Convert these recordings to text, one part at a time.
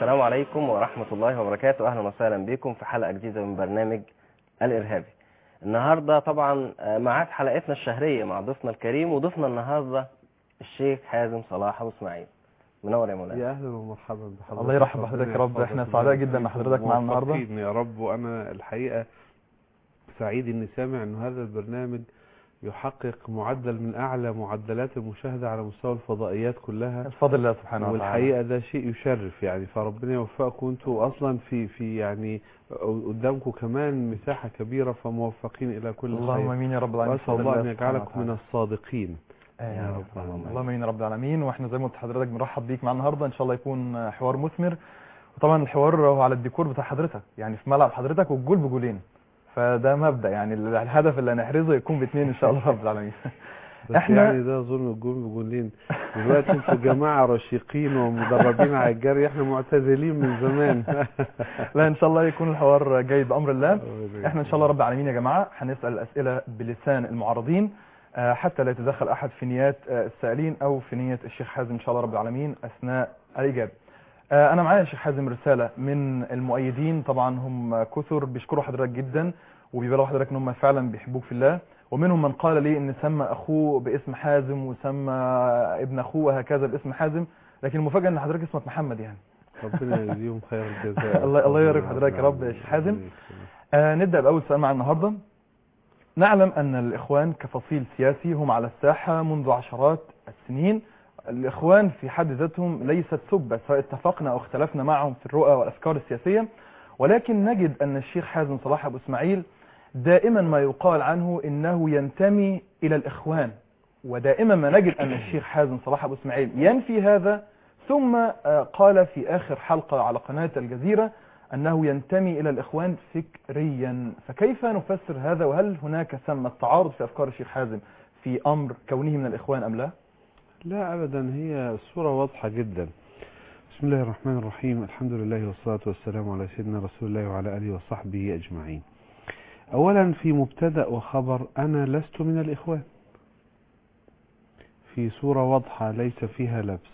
السلام عليكم ورحمة الله وبركاته أهلا وسهلا بكم في حلقة جديدة من برنامج الإرهابي النهاردة طبعا آه، ميعاد حلقتنا الشهرية مع ضيفنا الكريم وضيفنا النهاردة الشيخ حازم صلاح أبو إسماعيل منور يا مولانا يا اهلا ومرحبا بحضرتك الله يرحب بحضرتك يا رب. ربنا إحنا يحفظك سعداء ويبارك جدا إن فيكم. حضرتك معانا النهاردة. موفقين يا رب وانا الحقيقه سعيد اني سامع انه هذا البرنامج يحقق معدل من اعلى معدلات المشاهده على مستوى الفضائيات كلها بفضل الله سبحانه وتعالى والحقيقه ده شيء يشرف يعني فربنا يوفقكم انتوا اصلا في في يعني قدامكم كمان مساحه كبيره فموفقين الى كل اللهم خير امين يا رب العالمين واسال بفضل الله ان سبحانه يجعلكم من وتعالى. الصادقين آمين يا يا رب رب العالمين. اللهم امين يا رب العالمين واحنا زي ما قلت لحضرتك بنرحب بيك معانا النهارده ان شاء الله يكون حوار مثمر وطبعا الحوار هو على الديكور بتاع حضرتك يعني في ملعب حضرتك والجول بجولين فده مبدا يعني الهدف اللي هنحرزه يكون باثنين ان شاء الله رب العالمين بس إحنا- يعني ده ظلم الجول بجولين دلوقتي انتوا جماعه رشيقين ومدربين على الجري احنا معتزلين من زمان لا ان شاء الله يكون الحوار جاي بامر الله احنا ان شاء الله رب العالمين يا جماعه هنسال الاسئله بلسان المعارضين آه، حتى لا يتدخل احد في نيات آه، السائلين او في نيه الشيخ حازم ان شاء الله رب العالمين اثناء الاجابه آه، انا معايا يا شيخ حازم رساله من المؤيدين طبعا هم كثر بيشكروا حضرتك جدا وبيبلغوا حضرتك ان هم فعلا بيحبوك في الله ومنهم من قال لي ان سمى اخوه باسم حازم وسمى ابن اخوه وهكذا باسم حازم لكن المفاجاه ان حضرتك اسمك محمد يعني ربنا يجزيهم خير الجزاء الله- الله يبارك في حضرتك يا رب يا شيخ حازم. آه نبدأ بأول سؤال مع النهاردة نعلم أن الإخوان كفصيل سياسي هم على الساحة منذ عشرات السنين الإخوان في حد ذاتهم ليست سبة سواء اتفقنا أو اختلفنا معهم في الرؤى والأفكار السياسية ولكن نجد أن الشيخ حازم صلاح أبو إسماعيل دائما ما يقال عنه إنه ينتمي إلى الإخوان ودائما ما نجد أن الشيخ حازم صلاح أبو إسماعيل ينفي هذا ثم آه، قال في آخر حلقة على قناة الجزيرة أنه ينتمي إلى الإخوان فكريا فكيف نفسر هذا وهل هناك ثمة تعارض في أفكار الشيخ حازم في أمر كونه من الإخوان أم لا؟ لا ابدا هي الصوره واضحه جدا بسم الله الرحمن الرحيم الحمد لله والصلاه والسلام على سيدنا رسول الله وعلى اله وصحبه اجمعين اولا في مبتدا وخبر انا لست من الاخوان في صوره واضحه ليس فيها لبس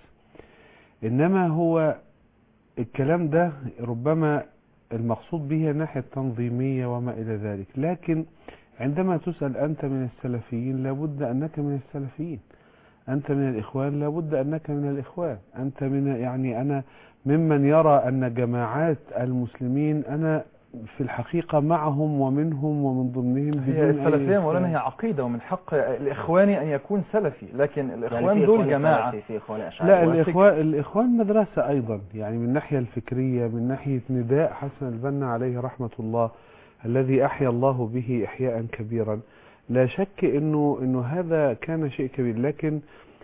انما هو الكلام ده ربما المقصود به الناحيه التنظيميه وما الى ذلك لكن عندما تسال انت من السلفيين لابد انك من السلفيين أنت من الإخوان لابد أنك من الإخوان أنت من يعني أنا ممن يرى أن جماعات المسلمين أنا في الحقيقة معهم ومنهم ومن ضمنهم هي بدون أي السلفية مولانا إشكال. هي عقيدة ومن حق الإخواني أن يكون سلفي لكن يعني الإخوان في دول إخوان جماعة سلفي، في إخوان أشعري لا وفكر. الإخوان الإخوان مدرسة أيضا يعني من الناحية الفكرية من ناحية نداء حسن البنا عليه رحمة الله الذي أحيا الله به إحياء كبيرا لا شك إنه إنه هذا كان شيء كبير لكن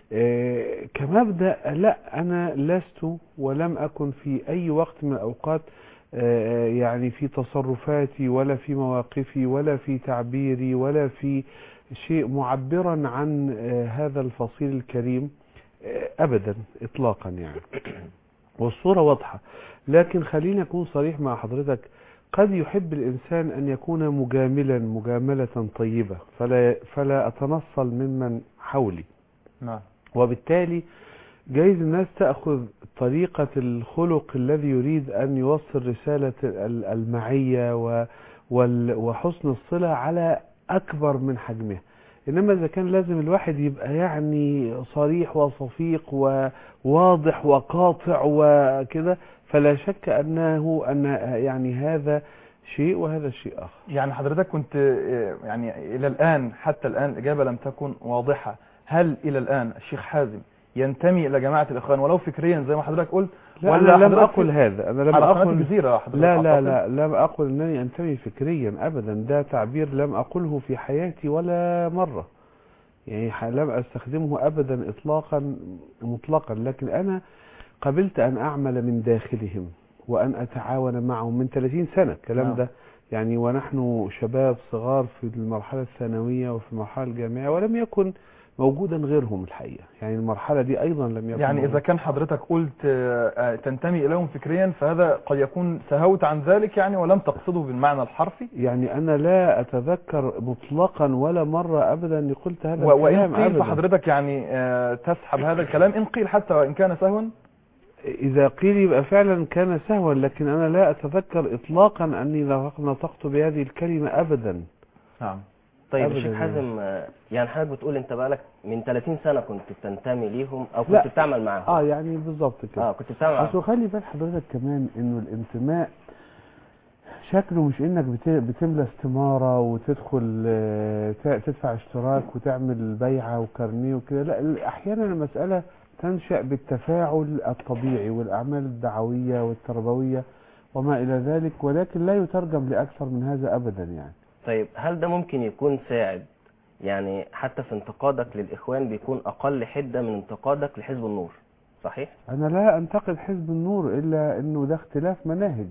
آه، كمبدأ لا أنا لست ولم أكن في أي وقت من الأوقات آه، يعني في تصرفاتي ولا في مواقفي ولا في تعبيري ولا في شيء معبرا عن آه، هذا الفصيل الكريم آه، أبدا إطلاقا يعني والصورة واضحة لكن خليني أكون صريح مع حضرتك قد يحب الإنسان أن يكون مجاملا مجاملة طيبة فلا, فلا أتنصل ممن حولي نعم وبالتالي جايز الناس تأخذ طريقة الخلق الذي يريد أن يوصل رسالة ال- المعية و- وال- وحسن الصلة على أكبر من حجمها إنما إذا كان لازم الواحد يبقى يعني صريح وصفيق وواضح وقاطع وكده فلا شك أنه أن يعني هذا شيء وهذا شيء آخر يعني حضرتك كنت آه، يعني إلى الآن حتى الآن الإجابة لم تكن واضحة هل إلى الآن الشيخ حازم ينتمي إلى جماعة الإخوان ولو فكريا زي ما حضرتك قلت لا ولا أنا لم حضرتك أقل هذا أنا لم على قناة أقل الجزيرة حضرتك لا لا أعتقد. لا لم أقل أنني أنتمي فكريا أبدا ده تعبير لم أقله في حياتي ولا مرة يعني ح- لم أستخدمه أبدا إطلاقا مطلقا لكن أنا قبلت أن أعمل من داخلهم وأن أتعاون معهم من 30 سنة الكلام نعم. ده يعني ونحن شباب صغار في المرحلة الثانوية وفي المرحلة الجامعية ولم يكن موجودا غيرهم الحقيقة يعني المرحلة دي أيضا لم يكن يعني موجود. إذا كان حضرتك قلت آه، آه، تنتمي إليهم فكريا فهذا قد يكون سهوت عن ذلك يعني ولم تقصده بالمعنى الحرفي يعني أنا لا أتذكر مطلقا ولا مرة أبدا أني قلت هذا و- وإن الكلام قيل أبدا فحضرتك يعني آه، تسحب هذا الكلام إن قيل حتى وإن كان سهوا إذا قيل يبقى فعلا كان سهوا لكن أنا لا أتذكر إطلاقا أني نطقت بهذه الكلمة أبدا نعم طيب أبداً الشيخ يعني. حازم آه، يعني حضرتك بتقول انت بقالك من 30 سنة كنت بتنتمي ليهم او كنت لا. بتعمل معاهم آه يعني بالظبط كده اه كنت بتعمل معاهم اصل خلي بال حضرتك كمان انه الانتماء شكله مش انك بت- بتملى استمارة وتدخل آه، ت- تدفع اشتراك وتعمل بيعة وكارنيه وكده لا ال- احيانا المسألة تنشأ بالتفاعل الطبيعي والاعمال الدعوية والتربوية وما الى ذلك ولكن لا يترجم لاكثر من هذا ابدا يعني طيب هل ده ممكن يكون ساعد يعني حتى في انتقادك للاخوان بيكون اقل حدة من انتقادك لحزب النور صحيح انا لا انتقد حزب النور الا انه ده اختلاف مناهج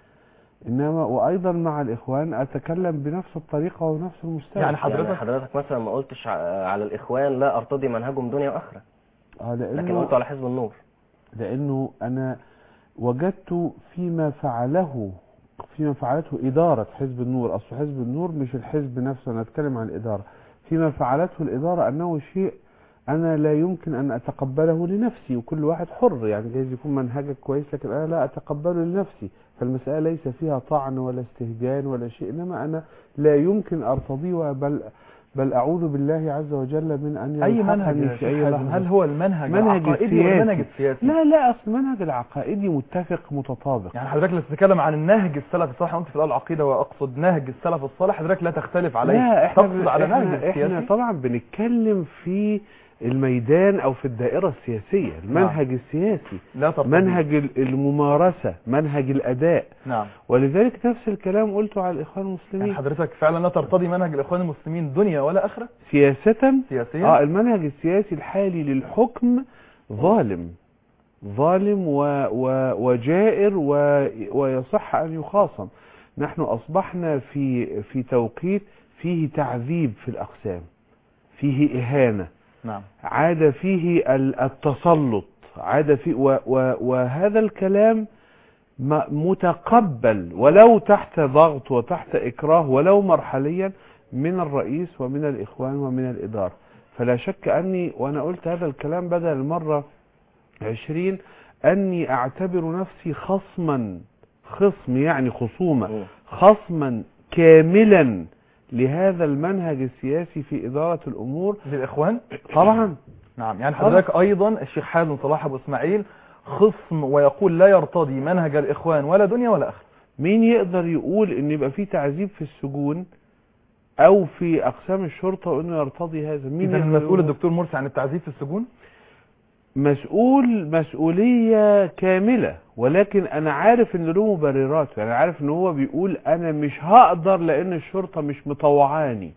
انما وايضا مع الاخوان اتكلم بنفس الطريقة ونفس المستوى يعني يعني حضرتك حضرتك مثلا ما قلتش ع- على الاخوان لا ارتضي منهجهم دنيا واخره آه لكن لانه قلت على حزب النور لانه انا وجدت فيما فعله فيما فعلته إدارة حزب النور أصل حزب النور مش الحزب نفسه أنا أتكلم عن الإدارة فيما فعلته الإدارة أنه شيء أنا لا يمكن أن أتقبله لنفسي وكل واحد حر يعني جايز يكون منهجك كويس لكن أنا لا أتقبله لنفسي فالمسألة ليس فيها طعن ولا استهجان ولا شيء إنما أنا لا يمكن أرتضيه بل بل أعوذ بالله عز وجل من أن اي يلحقني منهج يا في شيخ أي حازم؟ لحظة هل هو المنهج منهج العقائدي ولا السياسي. المنهج السياسي لا لا اصل المنهج العقائدي متفق متطابق يعني حضرتك لما تتكلم عن النهج السلف الصالح قلت في الاول العقيده واقصد نهج السلف الصالح حضرتك لا تختلف عليه لا احنا تقصد على احنا, نهج احنا السياسي طبعا بنتكلم في الميدان او في الدائره السياسيه المنهج السياسي لا ترتضي منهج ال- الممارسه منهج الاداء نعم ولذلك نفس الكلام قلته على الاخوان يعني المسلمين حضرتك فعلا لا ترتضي منهج الاخوان المسلمين دنيا ولا اخره سياسه سياسيا اه المنهج السياسي الحالي للحكم ظالم ظالم و و وجائر و ويصح ان يخاصم نحن اصبحنا في في توقيت فيه تعذيب في الاقسام فيه اهانه نعم عاد فيه ال- التسلط عاد فيه و و وهذا الكلام م- متقبل ولو تحت ضغط وتحت إكراه ولو مرحليا من الرئيس ومن الإخوان ومن الإدارة فلا شك أني وأنا قلت هذا الكلام بدل المرة عشرين أني أعتبر نفسي خصما خصم يعني خصومة مم. خصما كاملا لهذا المنهج السياسي في إدارة الأمور للاخوان طبعا نعم يعني حضرتك ايضا الشيخ حازم صلاح ابو اسماعيل خصم ويقول لا يرتضي منهج الاخوان ولا دنيا ولا اخره مين يقدر يقول ان يبقى في تعذيب في السجون او في اقسام الشرطه وانه يرتضي هذا مين اذا يقدر المسؤول يقول؟ الدكتور مرسي عن التعذيب في السجون مسؤول مسؤوليه كامله ولكن انا عارف ان له مبرراته يعني عارف ان هو بيقول انا مش هقدر لان الشرطه مش مطوعاني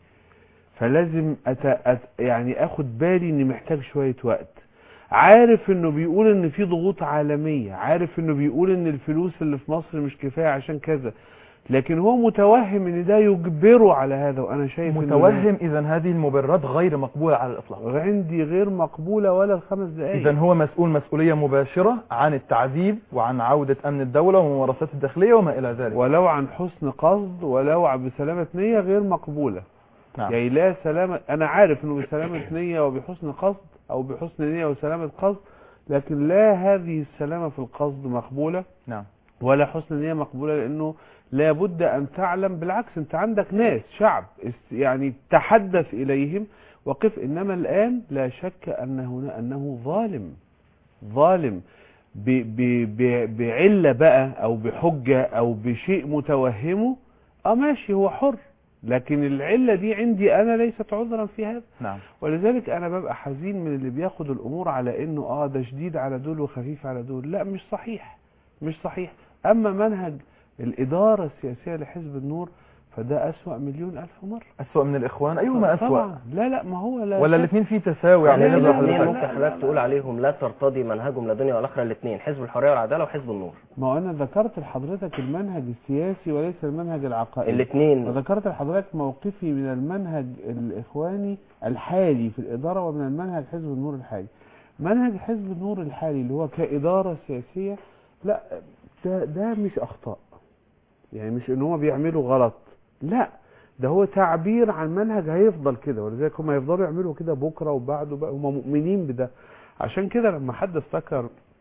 فلازم أت... أت... يعني اخد بالي اني محتاج شويه وقت عارف انه بيقول ان في ضغوط عالميه عارف انه بيقول ان الفلوس اللي في مصر مش كفايه عشان كذا لكن هو متوهم ان ده يجبره على هذا وانا شايف إنه ده متوهم اذا هذه المبررات غير مقبوله على الاطلاق عندي غير مقبوله ولا الخمس دقائق اذا هو مسؤول مسؤوليه مباشره عن التعذيب وعن عوده امن الدوله وممارسات الداخليه وما الى ذلك ولو عن حسن قصد ولو عن بسلامة نية غير مقبولة نعم. يعني لا سلامة أنا عارف أنه بسلامة نية وبحسن قصد أو بحسن نية وسلامة قصد لكن لا هذه السلامة في القصد مقبولة نعم ولا حسن نية مقبولة لأنه لابد أن تعلم بالعكس أنت عندك ناس شعب است- يعني تحدث إليهم وقف إنما الآن لا شك أن هنا أنه ظالم ظالم ب ب ب بعلة بقى أو بحجة أو بشيء متوهمه أه ماشي هو حر لكن العلة دي عندي أنا ليست عذرا في هذا نعم ولذلك انا ببقى حزين من اللي بياخد الامور على انه اه ده شديد على دول وخفيف على دول لا مش صحيح مش صحيح اما منهج الاداره السياسيه لحزب النور فده اسوأ مليون الف مره اسوأ من الاخوان ايهما اسوأ طبعا لا لا ما هو لا ولا شك. الاثنين فيه تساوي يعني على لا، نظر لا، الاثنين لا، حضرتك ممكن لا، حضرتك تقول عليهم لا ترتضي منهجهم لا دنيا ولا اخره الاثنين حزب الحريه والعداله وحزب النور ما هو انا ذكرت لحضرتك المنهج السياسي وليس المنهج العقائدي الاثنين وذكرت لحضرتك موقفي من المنهج الاخواني الحالي في الاداره ومن المنهج حزب النور الحالي منهج حزب النور الحالي اللي هو كاداره سياسيه لا ده ده مش اخطاء يعني مش ان هو بيعملوا غلط لا ده هو تعبير عن منهج هيفضل كده ولذلك هم هيفضلوا يعملوا كده بكره وبعده بقى هم مؤمنين بده عشان كده لما حد افتكر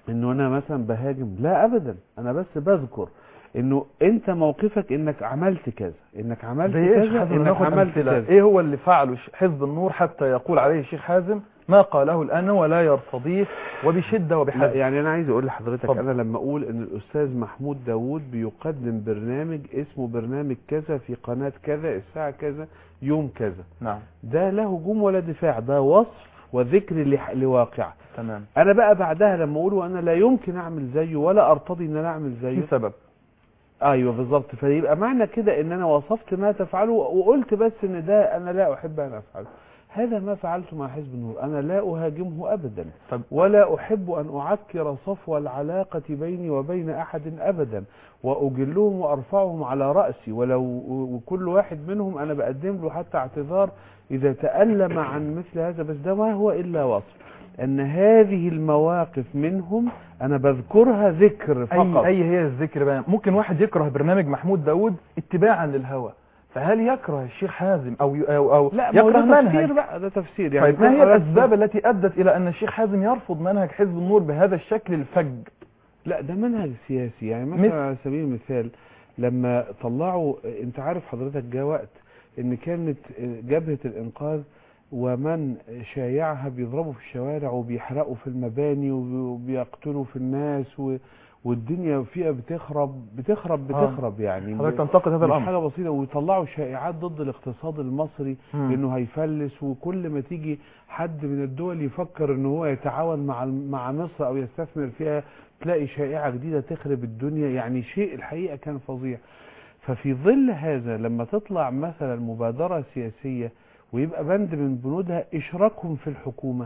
انه انا مثلا بهاجم لا ابدا انا بس بذكر انه انت موقفك انك عملت كذا انك عملت زي ايش كذا حازم انك ناخد عملت أمثلة. كذا ايه هو اللي فعله ش- حزب النور حتى يقول عليه الشيخ حازم ما قاله الان ولا يرتضيه وبشده لا وبحزم يعني انا عايز اقول لحضرتك اتفضل. انا لما اقول ان الاستاذ محمود داوود بيقدم برنامج اسمه برنامج كذا في قناة كذا الساعة كذا يوم كذا نعم ده لا هجوم ولا دفاع ده وصف وذكر لح- لواقع تمام انا بقى بعدها لما اقول وانا لا يمكن اعمل زيه ولا ارتضي ان انا اعمل في زيه سبب ايوه بالظبط فيبقى معنى كده ان انا وصفت ما تفعله وقلت بس ان ده انا لا احب ان افعله هذا ما فعلته مع حزب النور انا لا اهاجمه ابدا طب ولا احب ان اعكر صفو العلاقه بيني وبين احد ابدا واجلهم وارفعهم على راسي ولو وكل واحد منهم انا بقدم له حتى اعتذار اذا تالم عن مثل هذا بس ده ما هو الا وصف ان هذه المواقف منهم انا بذكرها ذكر فقط اي اي هي الذكر بقى ممكن واحد يكره برنامج محمود داوود اتباعا للهوى فهل يكره الشيخ حازم او ي- او, أو لا ما هو يكره ده منهج تفسير بقى ده تفسير يعني طيب ما هي حضرتك- الاسباب التي ادت الى ان الشيخ حازم يرفض منهج حزب النور بهذا الشكل الفج لا ده منهج سياسي يعني مثل- مثلا على سبيل المثال لما طلعوا انت عارف حضرتك جاء وقت ان كانت جبهة الانقاذ ومن شايعها بيضربوا في الشوارع وبيحرقوا في المباني وبيقتلوا في الناس و... والدنيا فيها بتخرب بتخرب آه. بتخرب يعني حضرتك تنتقد هذا مش الامر حاجة بسيطة ويطلعوا شائعات ضد الاقتصاد المصري مم. انه هيفلس وكل ما تيجي حد من الدول يفكر ان هو يتعاون مع مع مصر او يستثمر فيها تلاقي شائعة جديدة تخرب الدنيا يعني شيء الحقيقة كان فظيع ففي ظل هذا لما تطلع مثلا مبادرة سياسية ويبقى بند من بنودها اشراكهم في الحكومة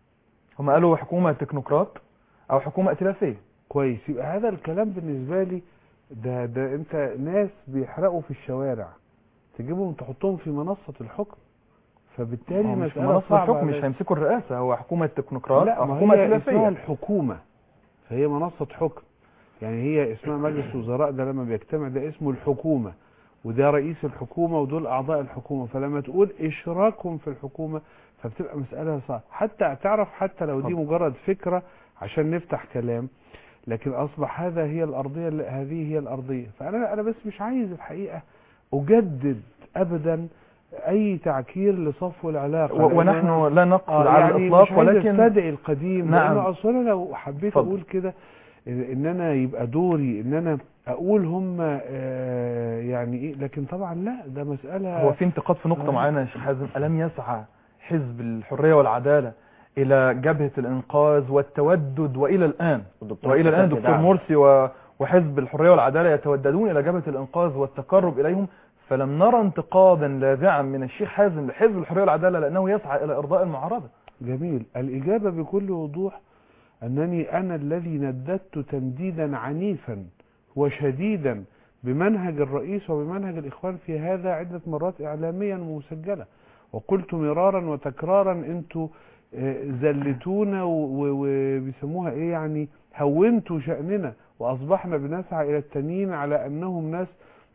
هم قالوا حكومه تكنوقراط او حكومه ائتلافيه كويس يبقى هذا الكلام بالنسبة لي ده ده انت ناس بيحرقوا في الشوارع تجيبهم تحطهم في منصة الحكم فبالتالي هو مش مسألة منصه صعبة الحكم مش عليك. هيمسكوا الرئاسه هو حكومه تكنوقراط لا او ما حكومه هي اسمها ائتلافيه الحكومة فهي منصة حكم يعني هي اسمها مجلس وزراء ده لما بيجتمع ده اسمه الحكومة وده رئيس الحكومة ودول أعضاء الحكومة فلما تقول إشراكهم في الحكومة فبتبقى مسألة صعبة حتى تعرف حتى لو دي اتفضل. مجرد فكرة عشان نفتح كلام لكن أصبح هذا هي الأرضية اللي- هذه هي الأرضية فأنا أنا بس مش عايز الحقيقة أجدد أبدا أي تعكير لصفو العلاقة و- لأن ونحن أنا- لا نقصد آه على يعني مش الاطلاق عايز ولكن استدعي القديم نعم. لانه اصلا أنا لو حبيت اتفضل. اقول كده ان انا يبقى دوري ان انا اقول هم آه، يعني ايه لكن طبعا لا ده مساله هو في انتقاد في نقطة آه. معينة يا شيخ حازم ألم يسعى حزب الحرية والعدالة إلى جبهة الإنقاذ والتودد وإلى الآن والدكتور وإلى الآن حسن دكتور دعم. مرسي و- وحزب الحرية والعدالة يتوددون إلى جبهة الإنقاذ والتقرب إليهم فلم نرى انتقادا لاذعا من الشيخ حازم لحزب الحرية والعدالة لأنه يسعى إلى إرضاء المعارضة جميل الاجابه بكل وضوح انني انا الذي نددت تنديدا عنيفا وشديدا بمنهج الرئيس وبمنهج الاخوان في هذا عده مرات اعلاميا ومسجله وقلت مرارا وتكرارا انتوا آه، زلتونا و- و- وبيسموها ايه يعني هونتوا شأننا واصبحنا بنسعى الى التانيين على انهم ناس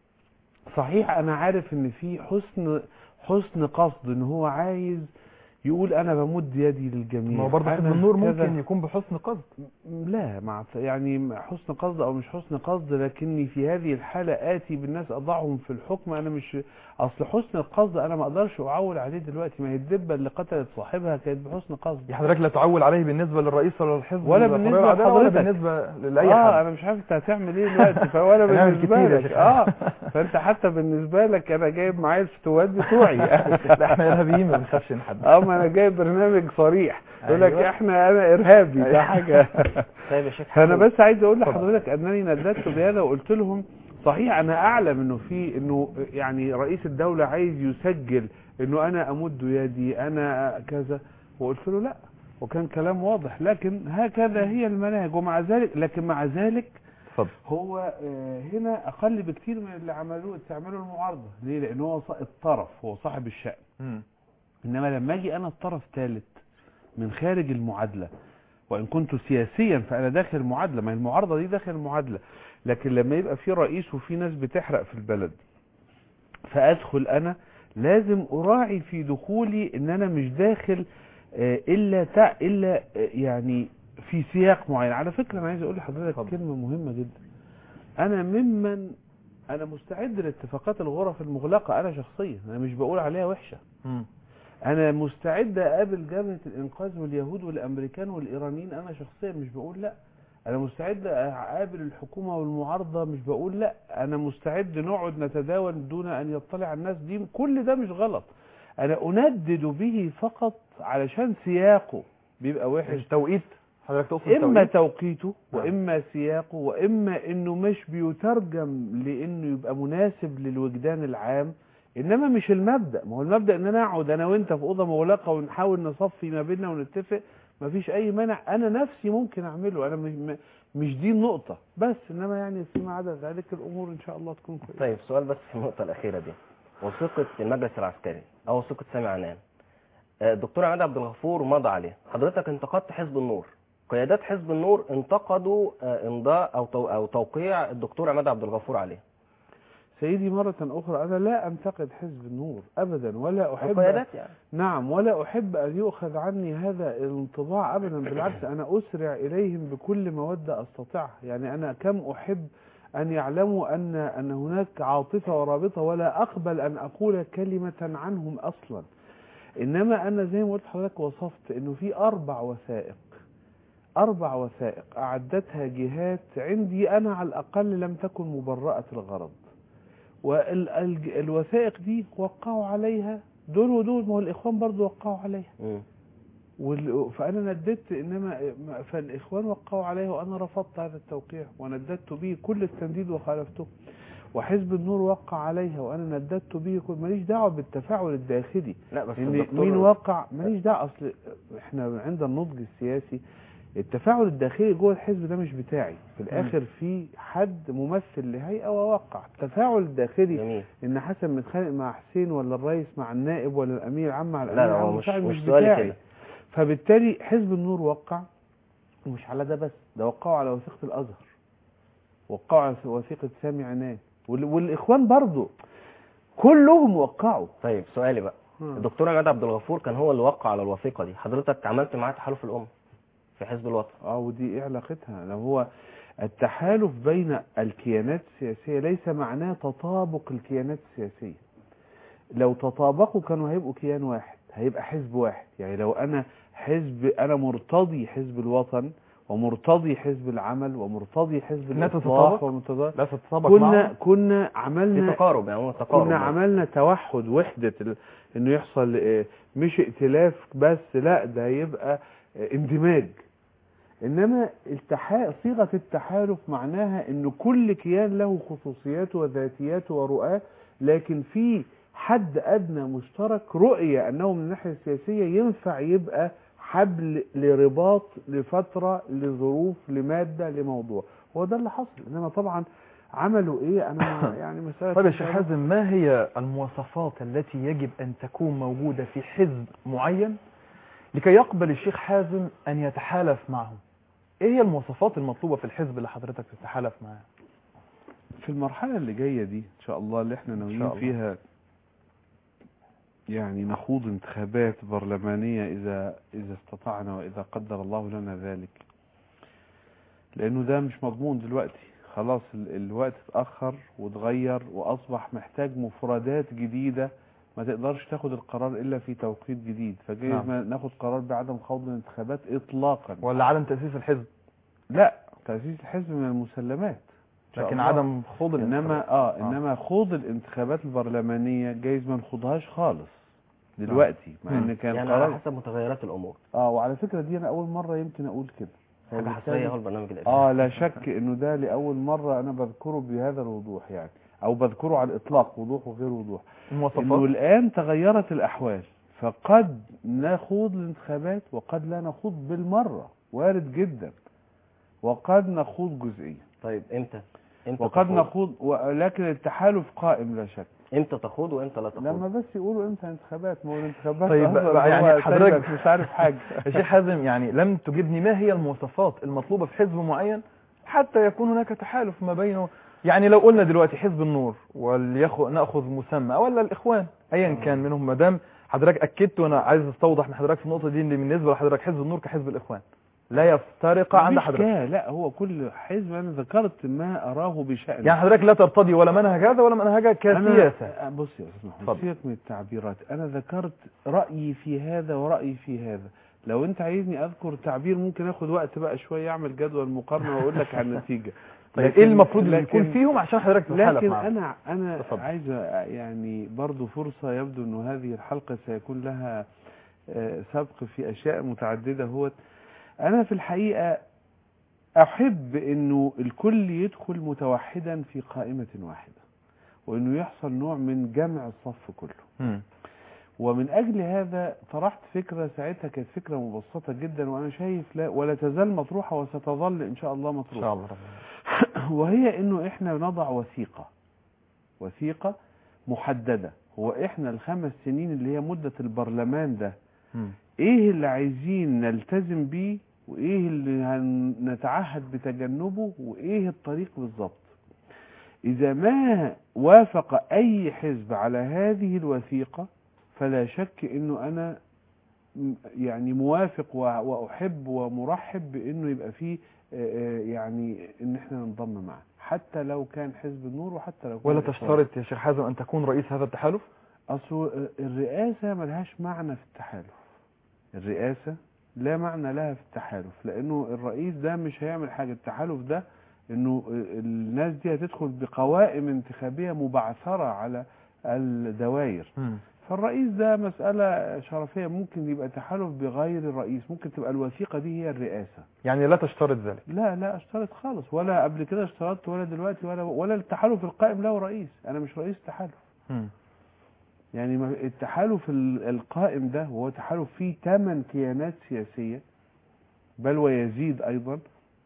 صحيح انا عارف ان في حسن حسن قصد ان هو عايز يقول انا بمد يدي للجميع ما هو برضه حزب أنا النور كذا. ممكن يكون بحسن قصد لا مع يعني حسن قصد او مش حسن قصد لكني في هذه الحالة اتي بالناس اضعهم في الحكم انا مش اصل حسن القصد انا ما اقدرش اعول عليه دلوقتي ما هي الدبة اللي قتلت صاحبها كانت بحسن قصد يا حضرتك لا تعول عليه بالنسبة للرئيس ولا للحزب ولا الحرية بالنسبة والعدالة ولا لحضرتك. بالنسبة لأي اه حد انا مش عارف انت هتعمل ايه دلوقتي فولا هنعمل بالنسبة كتير يا لك شيخ. اه فانت حتى بالنسبة لك انا جايب معايا الفتوات بتوعي لا احنا ارهابيين ما بنخافش من حد اه ما انا جايب برنامج صريح يقول لك أيوة. احنا انا ارهابي ده حاجة طيب يا شيخ فانا حازم، بس عايز اقول اتفضل. لحضرتك انني نددت بهذا وقلت لهم صحيح انا اعلم انه في انه يعني رئيس الدولة عايز يسجل انه انا امد يدي انا كذا وقلت له لا وكان كلام واضح لكن هكذا هي المناهج ومع ذلك لكن مع ذلك اتفضل هو آه، هنا اقل بكتير من اللي عملوه تعملوا المعارضة ليه لان هو ص- الطرف هو صاحب الشأن مم. انما لما اجي انا الطرف ثالث من خارج المعادله وان كنت سياسيا فانا داخل المعادله ما هي المعارضه دي داخل المعادله لكن لما يبقى في رئيس وفي ناس بتحرق في البلد فادخل انا لازم اراعي في دخولي ان انا مش داخل آه، الا تع الا آه، يعني في سياق معين على فكرة أنا عايز أقول لحضرتك اتفضل. كلمة مهمة جدا أنا ممن أنا مستعد لاتفاقات الغرف المغلقة أنا شخصيا أنا مش بقول عليها وحشة مم. أنا مستعد أقابل جبهة الإنقاذ واليهود والأمريكان والإيرانيين أنا شخصيا مش بقول لأ أنا مستعد أقابل الحكومة والمعارضة مش بقول لأ أنا مستعد نقعد نتداول دون أن يطلع الناس دي كل ده مش غلط أنا أندد به فقط علشان سياقه بيبقى وحش التوقيت حضرتك تقصد اما التوقيت توقيته نعم. واما سياقه واما انه مش بيترجم لانه يبقى مناسب للوجدان العام انما مش المبدا ما هو المبدا ان انا اقعد انا وانت في اوضه مغلقه ونحاول نصفي ما بيننا ونتفق مفيش اي مانع انا نفسي ممكن اعمله انا مش م- مش دي النقطه بس انما يعني فيما عدا ذلك الامور ان شاء الله تكون كويسه طيب سؤال بس في النقطة الأخيرة دي وثيقة المجلس العسكري أو وثيقة سامي عنان آه، الدكتور عماد عبد الغفور مضى عليه حضرتك انتقدت حزب النور قيادات حزب النور انتقدوا آه، امضاء أو تو- أو توقيع الدكتور عماد عبد الغفور عليه سيدي مرة أخرى أنا لا أنتقد حزب النور أبدا ولا أحب القيادات يعني نعم ولا أحب أن يؤخذ عني هذا الانطباع أبدا بالعكس أنا أسرع إليهم بكل مودة أستطيعها يعني أنا كم أحب أن يعلموا أن أن هناك عاطفة ورابطة ولا أقبل أن أقول كلمة عنهم أصلا إنما أنا زي ما قلت لحضرتك وصفت إنه في أربع وثائق أربع وثائق أعدتها جهات عندي أنا على الأقل لم تكن مبرأة الغرض والوثائق دي وقعوا عليها دول ودول ما هو الإخوان برضو وقعوا عليها مم. وال... فأنا نددت إنما فالإخوان وقعوا عليها وأنا رفضت هذا التوقيع ونددت به كل التنديد وخالفته وحزب النور وقع عليها وأنا نددت به كل ماليش دعوة بالتفاعل الداخلي لا بس إن الدكتور مين وقع ماليش دعوة أصل إحنا عند النضج السياسي التفاعل الداخلي جوه الحزب ده مش بتاعي في الآخر في حد ممثل لهيئة ووقع التفاعل الداخلي جميل ان حسن متخانق مع حسين ولا الرئيس مع النائب ولا الامير عم مع لا الامير لا عم هو مش مساعد مش سؤالي بتاعي. كده فبالتالي حزب النور وقع ومش على ده بس ده وقعوا على وثيقة الازهر وقعوا على وثيقة سامي عنان وال- والاخوان برضو كلهم وقعوا طيب سؤالي بقى ها. الدكتور عماد عبد الغفور كان هو اللي وقع على الوثيقة دي حضرتك عملت معاه تحالف الأمة في حزب الوطن اه ودي ايه علاقتها لو هو التحالف بين الكيانات السياسية ليس معناه تطابق الكيانات السياسية لو تطابقوا كانوا هيبقوا كيان واحد هيبقى حزب واحد يعني لو انا حزب انا مرتضي حزب الوطن ومرتضي حزب العمل ومرتضي حزب لا الاصلاح تتطابق؟ ومرتضى لا تتطابق كنا معهم كنا في عملنا تقارب يعني هو تقارب كنا عملنا توحد وحدة ال- انه يحصل آه، مش ائتلاف بس لا ده يبقى آه، اندماج انما التحا... صيغة التحالف معناها ان كل كيان له خصوصياته وذاتياته ورؤاه لكن في حد ادنى مشترك رؤية انه من الناحية السياسية ينفع يبقى حبل لرباط لفترة لظروف لمادة لموضوع هو ده اللي حصل انما طبعا عملوا ايه انا ما- يعني مسألة طيب يا شيخ حازم ما هي المواصفات التي يجب أن تكون موجودة في حزب معين لكي يقبل الشيخ حازم أن يتحالف معه إيه هي المواصفات المطلوبة في الحزب اللي حضرتك تتحالف معاه في المرحلة اللي جاية دي إن شاء الله اللي احنا ناويين الله. فيها يعني نخوض انتخابات برلمانية إذا إذا استطعنا وإذا قدر الله لنا ذلك لأنه ده مش مضمون دلوقتي خلاص ال- الوقت اتأخر واتغير وأصبح محتاج مفردات جديدة ما تقدرش تاخد القرار إلا في توقيت جديد فجايز نعم. ما ناخد قرار بعدم خوض الانتخابات إطلاقا ولا عدم تأسيس الحزب لا تأسيس الحزب من المسلمات إن شاء لكن الله. عدم خوض الانتخابات انما اه آه. انما خوض الانتخابات البرلمانيه جايز ما نخوضهاش خالص دلوقتي مع مم. ان كان يعني على قرار حسب متغيرات الأمور اه وعلى فكره دي انا اول مره يمكن اقول كده حاجة فبالتالي- حصرية هو البرنامج الإرهابي اه لا شك انه ده لاول مره انا بذكره بهذا الوضوح يعني او بذكره على الاطلاق وضوح وغير وضوح انه المواصفات الان تغيرت الاحوال فقد نخوض الانتخابات وقد لا نخوض بالمره وارد جدا وقد نخوض جزئيا طيب امتى امتى وقد تخوض؟ نخوض ولكن التحالف قائم لا شك امتى تخوض وامتى لا تخوض لما بس يقولوا امتى انتخابات ما هو الانتخابات طيب أصلاً بقى يعني هو حضرتك- سايبك مش عارف حاجه يا شيخ حازم يعني لم تجبني ما هي المواصفات المطلوبة في حزب معين حتى يكون هناك تحالف ما بينه يعني لو قلنا دلوقتي حزب النور ولنأخذ مسمى ولا الإخوان أيا كان منهم ما دام حضرتك أكدت وأنا عايز أستوضح من حضرتك في النقطة دي إن بالنسبة لحضرتك حزب النور كحزب الإخوان لا يفترق عند مفيش حضرتك كده، لا هو كل حزب انا ذكرت ما اراه بشأن يعني حضرتك لا ترتضي ولا منهج هذا ولا منهجك كسياسة أنا بص يا استاذ محمود اتفضل. سيبك من التعبيرات انا ذكرت رايي في هذا ورايي في هذا لو انت عايزني اذكر تعبير ممكن اخد وقت بقى شويه اعمل جدول مقارنه واقول لك عن النتيجه طيب لكن- ايه المفروض اللي لكن- يكون فيهم عشان حضرتك تتحالف لكن معاه انا انا اتفضل. عايز يعني برضو فرصه يبدو انه هذه الحلقه سيكون لها آه، سبق في اشياء متعدده هو انا في الحقيقه احب انه الكل يدخل متوحدا في قائمه واحده وانه يحصل نوع من جمع الصف كله مم. ومن اجل هذا طرحت فكره ساعتها كانت فكره مبسطه جدا وانا شايف لا ولا تزال مطروحه وستظل ان شاء الله ان مطروحه شاء الله ربنا وهي انه احنا نضع وثيقة وثيقة محددة هو احنا الخمس سنين اللي هي مدة البرلمان ده مم. ايه اللي عايزين نلتزم بيه وايه اللي هنتعهد بتجنبه وايه الطريق بالظبط اذا ما وافق اي حزب على هذه الوثيقة فلا شك انه انا م- يعني موافق و- واحب ومرحب بانه يبقى فيه آه، آه، يعني ان احنا ننضم معه حتى لو كان حزب النور وحتى لو كان ولا الإخوان. تشترط يا شيخ حازم ان تكون رئيس هذا التحالف اصل الرئاسة ملهاش معنى في التحالف الرئاسة لا معنى لها في التحالف لانه الرئيس ده مش هيعمل حاجة التحالف ده انه الناس دي هتدخل بقوائم انتخابية مبعثرة على الدوائر مم. فالرئيس ده مسألة شرفية ممكن يبقى تحالف بغير الرئيس ممكن تبقى الوثيقة دي هي الرئاسة يعني لا تشترط ذلك لا لا اشترط خالص ولا قبل كده اشترطت ولا دلوقتي ولا ولا التحالف القائم له رئيس انا مش رئيس تحالف مم. يعني ما- التحالف ال- القائم ده وهو تحالف فيه ثمان كيانات سياسية بل ويزيد أيضا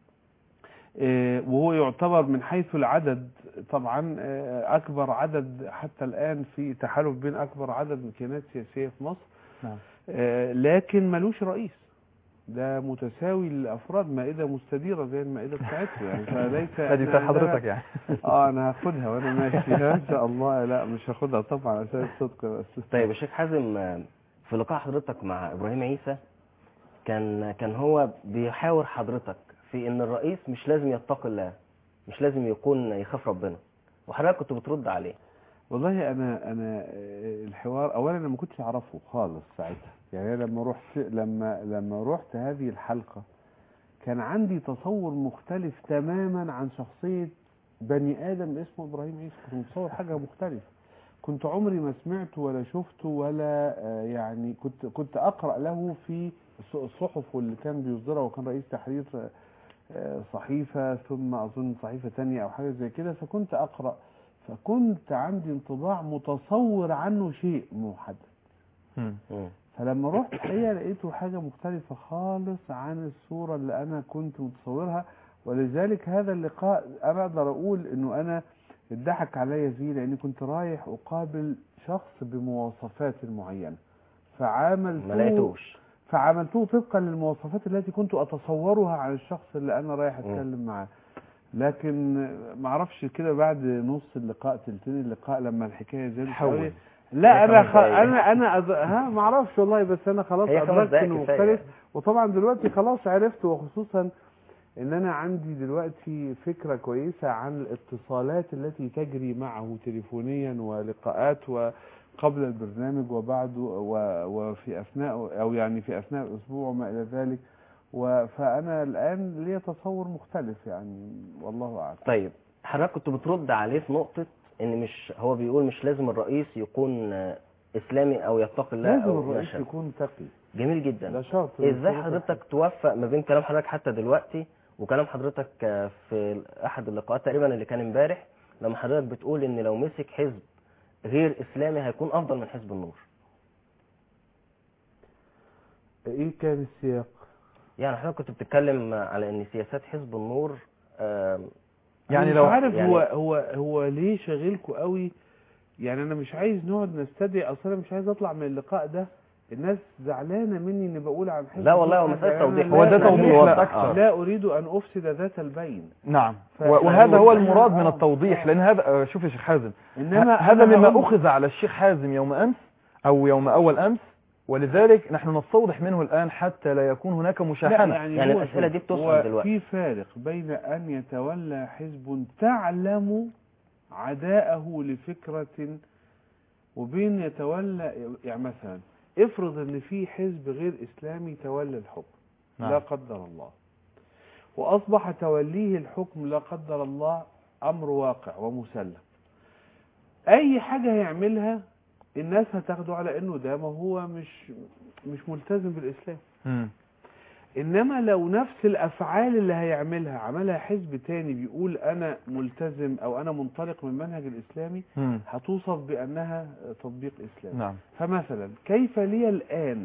آه، وهو يعتبر من حيث العدد طبعا آه، أكبر عدد حتى الآن في تحالف بين أكبر عدد من الكيانات السياسية في مصر نعم. آه، لكن ملوش رئيس ده متساوي للأفراد مائدة مستديرة زي المائدة بتاعتكم يعني فليس ادي بتاع حضرتك يعني اه انا هاخدها وانا ماشي ان شاء الله لا مش هاخدها طبعا عشان الصدق بس طيب يا شيخ حازم آه، في لقاء حضرتك مع ابراهيم عيسى كان كان هو بيحاور حضرتك في ان الرئيس مش لازم يتقي الله مش لازم يكون يخاف ربنا وحضرتك كنت بترد عليه والله انا انا آه، الحوار اولا انا ما كنتش اعرفه خالص ساعتها يعني أنا لما رحت لما لما رحت هذه الحلقه كان عندي تصور مختلف تماما عن شخصيه بني ادم اسمه ابراهيم عيسى كنت متصور حاجه مختلفه كنت عمري ما سمعته ولا شفته ولا آه، يعني كنت كنت اقرا له في الص- الصحف واللي كان بيصدرها وكان رئيس تحرير آه، صحيفه ثم اظن صحيفه تانية او حاجه زي كده فكنت اقرا فكنت عندي انطباع متصور عنه شيء محدد مم. مم. فلما رحت الحقيقه لقيته حاجه مختلفه خالص عن الصوره اللي انا كنت متصورها ولذلك هذا اللقاء انا اقدر اقول انه انا اتضحك عليا فيه لاني كنت رايح اقابل شخص بمواصفات معينه ما فعاملته لقيتوش فعملته طبقا للمواصفات التي كنت اتصورها عن الشخص اللي انا رايح مم. اتكلم معاه لكن ما اعرفش كده بعد نص اللقاء تلتين اللقاء لما الحكايه زادت حول. قوي لا هي انا خمس خ... دقايق. انا انا أز... ها ما اعرفش والله بس انا خلاص هي خمس ادركت دقايق انه كفاية. مختلف وطبعا دلوقتي خلاص عرفت وخصوصا ان انا عندي دلوقتي فكره كويسه عن الاتصالات التي تجري معه تليفونيا ولقاءات وقبل البرنامج وبعده و- وفي اثناء او يعني في اثناء الاسبوع وما الى ذلك و- فانا الان لي تصور مختلف يعني والله اعلم طيب حضرتك كنت بترد عليه في نقطة ان مش هو بيقول مش لازم الرئيس يكون آه، اسلامي او يتقي الله لازم او الرئيس يشهد. يكون تقي جميل جدا ده شرط ازاي من شروط حضرتك توفق ما بين كلام حضرتك حتى دلوقتي وكلام حضرتك آه، في احد اللقاءات تقريبا اللي كان امبارح لما حضرتك بتقول ان لو مسك حزب غير اسلامي هيكون افضل من حزب النور ايه كان السياق يعني حضرتك كنت بتتكلم على ان سياسات حزب النور آم، يعني أنا لو مش عارف يعني- هو هو هو ليه شاغلكوا قوي يعني انا مش عايز نقعد نستدعي اصلا مش عايز اطلع من اللقاء ده الناس زعلانه مني اني بقول عن حزب لا والله هو النور مسألة يعني أنا توضيح. لا- هو ده لا- توضيح لا- لا أكثر. لا اريد ان افسد ذات البين نعم ف- و- وهذا هو يعني- المراد من آه. التوضيح لان هذا آه، شوف يا شيخ حازم انما ه- هذا أنا مما هقول- اخذ على الشيخ حازم يوم امس او يوم اول امس ولذلك نحن نستوضح منه الآن حتى لا يكون هناك مشاحنة يعني هو الأسئلة شوف، دي بتوصل هو دلوقتي. في فارق بين أن يتولى حزب تعلم عداءه لفكرة وبين يتولى يعني مثلا افرض ان في حزب غير اسلامي تولى الحكم نعم. لا قدر الله واصبح توليه الحكم لا قدر الله امر واقع ومسلم اي حاجة هيعملها الناس هتاخده على انه ده ما هو مش مش ملتزم بالاسلام مم. انما لو نفس الافعال اللي هيعملها عملها حزب تاني بيقول انا ملتزم او انا منطلق من المنهج الاسلامي مم. هتوصف بانها تطبيق اسلامي نعم فمثلا كيف لي الان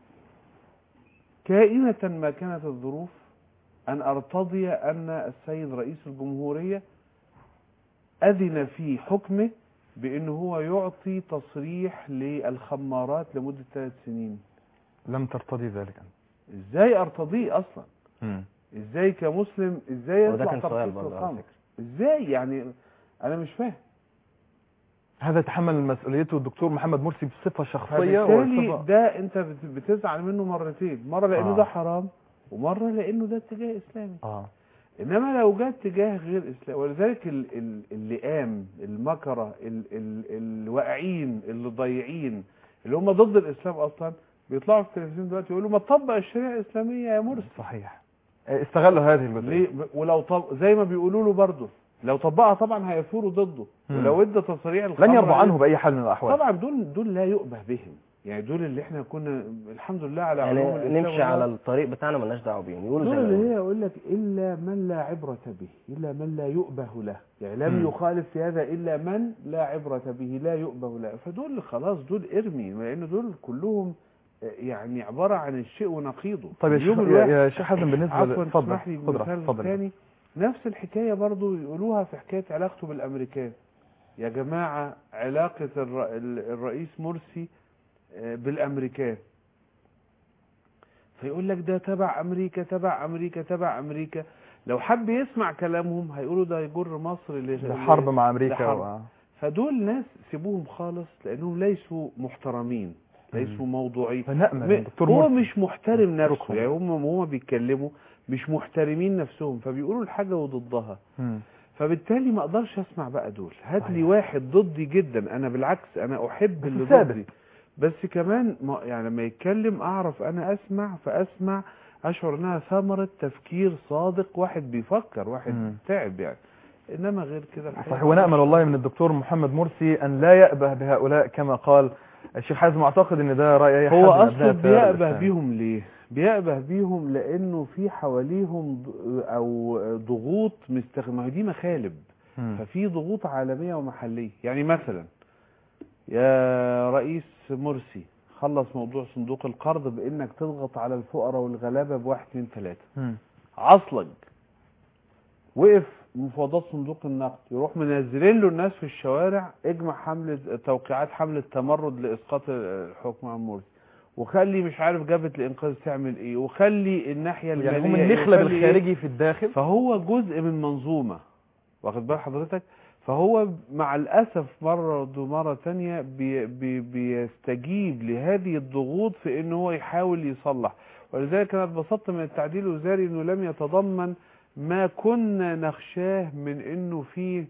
كائنة ما كانت الظروف ان ارتضي ان السيد رئيس الجمهورية اذن في حكمه بانه هو يعطي تصريح للخمارات لمدة ثلاث سنين لم ترتضي ذلك أنت ازاي ارتضيه اصلا مم. ازاي كمسلم ازاي وده يطلع كان سؤال ترخيص برضه على الخمر فكرة. ازاي يعني انا مش فاهم هذا يتحمل مسؤوليته الدكتور محمد مرسي بصفة شخصية فبالتالي وصفة ده انت بت- بتزعل منه مرتين مره لانه آه. ده حرام ومره لانه ده اتجاه اسلامي آه انما لو جه اتجاه غير اسلامي ولذلك ال- ال- اللئام المكره ال- ال- الواقعين اللي ضايعين اللي هم ضد الاسلام اصلا بيطلعوا في التلفزيون دلوقتي يقولوا ما تطبق الشريعه الاسلاميه يا مرسي صحيح استغلوا هذه الجزئية ليه ولو طب زي ما بيقولوا له برضه لو طبقها طبعا هيثوروا ضده مم. ولو ادى تصريح الخمر لن يرضوا عليه- عنه بأي حال من الأحوال طبعا دول دول لا يؤبه بهم يعني دول اللي احنا كنا الحمد لله على علوم يعني الإسلام نمشي على والله. الطريق بتاعنا مالناش دعوه بيهم يقولوا دول زي ما اللي يقولوا. هي يقول لك الا من لا عبره به الا من لا يؤبه له يعني لم مم. يخالف في هذا الا من لا عبره به لا يؤبه له فدول خلاص دول ارمي لان دول كلهم آه، يعني عباره عن الشيء ونقيضه طيب يا اليوم شيخ الواحد- يا شيخ حازم بالنسبة عفوا اتفضل اسمح لي اتفضل بمثال اتفضل ثاني نفس الحكايه برضو يقولوها في حكايه علاقته بالامريكان يا جماعه علاقه الر... ال- الرئيس مرسي آه، بالامريكان فيقول لك ده تبع امريكا تبع امريكا تبع امريكا لو حب يسمع كلامهم هيقولوا ده يجر مصر ل- ده حرب مع أمريكا لحرب. و... فدول ناس سيبوهم خالص لانهم ليسوا محترمين ليسوا موضوعيين فنأمل م- دكتور هو مرسي مش محترم نفسه اتركهم. يعني هم هم بيتكلموا مش محترمين نفسهم فبيقولوا الحاجة وضدها مم. فبالتالي ما اقدرش اسمع بقى دول هات لي صحيح. واحد ضدي جدا انا بالعكس انا احب بس اللي ثابت. ضدي بس كمان ما يعني لما يتكلم اعرف انا اسمع فاسمع اشعر انها ثمرة تفكير صادق واحد بيفكر واحد مم. تعب يعني انما غير كده الحقيقة صحيح ونأمل والله من الدكتور محمد مرسي أن لا يأبه بهؤلاء كما قال الشيخ حازم أعتقد أن ده رأي أي حد هو من أبناء اصلا التيار بيأبه الإسلامي. بيهم ليه بيأبه بيهم لانه في حواليهم ض- او ضغوط مستخ... ما هي دي مخالب مم. ففي ضغوط عالمية ومحلية يعني مثلا يا رئيس مرسي خلص موضوع صندوق القرض بانك تضغط على الفقراء والغلابة بواحد اتنين تلاتة مم. عصلج وقف مفاوضات صندوق النقد يروح منزلين له الناس في الشوارع اجمع حملة توقيعات حملة تمرد لاسقاط الحكم عن مرسي وخلي مش عارف جبهة الانقاذ تعمل ايه وخلي الناحية المالية يعني هم إيه، النخلة وخلي إيه. بالخارجي في الداخل فهو جزء من منظومة واخد بال حضرتك فهو مع الأسف مرة ومرة تانية بي بي بيستجيب لهذه الضغوط في ان هو يحاول يصلح ولذلك انا اتبسطت من التعديل الوزاري انه لم يتضمن ما كنا نخشاه من انه في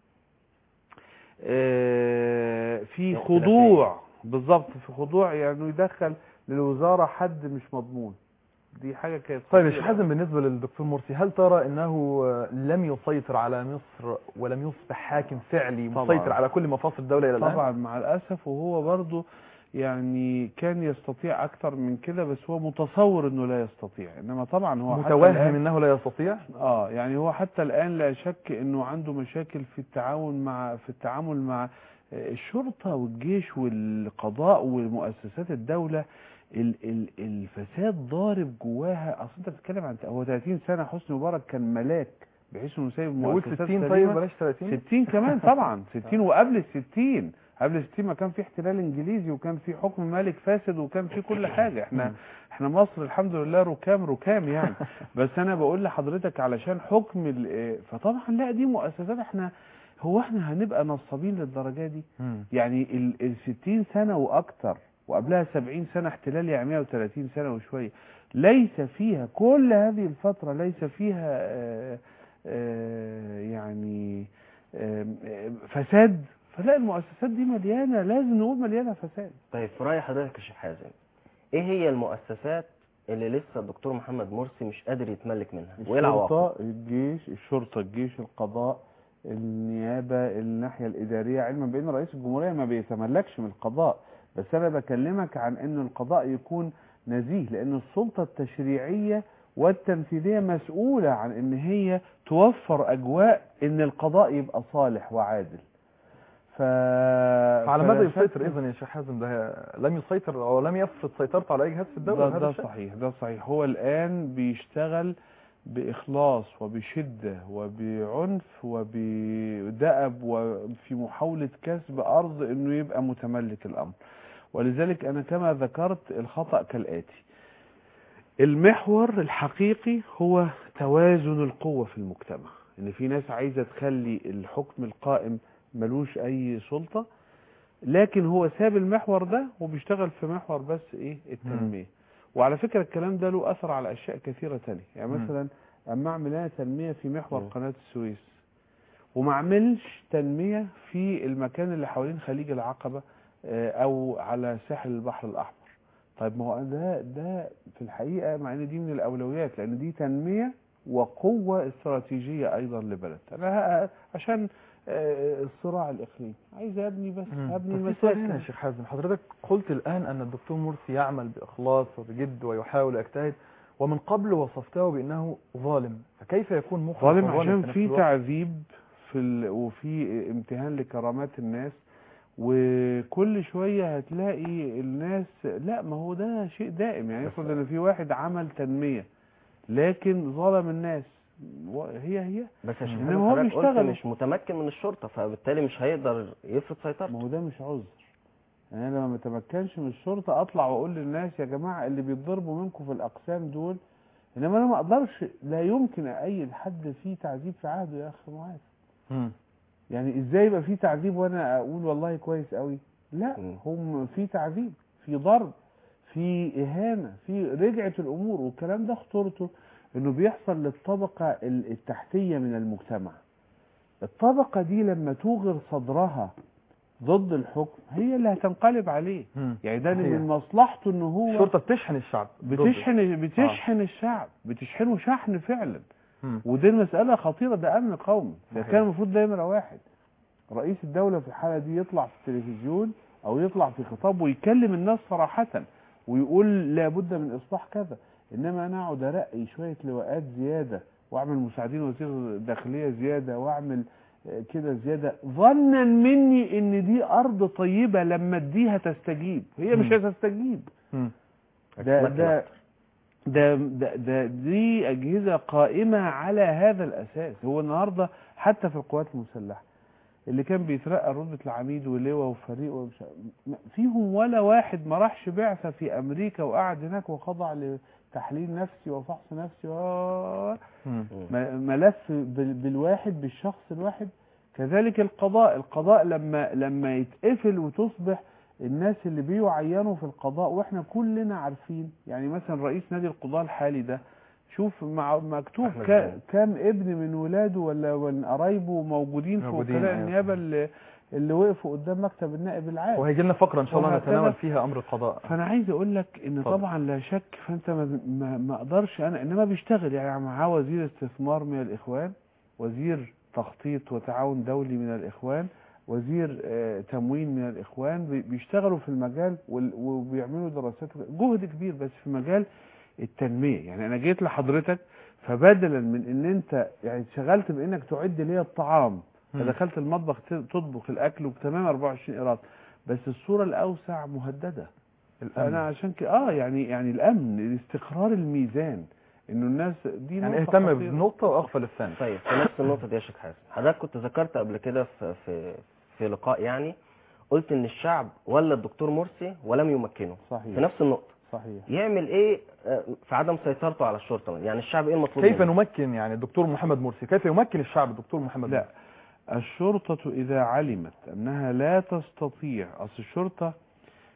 آه، في اختلافية. خضوع بالظبط في خضوع يعني يدخل للوزارة حد مش مضمون دي حاجة كانت طيب يا خطيرة. شيخ حازم بالنسبة للدكتور مرسي هل ترى أنه لم يسيطر على مصر ولم يصبح حاكم فعلي طبعاً. مسيطر على كل مفاصل الدولة إلى الآن طبعا مع الاسف وهو برضه يعني كان يستطيع اكتر من كده بس هو متصور انه لا يستطيع انما طبعا هو حتى متوهم الآن أنه لا يستطيع اه يعني هو حتى الان لا شك انه عنده مشاكل في التعاون مع في التعامل مع آه، الشرطه والجيش والقضاء ومؤسسات الدوله ال ال الفساد ضارب جواها اصل انت بتتكلم عن هو 30 سنه حسني مبارك كان ملاك بحيث انه سايب نقول مؤسسات 60 طيب سليمة. بلاش 30 60 كمان طبعا 60 وقبل ال 60 قبل ال 60 ما كان في احتلال انجليزي وكان في حكم مالك فاسد وكان في كل حاجه احنا احنا مصر الحمد لله ركام ركام يعني بس انا بقول لحضرتك علشان حكم ال- إيه، فطبعا لا دي مؤسسات احنا هو احنا هنبقى نصابين للدرجه دي مم. يعني ال ال 60 سنه واكتر وقبلها 70 سنة احتلال يعني 130 سنة وشوية ليس فيها كل هذه الفترة ليس فيها آه، آه، يعني آه، آه، فساد فلا المؤسسات دي مليانة لازم نقول مليانة فساد طيب في رأي حضرتك يا شيخ حازم ايه هي المؤسسات اللي لسه الدكتور محمد مرسي مش قادر يتملك منها وايه العواقب الشرطة الجيش الشرطة الجيش القضاء النيابة الناحية الإدارية علما بأن رئيس الجمهورية ما بيتملكش من القضاء بس أنا بكلمك عن أن القضاء يكون نزيه لأن السلطة التشريعية والتنفيذية مسؤولة عن أن هي توفر أجواء أن القضاء يبقى صالح وعادل ف... على فلا ماذا شك- يسيطر اذا يا شيخ حازم ده لم يسيطر او لم يفرض سيطرته على اي جهاز في الدوله ده, بهذا ده الشكل؟ صحيح ده صحيح هو الآن بيشتغل بإخلاص وبشدة وبعنف وبدأب وفي محاولة كسب أرض إنه يبقى متملك الأمر ولذلك أنا كما ذكرت الخطأ كالآتي المحور الحقيقي هو توازن القوة في المجتمع إن في ناس عايزة تخلي الحكم القائم ملوش أي سلطة لكن هو ساب المحور ده وبيشتغل في محور بس إيه التنمية وعلى فكرة الكلام ده له أثر على أشياء كثيرة تانية يعني مم. مثلا أما أعمل أنا تنمية في محور مم. قناة السويس وما أعملش تنمية في المكان اللي حوالين خليج العقبة آه، أو على ساحل البحر الأحمر طيب ما هو ده ده في الحقيقة مع إن دي من الأولويات لأن دي تنمية وقوة استراتيجية أيضا لبلد أنا ه- عشان آه، الصراع الإقليمي عايز أبني بس مم. أبني بس في سؤال هنا يا مساكن شيخ حازم حضرتك قلت الآن أن الدكتور مرسي يعمل بإخلاص وبجد ويحاول يجتهد ومن قبل وصفته بأنه ظالم فكيف يكون مخلص ظالم وظالم عشان في نفس في الوقت؟ تعذيب في ال... وفي امتهان لكرامات الناس وكل شوية هتلاقي الناس لا ما هو ده شيء دائم يعني بس- يفرض ان في واحد عمل تنمية لكن ظلم الناس وهي هي بس يا شيخ إنما حازم هو حضرتك قلت بيشتغل. مش متمكن من الشرطة فبالتالي مش هيقدر يفرض ما سيطرته هو ده مش عذر يعني انا لما ما اتمكنش من الشرطة اطلع واقول للناس يا جماعة اللي بيتضربوا منكم في الاقسام دول انما انا ما اقدرش لا يمكن ايد حد فيه تعذيب في عهده يا اخي معاذ مم. يعني ازاي يبقى في تعذيب وانا اقول والله كويس قوي لا مم. هم في تعذيب في ضرب في اهانه في رجعه الامور والكلام ده خطورته انه بيحصل للطبقه ال- التحتيه من المجتمع الطبقه دي لما توغر صدرها ضد الحكم هي اللي هتنقلب عليه مم. يعني ده صحيح. من مصلحته ان هو الشرطة بتشحن الشعب ضده. بتشحن بتشحن الشعب بتشحنه شحن فعلا مم. ودي المسألة خطيرة ده أمن قومي ده صحيح. كان المفروض ده نمرة واحد رئيس الدولة في الحالة دي يطلع في التلفزيون أو يطلع في خطاب ويكلم الناس صراحة ويقول لابد من إصلاح كذا إنما أنا أقعد أرقي شوية لواءات زيادة وأعمل مساعدين وزير داخلية زيادة وأعمل آه، كده زيادة ظنا مني إن دي أرض طيبة لما أديها تستجيب هي مش مم. هتستجيب مم. ده هتتمكن ده أكتر. ده, ده, ده دي أجهزة قائمة على هذا الأساس هو النهاردة حتى في القوات المسلحة اللي كان بيترقى رتبة العميد ولواء وفريق ومش ما- فيهم ولا واحد ما راحش بعثة في أمريكا وقعد هناك وخضع لتحليل نفسي وفحص نفسي و... مم. مم. م- ملف بال- بالواحد بالشخص الواحد كذلك القضاء القضاء لما لما يتقفل وتصبح الناس اللي بيعينوا في القضاء واحنا كلنا عارفين يعني مثلا رئيس نادي القضاء الحالي ده شوف مع مكتوب أحمد كا- زاهد. كام ابن من ولاده ولا من قرايبه موجودين في موجودين، وكلاء أيوة. النيابه اللي اللي وقفوا قدام مكتب النائب العام وهيجي لنا فقرة إن شاء الله وهكذا. نتناول فيها أمر القضاء فانا عايز اقول لك ان اتفضل. طبعا لا شك فانت ما, ما, ما اقدرش انا انما بيشتغل يعني معاه وزير استثمار من الاخوان وزير تخطيط وتعاون دولي من الاخوان وزير آه، تموين من الاخوان بي- بيشتغلوا في المجال وال- وبيعملوا دراسات جهد كبير بس في مجال التنميه يعني انا جيت لحضرتك فبدلا من ان انت يعني اتشغلت بانك تعد لي الطعام مم. فدخلت المطبخ ت- تطبخ الاكل وبتمام 24 قيراط بس الصوره الاوسع مهدده الأمن. انا عشان كده اه يعني يعني الامن استقرار الميزان انه الناس دي يعني نقطة اهتم خطيرة. بنقطة وأغفل الثانية طيب في نفس النقطة دي يا شيخ حازم حضرتك كنت ذكرت قبل كده في في في لقاء يعني قلت ان الشعب ولا الدكتور مرسي ولم يمكنه في صحيح نفس النقطة صحيح يعمل ايه آه، في عدم سيطرته على الشرطة يعني الشعب ايه المطلوب كيف منه نمكن يعني الدكتور محمد مرسي كيف يمكن الشعب الدكتور محمد لا مرسي الشرطة إذا علمت أنها لا تستطيع أصل الشرطة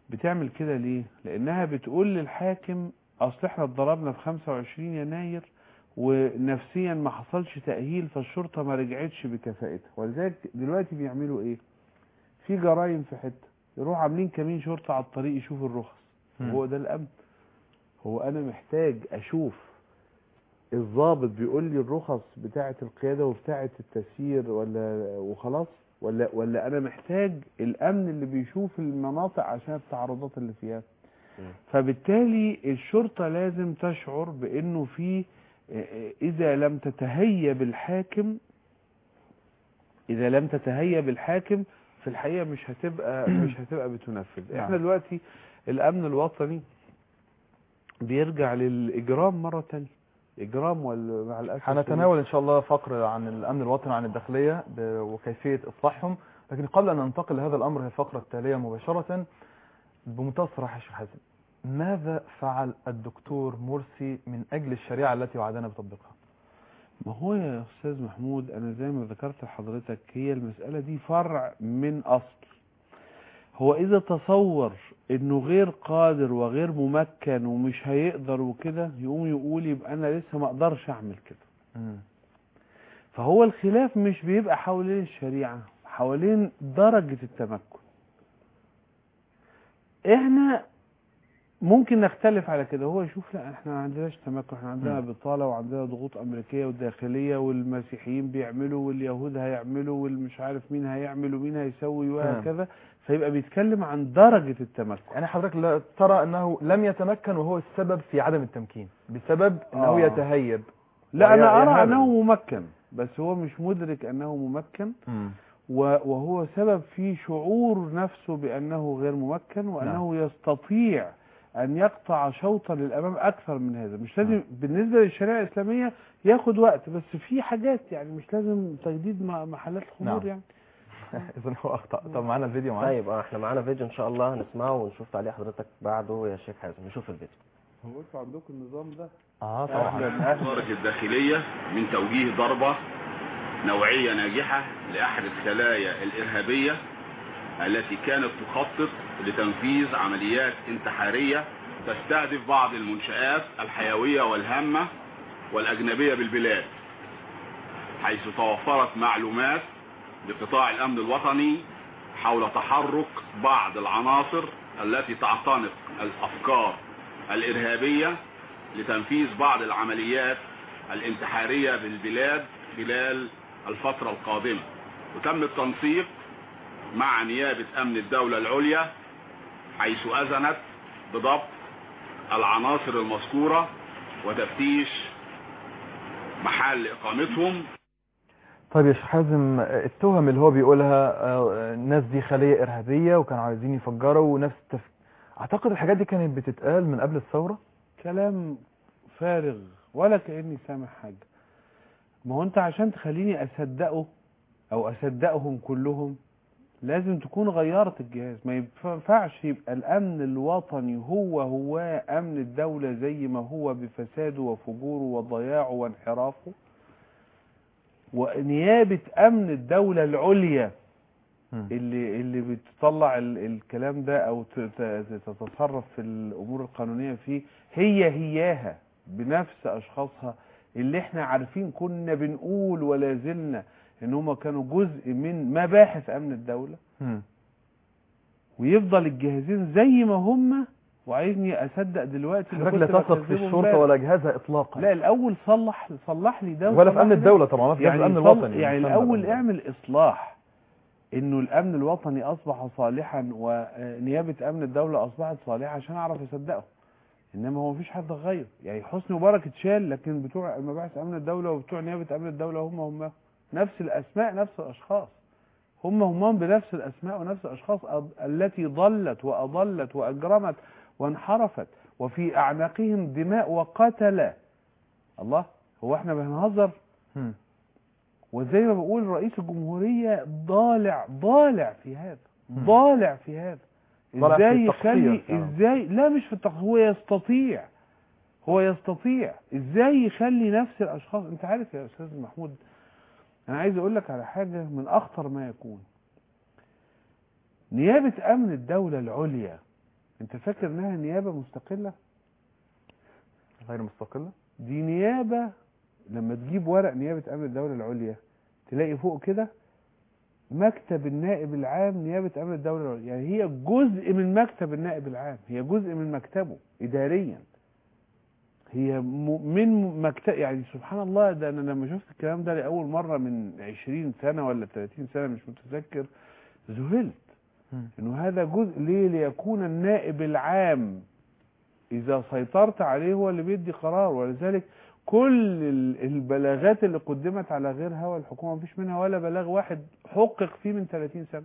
بتعمل كده ليه لانها بتقول للحاكم اصل احنا اتضربنا في 25 يناير ونفسيا ما حصلش تأهيل فالشرطة ما رجعتش بكفاءتها ولذلك دلوقتي بيعملوا ايه في جرائم في حتة يروح عاملين كمين شرطة على الطريق يشوف الرخص مم. هو ده الامن هو انا محتاج اشوف الضابط بيقول لي الرخص بتاعة القيادة وبتاعة التسيير ولا وخلاص ولا ولا انا محتاج الامن اللي بيشوف المناطق عشان التعرضات اللي فيها مم. فبالتالي الشرطة لازم تشعر بانه في اذا لم تتهيب الحاكم اذا لم تتهيب الحاكم في الحقيقة مش هتبقى مش هتبقى بتنفذ احنا نعم. دلوقتي الامن الوطني بيرجع للاجرام مرة تانية اجرام ولا مع الاسف هنتناول ان شاء الله فقر عن الامن الوطني وعن الداخليه ب- وكيفيه اصلاحهم لكن قبل ان ننتقل لهذا الامر هي الفقره التاليه مباشره بمنتهى الصراحه يا شيخ حازم ماذا فعل الدكتور مرسي من اجل الشريعه التي وعدنا بتطبيقها ما هو يا استاذ محمود انا زي ما ذكرت لحضرتك هي المسألة دي فرع من اصل هو اذا تصور انه غير قادر وغير ممكن ومش هيقدر وكده يقوم يقول يبقى انا لسه ما اقدرش اعمل كده فهو الخلاف مش بيبقى حوالين الشريعة حوالين درجة التمكن احنا ممكن نختلف على كده هو يشوف لا احنا ما عندناش تمكن احنا عندنا مم. بطالة وعندنا ضغوط امريكية وداخلية والمسيحيين بيعملوا واليهود هيعملوا والمش عارف مين هيعمل ومين هيسوي وهكذا فيبقى بيتكلم عن درجة التمكن يعني حضرتك لا ترى انه لم يتمكن وهو السبب في عدم التمكين بسبب انه آه. يتهيب لا وهي- انا ارى هذا. انه ممكن بس هو مش مدرك انه ممكن و- وهو سبب في شعور نفسه بأنه غير ممكن وأنه يستطيع أن يقطع شوطا للأمام أكثر من هذا مش لازم بالنسبة للشريعة الإسلامية ياخد وقت بس في حاجات يعني مش لازم تجديد م- محلات الخمور نعم. يعني اذا هو اخطا طب معانا الفيديو معانا طيب اه احنا معانا فيديو ان شاء الله هنسمعه ونشوف تعليق حضرتك بعده يا شيخ حازم نشوف الفيديو هو انتوا عندكم النظام ده اه طبعا الخارج الداخلية من توجيه ضربة نوعية ناجحة لأحد الخلايا الإرهابية التي كانت تخطط لتنفيذ عمليات انتحارية تستهدف بعض المنشآت الحيوية والهامة والأجنبية بالبلاد حيث توفرت معلومات لقطاع الأمن الوطني حول تحرك بعض العناصر التي تعتنق الأفكار الإرهابية لتنفيذ بعض العمليات الانتحارية بالبلاد خلال الفترة القادمة وتم التنسيق مع نيابة أمن الدولة العليا حيث أذنت بضبط العناصر المذكورة وتفتيش محل إقامتهم طيب يا شيخ حازم التهم اللي هو بيقولها آه، الناس دي خلية إرهابية وكانوا عايزين يفجروا ونفس التف... أعتقد الحاجات دي كانت بتتقال من قبل الثورة كلام فارغ ولا كأني سامع حاجة ما هو انت عشان تخليني اصدقه او اصدقهم كلهم لازم تكون غيرت الجهاز ما ينفعش يبقى الامن الوطني هو هو امن الدولة زي ما هو بفساده وفجوره وضياعه وانحرافه ونيابة امن الدولة العليا اللي اللي بتطلع ال- الكلام ده او ت- ت- تتصرف في الامور القانونيه فيه هي هياها بنفس اشخاصها اللي احنا عارفين كنا بنقول ولا زلنا ان هم كانوا جزء من مباحث امن الدوله مم. ويفضل الجهازين زي ما هم وعايزني اصدق دلوقتي اللي حضرتك لا كنت تثق في بكذبه الشرطة امبارح. ولا جهازها إطلاقا لا الاول صلح صلح لي ده ولا في وصلح أمن لي ده. الدولة طبعا ما في جهاز الأمن صل- الوطني يعني مسمى الاول بالأمن. اعمل اصلاح انه الامن الوطني اصبح صالحا ونيابه امن الدوله اصبحت صالحه عشان اعرف اصدقه انما هو مفيش حد غير يعني حسني مبارك اتشال لكن بتوع مباحث امن الدوله وبتوع نيابه امن الدوله هم هم نفس الاسماء نفس الاشخاص هم هم بنفس الاسماء ونفس الاشخاص أض- التي ضلت واضلت واجرمت وانحرفت وفي اعناقهم دماء وقتل الله هو احنا بنهزر مم. وزي ما بقول رئيس الجمهورية ضالع ضالع في هذا مم. ضالع في هذا ضالع في ازاي التقصير يخلي فعلا. ازاي لا مش في التقصير هو يستطيع هو يستطيع ازاي يخلي نفس الاشخاص انت عارف يا استاذ محمود انا عايز اقول لك على حاجة من اخطر ما يكون نيابة امن الدولة العليا انت فاكر انها نيابة مستقلة غير مستقلة دي نيابة لما تجيب ورق نيابة امن الدولة العليا تلاقي فوق كده مكتب النائب العام نيابة امن الدولة العليا يعني هي جزء من مكتب النائب العام هي جزء من مكتبه اداريا هي م- من مكتب يعني سبحان الله ده انا لما شفت الكلام ده لاول مرة من 20 سنة ولا 30 سنة مش متذكر ذهلت مم. انه هذا جزء ليه ليكون النائب العام اذا سيطرت عليه هو اللي بيدي قرار ولذلك كل ال- البلاغات اللي قدمت على غير هوى الحكومه مفيش منها ولا بلاغ واحد حقق فيه من 30 سنه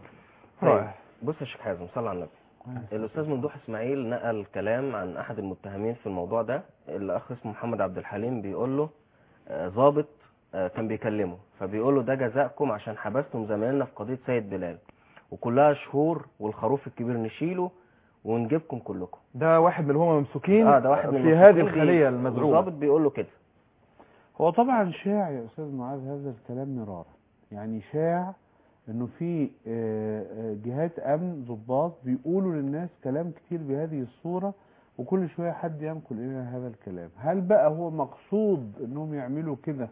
رائع بص يا شيخ حازم صلى على النبي الاستاذ ممدوح اسماعيل نقل كلام عن احد المتهمين في الموضوع ده الاخ اسمه محمد عبد الحليم بيقول له آه، ضابط آه، كان بيكلمه فبيقول له ده جزاءكم عشان حبستم زمايلنا في قضيه سيد بلال وكلها شهور والخروف الكبير نشيله ونجيبكم كلكم ده واحد من اللي هم ممسوكين اه ده واحد من في المسؤولين هذه بي- الخلية المزعومة والضابط بيقول له كده هو طبعا شاع يا استاذ معاذ هذا الكلام مرارا يعني شاع انه في آه، آه، جهات امن ضباط بيقولوا للناس كلام كتير بهذه الصوره وكل شويه حد ينقل لنا هذا الكلام هل بقى هو مقصود انهم يعملوا كده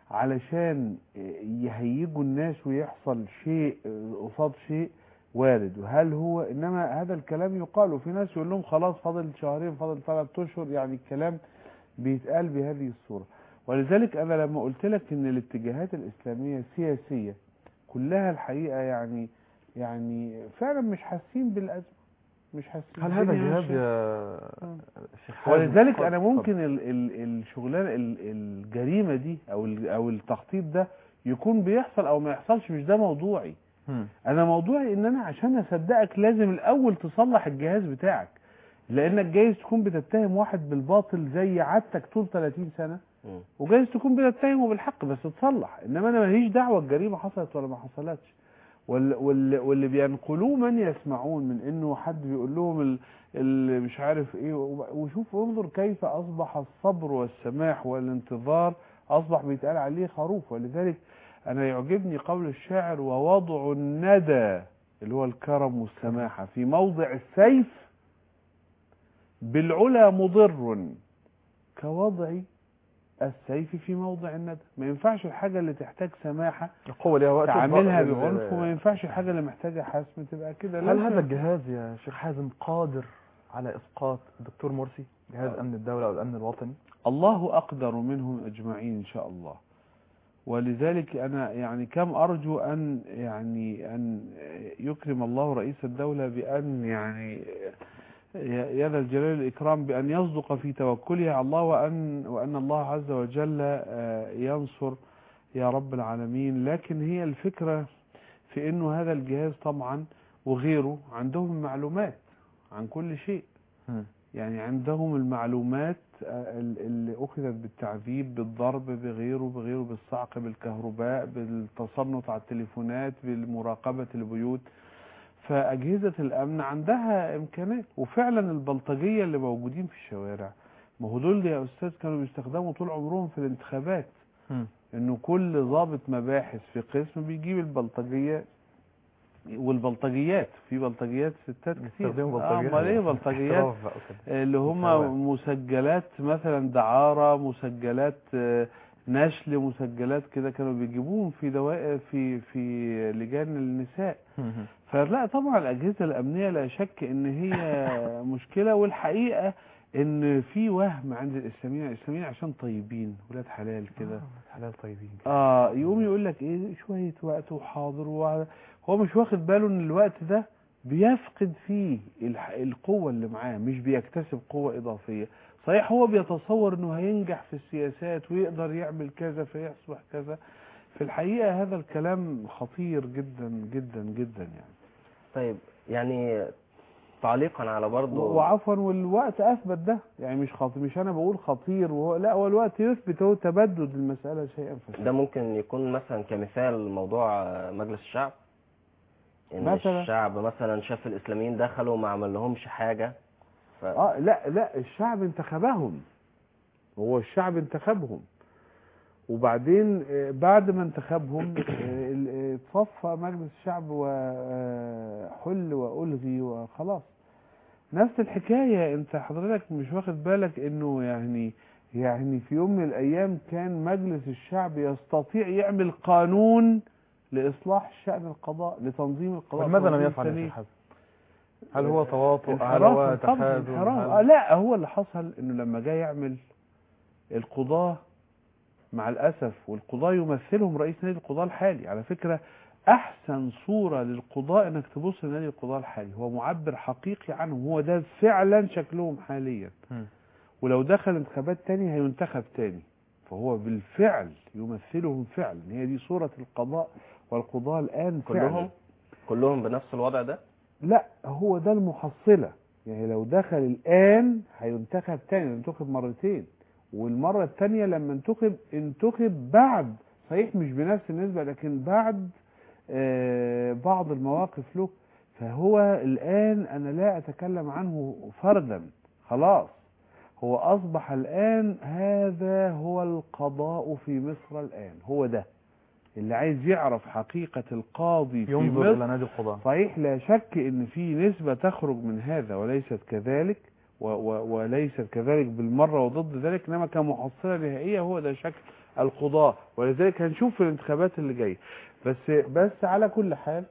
علشان آه، يهيجوا الناس ويحصل شيء آه، قصاد شيء وارد وهل هو انما هذا الكلام يقال وفي ناس يقول لهم خلاص فاضل شهرين فاضل ثلاث اشهر يعني الكلام بيتقال بهذه الصوره ولذلك انا لما قلت لك ان الاتجاهات الاسلاميه السياسيه كلها الحقيقه يعني يعني فعلا مش حاسين بالازمه مش حاسين هل هذا الدنيا جهاز ماشية. يا شيخ حازم؟ ولذلك اتفضل، انا اتفضل. ممكن ال ال الشغلانه ال- الجريمه دي او ال- او التخطيط ده يكون بيحصل او ما يحصلش مش ده موضوعي مم. انا موضوعي ان انا عشان اصدقك لازم الاول تصلح الجهاز بتاعك لانك جايز تكون بتتهم واحد بالباطل زي عادتك طول 30 سنه مم. وجايز تكون بتتهمه بالحق بس تصلح انما انا ماليش دعوه الجريمه حصلت ولا ما حصلتش وال وال واللي بينقلوه من يسمعون من انه حد بيقول لهم ال- اللي مش عارف ايه وب- وشوف انظر كيف اصبح الصبر والسماح والانتظار اصبح بيتقال عليه خروف ولذلك انا يعجبني قول الشاعر ووضع الندى اللي هو الكرم والسماحه في موضع السيف بالعلا مضر كوضع السيف في موضع الندى ما ينفعش الحاجة اللي تحتاج سماحة القوة ليها وقت تعملها الضغط بعنف ال- وما ينفعش الحاجة اللي محتاجة حسم تبقى كده هل لازم- هذا الجهاز يا شيخ حازم قادر على اسقاط الدكتور مرسي جهاز آه. امن الدولة او الامن الوطني الله أقدر منهم أجمعين إن شاء الله ولذلك أنا يعني كم أرجو أن يعني أن يكرم الله رئيس الدولة بأن يعني يا ذا الجلال الإكرام بأن يصدق في توكله على الله وأن وأن الله عز وجل آه، ينصر يا رب العالمين لكن هي الفكرة في أنه هذا الجهاز طبعا وغيره عندهم معلومات عن كل شيء يعني عندهم المعلومات آه، ال- اللي أخذت بالتعذيب بالضرب بغيره بغيره بالصعق بالكهرباء بالتصنت على التليفونات بالمراقبة البيوت فأجهزة الأمن عندها إمكانات وفعلا البلطجية اللي موجودين في الشوارع ما هو دول يا أستاذ كانوا بيستخدموا طول عمرهم في الانتخابات إنه كل ضابط مباحث في قسم بيجيب البلطجية والبلطجيات في بلطجيات ستات كتير بيستخدموا آه، بلطجيات امال ايه بلطجيات احتراف بقى وكده. اللي هم مساواة. مسجلات مثلا دعارة مسجلات آه، نشل مسجلات كده كانوا بيجيبوهم في دوائر في في لجان النساء فلا طبعا الأجهزة الأمنية لا شك إن هي مشكلة والحقيقة إن في وهم عند الإسلاميين الإسلاميين عشان طيبين ولاد حلال كده آه، حلال طيبين اه يقوم يقول لك ايه شويه وقت وحاضر وع- هو مش واخد باله ان الوقت ده بيفقد فيه الح- القوه اللي معاه مش بيكتسب قوه اضافيه صحيح هو بيتصور انه هينجح في السياسات ويقدر يعمل كذا فيصبح كذا في الحقيقه هذا الكلام خطير جدا جدا جدا يعني طيب يعني تعليقا على برضه وعفوا والوقت اثبت ده يعني مش خطير مش انا بقول خطير وهو لا هو الوقت يثبت هو تبدد المساله شيئا فشيئا ده ممكن يكون مثلا كمثال موضوع مجلس الشعب ان مثلا. الشعب مثلا شاف الاسلاميين دخلوا ما عمل لهمش حاجه ف... اه لا لا الشعب انتخبهم هو الشعب انتخبهم وبعدين آه، بعد ما انتخبهم آه، ال- آه، اتصفى مجلس الشعب وحل والغي وخلاص نفس الحكاية انت حضرتك مش واخد بالك انه يعني يعني في يوم من الايام كان مجلس الشعب يستطيع يعمل قانون لاصلاح شأن القضاء لتنظيم القضاء ولماذا لم تنظيم يفعل يا سليم. شيخ حسن هل هو تواطؤ هل انحراف هو طبعا تحاذر انحراف هل- آه لا هو اللي حصل انه لما جاي يعمل القضاة مع الاسف والقضاة يمثلهم رئيس نادي القضاة الحالي على فكرة احسن صورة للقضاء انك تبص لنادي القضاة الحالي هو معبر حقيقي عنهم هو ده فعلا شكلهم حاليا مم. ولو دخل انتخابات تاني هينتخب تاني فهو بالفعل يمثلهم فعلا هي دي صورة القضاء والقضاة الآن فعلا كلهم كلهم بنفس الوضع ده لا هو ده المحصلة يعني لو دخل الآن هينتخب تاني ينتخب مرتين والمرة التانية لما انتخب انتخب بعد صحيح مش بنفس النسبة لكن بعد آه، بعض المواقف له فهو الآن أنا لا أتكلم عنه فردا خلاص هو أصبح الآن هذا هو القضاء في مصر الآن هو ده اللي عايز يعرف حقيقة القاضي في ينظر مصر الى نادي القضاء صحيح لا شك ان في نسبة تخرج من هذا وليست كذلك و و وليست كذلك بالمرة وضد ذلك انما كمحصلة نهائية هو ده شكل القضاء ولذلك هنشوف في الانتخابات اللي جاية بس بس على كل حال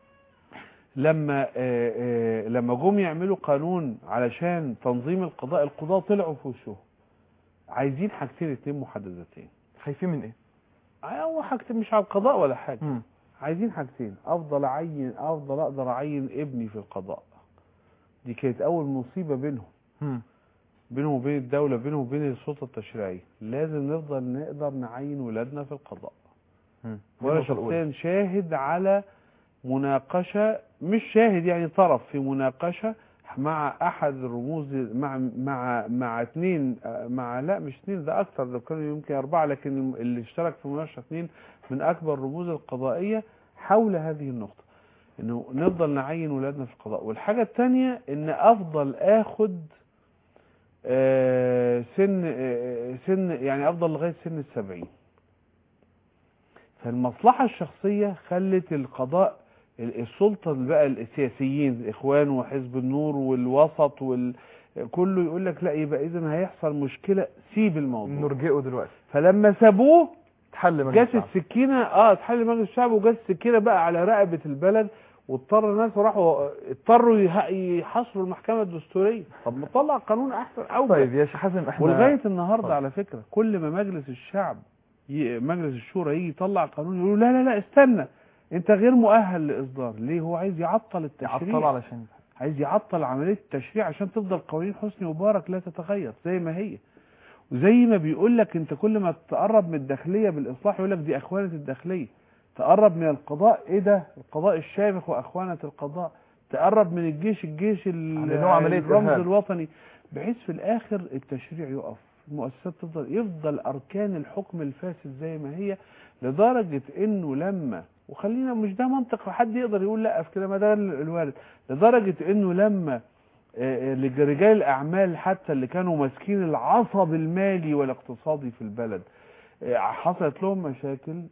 لما آه، آه، لما جم يعملوا قانون علشان تنظيم القضاء القضاء طلعوا في وشهم عايزين حاجتين اتنين محددتين خايفين من ايه هو حاجتين مش على القضاء ولا حاجة مم. عايزين حاجتين افضل اعين افضل اقدر اعين ابني في القضاء دي كانت اول مصيبه بينهم مم. بينهم وبين الدوله بينهم وبين السلطه التشريعيه لازم نفضل نقدر نعين ولادنا في القضاء مم. وانا النقطة الأولى. شخصيا شاهد على مناقشه مش شاهد يعني طرف في مناقشه مع احد الرموز مع مع مع اثنين مع لا مش اثنين ده اكثر ده كانوا يمكن اربعه لكن اللي اشترك في المناقشه اثنين من اكبر الرموز القضائيه حول هذه النقطه انه نفضل نعين ولادنا في القضاء والحاجه الثانيه ان افضل اخد آه، سن آه، سن يعني افضل لغايه سن السبعين فالمصلحه الشخصيه خلت القضاء ال- السلطه اللي بقى السياسيين الاخوان وحزب النور والوسط وال كله يقول لك لا يبقى اذا هيحصل مشكله سيب الموضوع نرجئه دلوقتي فلما سابوه تحل مجلس جت الشعب. السكينه اه اتحل مجلس الشعب وجت السكينه بقى على رقبه البلد واضطر الناس راحوا اضطروا يه- يحاصروا المحكمه الدستوريه طب ما طلع قانون احسن او طيب يا شيخ حازم احنا ولغايه النهارده اتفضل. على فكره كل ما مجلس الشعب ي... مجلس الشورى يجي يطلع قانون يقولوا لا لا لا استنى انت غير مؤهل لاصدار ليه هو عايز يعطل التشريع عطل علشان عايز يعطل عمليه التشريع عشان تفضل قوانين حسني مبارك لا تتغير زي ما هي وزي ما بيقول لك انت كل ما تقرب من الداخليه بالاصلاح يقول لك دي اخوانه الداخليه تقرب من القضاء ايه ده القضاء الشامخ واخوانه القضاء تقرب من الجيش الجيش ال- لأنه عملية الرمز إرهاب. الوطني بحيث في الاخر التشريع يقف المؤسسات تفضل يفضل اركان الحكم الفاسد زي ما هي لدرجه انه لما وخلينا مش ده منطق حد يقدر يقول لا في كده ما ده ال- الوارد لدرجه انه لما آه، آه، رجال الاعمال حتى اللي كانوا ماسكين العصب المالي والاقتصادي في البلد آه، حصلت لهم مشاكل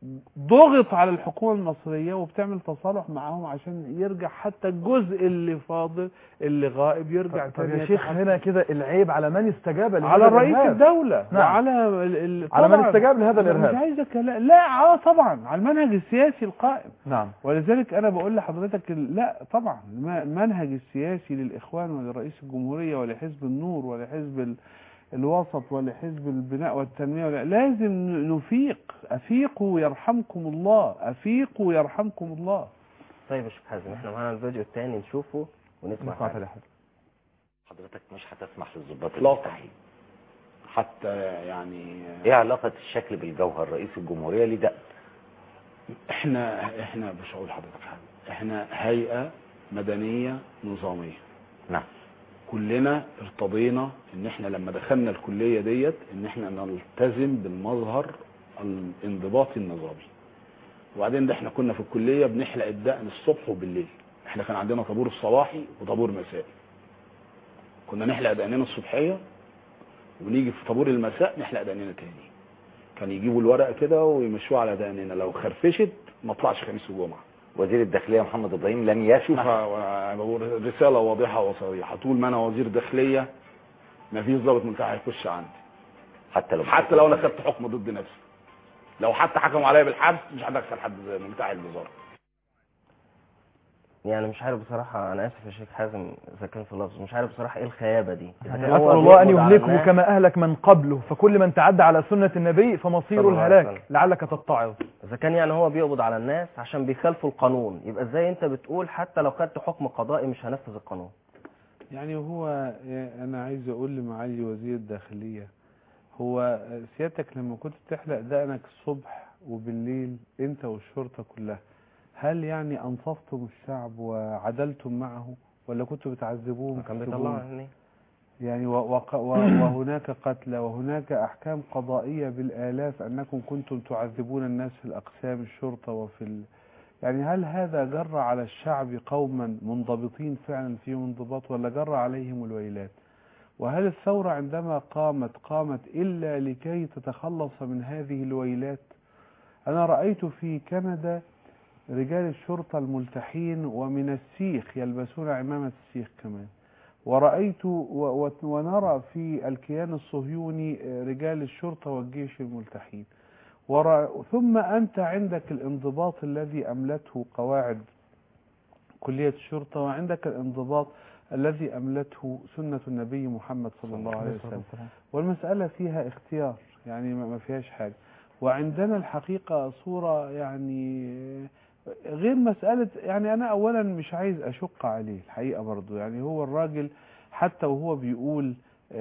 ضغط على الحكومة المصرية وبتعمل تصالح معاهم عشان يرجع حتى الجزء اللي فاضل اللي غائب يرجع طب طب تاني يا شيخ يتحسن. هنا كده العيب على من استجاب لهذا على رئيس الإرهاب. الدولة نعم. وعلى ال... ال... على من طبعاً. استجاب لهذا أنا الإرهاب. مش عايزك لا لا اه طبعا على المنهج السياسي القائم نعم ولذلك انا بقول لحضرتك ال- لا طبعا الم- المنهج السياسي للاخوان ولرئيس الجمهوريه ولحزب النور ولحزب ال- الوسط ولحزب البناء والتنميه ولا لازم ن- نفيق افيقوا يرحمكم الله افيقوا يرحمكم الله طيب يا شيخ حازم احنا معانا الفيديو الثاني نشوفه ونسمع نسمع حاجة. تلحظ حضرتك مش هتسمح للضباط إطلاقاً. المستحيل حتى يعني ايه علاقة الشكل بالجوهر رئيس الجمهورية ليه ده احنا احنا مش هقول لحضرتك حاجه احنا هيئه مدنيه نظاميه نعم كلنا ارتضينا ان احنا لما دخلنا الكليه ديت ان احنا نلتزم بالمظهر الانضباطي النظامي وبعدين ده احنا كنا في الكليه بنحلق الدقن الصبح وبالليل احنا كان عندنا طابور الصباحي وطابور مسائي كنا نحلق دقننا الصبحيه ونيجي في طابور المساء نحلق دقننا تاني كان يجيبوا الورقه كده ويمشوها على دقننا لو خرفشت ما طلعش خميس وجمعه وزير الداخليه محمد ابراهيم لم شوف يسمح أنا بقول رساله واضحه وصريحه طول ما انا وزير داخليه ما فيش ضابط ملتحي هيخش عندي حتى لو حتى لو انا خدت حكم ضد نفسي لو حتى حكموا عليا بالحبس مش هدخل حد ملتحي الوزاره يعني مش عارف بصراحة أنا آسف يا شيخ حازم إذا كان في اللفظ مش عارف بصراحة إيه الخيابة دي إذا يعني كان هو أسأل الله أن بيقبض على يهلكه الناس- كما أهلك من قبله فكل من تعدى على سنة النبي فمصيره صلى الله عليه الهلاك وسلم. لعلك تتعظ إذا كان يعني هو بيقبض على الناس عشان بيخالفوا القانون يبقى إزاي أنت بتقول حتى لو خدت حكم قضائي مش هنفذ القانون يعني هو انا عايز اقول لمعالي وزير الداخلية هو سيادتك لما كنت تحلق دقنك الصبح وبالليل انت والشرطة كلها هل يعني انصفتم الشعب وعدلتم معه ولا كنتوا بتعذبوهم كان في بيطلعوا السجون؟ يعني يعني و- وق- و- وهناك قتلى وهناك أحكام قضائية بالآلاف أنكم كنتم تعذبون الناس في الأقسام الشرطة وفي ال... يعني هل هذا جر على الشعب قوما منضبطين فعلا فيهم انضباط ولا جر عليهم الويلات وهل الثورة عندما قامت قامت إلا لكي تتخلص من هذه الويلات أنا رأيت في كندا رجال الشرطة الملتحين ومن السيخ يلبسون عمامة السيخ كمان ورأيت و- و- ونرى في الكيان الصهيوني رجال الشرطة والجيش الملتحين ورا ثم أنت عندك الانضباط الذي أملته قواعد كلية الشرطة وعندك الانضباط الذي أملته سنة النبي محمد صلى الله عليه وسلم والمسألة فيها اختيار يعني ما ما فيهاش حاجة وعندنا الحقيقة صورة يعني غير مسألة يعني أنا أولا مش عايز أشق عليه الحقيقة برضو يعني هو الراجل حتى وهو بيقول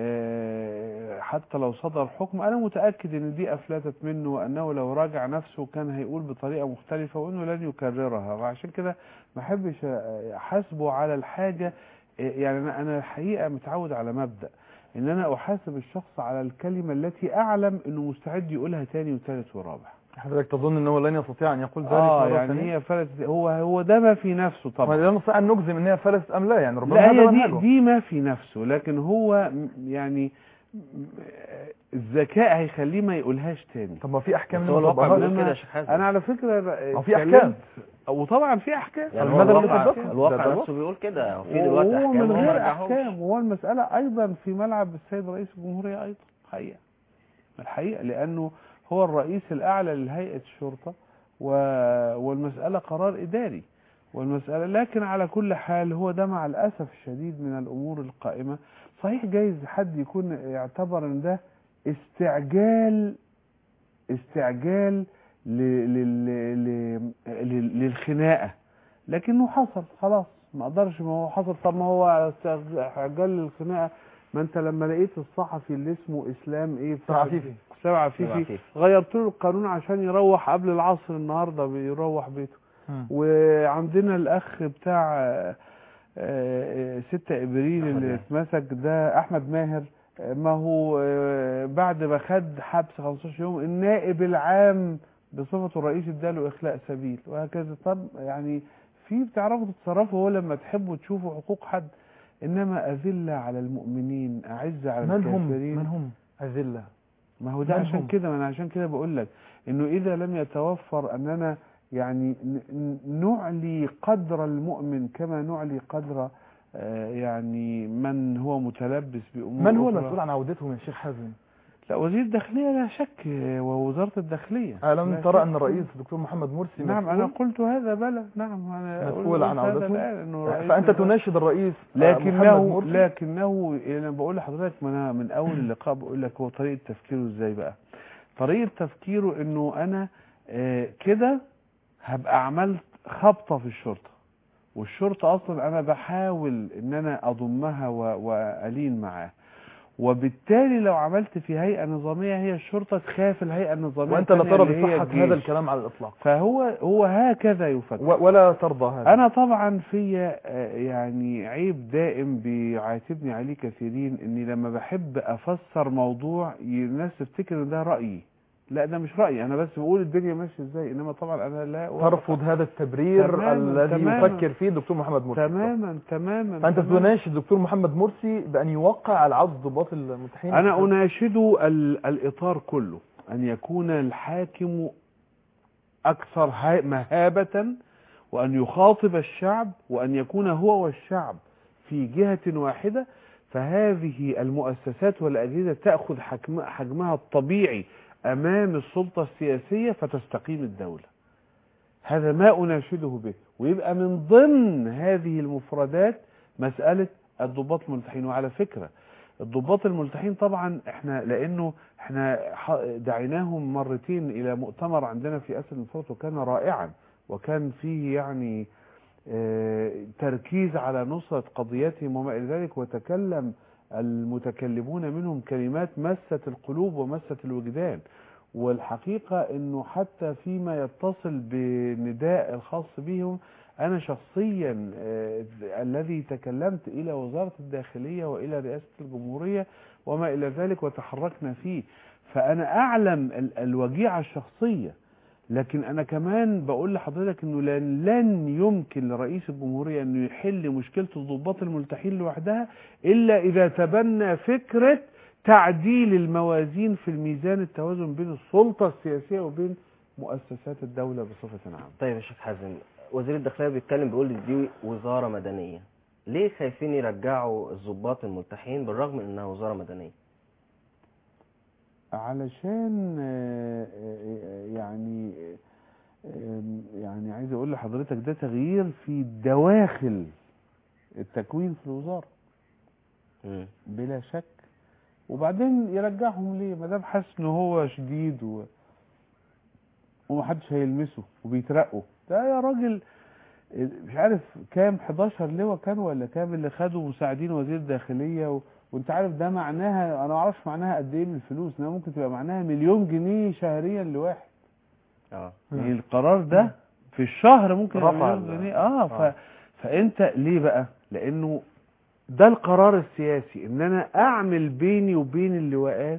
آه، حتى لو صدر حكم أنا متأكد إن دي أفلتت منه وأنه لو راجع نفسه كان هيقول بطريقة مختلفة وإنه لن يكررها وعشان كده ما أحبش أحاسبه على الحاجة آه، يعني أنا أنا الحقيقة متعود على مبدأ ان انا احاسب الشخص على الكلمة التي اعلم انه مستعد يقولها تاني وثالث ورابع حضرتك تظن أنه لن يستطيع أن يقول ذلك اه مرة يعني ثانية؟ هي فلتت هو هو ده ما في نفسه طبعا لا نستطيع أن نجزم أن هي فلست أم لا يعني ربما لا هذا هي دي, منهجه دي ما في نفسه لكن هو م- يعني م- الذكاء هيخليه ما يقولهاش تاني طب ما في أحكام بس هو لما الواقع تطبقها بيقول إنما كده يا شيخ حازم انا على فكرة ما في اتكلمت- أحكام. وطبعا في احكام يعني هو فلماذا لم الواقع, يطبقها؟ ده الواقع الواقع. نفسه بيقول كده وفي دلوقتي وهو احكام من وهم ما غير رجعوش. احكام وهو المسألة ايضا في ملعب السيد رئيس الجمهورية ايضا حقيقة الحقيقة لانه هو الرئيس الاعلى لهيئة الشرطة و... والمسألة قرار اداري والمسألة لكن على كل حال هو ده مع الاسف الشديد من الامور القائمة صحيح جايز حد يكون يعتبر ان ده استعجال استعجال ل... لل... ل... لل... للخناقة لكنه حصل خلاص ما اقدرش ما هو حصل طب ما هو استعجال للخناقه ما انت لما لقيت الصحفي اللي اسمه اسلام ايه بتاع- عفيفي. اسلام اسلام عفيفي عفيفي. غيرت له القانون عشان يروح قبل العصر النهارده بيروح بيته مم. وعندنا الاخ بتاع آه، آه، 6 ابريل أحمد اللي ماهر. اتمسك ده احمد ماهر آه، ما هو آه، بعد ما خد حبس 15 يوم النائب العام بصفته الرئيس اداله اخلاء سبيل وهكذا طب يعني في بتعرفوا تتصرفوا هو لما تحبوا تشوفوا حقوق حد انما اذله على المؤمنين اعز على من هم الكافرين من هم أذلة ما هو ده من عشان هم؟ كده ما انا عشان كده بقول لك انه اذا لم يتوفر اننا يعني ن- ن- نعلي قدر المؤمن كما نعلي قدر آه، يعني من هو متلبس بامور من هو أخرى. المسؤول عن عودتهم يا شيخ حازم لا وزير الداخليه لا شك آه، ووزاره الداخليه ألم لا ترى شك. أن الرئيس الدكتور محمد مرسي نعم مسؤول انا قلت هذا بلى نعم انا مسؤول عن قلت هذا عودته الآن، إنه رئيس فأنت الدولة. تناشد الرئيس آه، محمد لكنه مرسي لكنه انا بقول لحضرتك ما انا من اول اللقاء بقول لك هو طريقه تفكيره ازاي بقى طريقه تفكيره انه انا آه، كده هبقى عملت خبطه في الشرطه والشرطه اصلا انا بحاول ان انا اضمها و- والين معاه وبالتالي لو عملت في هيئه نظاميه هي الشرطه تخاف الهيئه النظاميه وأنت لا التانية ترى اللي هي بصحة الجيش. هذا الكلام على الإطلاق فهو هو هكذا يفكر و- ولا ترضى هذا انا طبعا فيا آه، يعني عيب دائم بيعاتبني عليه كثيرين اني لما بحب افسر موضوع ي- الناس تفتكر ان ده رايي لا ده مش رايي انا بس بقول الدنيا ماشيه ازاي انما طبعا انا لا ترفض هذا التبرير تماماً، الذي تماماً. يفكر فيه الدكتور محمد مرسي تماما تماما فأنت تماماً. تناشد الدكتور محمد مرسي بأن يوقع على عودة ضباط المتحين انا اناشد ال- الاطار كله ان يكون الحاكم اكثر ها- مهابه وأن يخاطب الشعب وأن يكون هو والشعب في جهة واحدة فهذه المؤسسات والأجهزة تأخذ حجم حجمها الطبيعي أمام السلطة السياسية فتستقيم الدولة هذا ما أناشده به ويبقى من ضمن هذه المفردات مسألة الضباط الملتحين وعلى فكرة الضباط الملتحين طبعا احنا لانه احنا ح- دعيناهم مرتين الى مؤتمر عندنا في اسد الفوت وكان رائعا وكان فيه يعني آه، تركيز على نصرة قضيتهم وما إلى ذلك وتكلم المتكلمون منهم كلمات مست القلوب ومست الوجدان والحقيقة انه حتى فيما يتصل بنداء الخاص بهم انا شخصيا آه، الذي تكلمت الى وزارة الداخلية والى رئاسة الجمهورية وما الى ذلك وتحركنا فيه فانا اعلم ال- الوجيعة الشخصية لكن انا كمان بقول لحضرتك انه لن, لن يمكن لرئيس الجمهورية انه يحل مشكلة الضباط الملتحين لوحدها الا اذا تبنى فكرة تعديل الموازين في الميزان التوازن بين السلطة السياسية وبين مؤسسات الدولة بصفة عامة طيب يا شيخ حازم وزير الداخليه بيتكلم بيقول دي وزاره مدنيه ليه خايفين يرجعوا الضباط الملتحين بالرغم من انها وزاره مدنيه علشان آه، آه، يعني آه، يعني عايز اقول لحضرتك ده تغيير في دواخل التكوين في الوزارة مم. بلا شك وبعدين يرجعهم ليه ما دام حاسس ان هو شديد و... ومحدش هيلمسه وبيترقوا ده يا راجل مش عارف كام 11 لواء كان ولا كام اللي خدوا مساعدين وزير الداخليه و... وانت عارف ده معناها انا ما اعرفش معناها قد ايه من الفلوس انها ممكن تبقى معناها مليون جنيه شهريا لواحد اه يعني القرار ده في الشهر ممكن يبقى رفع مليون ال- جنيه اه, ف... آه. فانت ليه بقى لانه ده القرار السياسي ان انا اعمل بيني وبين اللواءات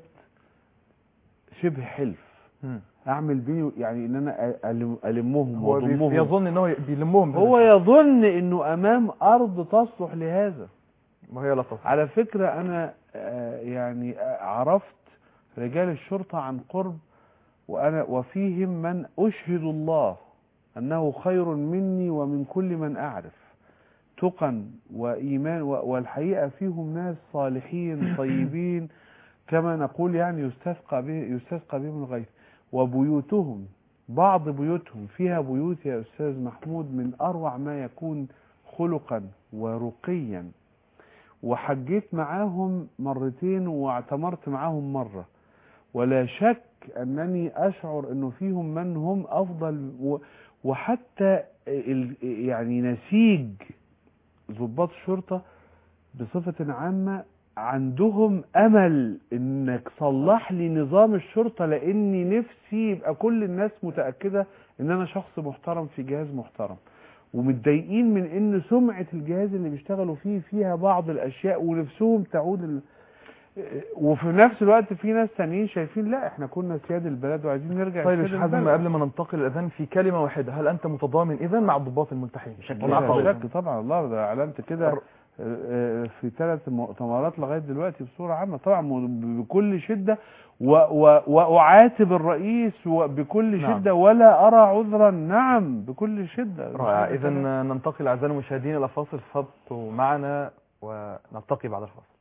شبه حلف مم. اعمل بيني يعني ان انا ألم- المهم هو بي- واضمهم يظن ان هو بيلمهم بهذا هو الشكل. يظن انه امام ارض تصلح لهذا وهي لا تصح على فكرة انا آه، يعني آه، عرفت رجال الشرطة عن قرب وانا وفيهم من اشهد الله انه خير مني ومن كل من اعرف تقا وايمان و- والحقيقة فيهم ناس صالحين طيبين كما نقول يعني يستسقى به يستسقى بهم الغيث وبيوتهم بعض بيوتهم فيها بيوت يا استاذ محمود من اروع ما يكون خلقا ورقيا وحجيت معاهم مرتين واعتمرت معاهم مرة ولا شك أنني أشعر أنه فيهم من هم أفضل و- وحتى ال- يعني نسيج ضباط الشرطة بصفة عامة عندهم أمل أنك صلح لي نظام الشرطة لأني نفسي يبقى كل الناس متأكدة أن أنا شخص محترم في جهاز محترم ومتضايقين من ان سمعة الجهاز اللي بيشتغلوا فيه فيها بعض الاشياء ونفسهم تعود ال... وفي نفس الوقت في ناس تانيين شايفين لا احنا كنا سياد البلد وعايزين نرجع طيب يا سياد شيخ حازم البلد. قبل ما ننتقل الاذان في كلمه واحده هل انت متضامن اذا مع الضباط الملتحين بشكل ومع بلا قضيتهم؟ شك طبعا الله ده اعلنت كده الر- آه، آه، في ثلاث مؤتمرات لغايه دلوقتي بصوره عامه طبعا م- بكل شده و و واعاتب الرئيس و- بكل نعم. شده ولا ارى عذرا نعم بكل شده رائع اذا ننتقل اعزائنا المشاهدين الى فاصل فابقوا معنا ونلتقي بعد الفاصل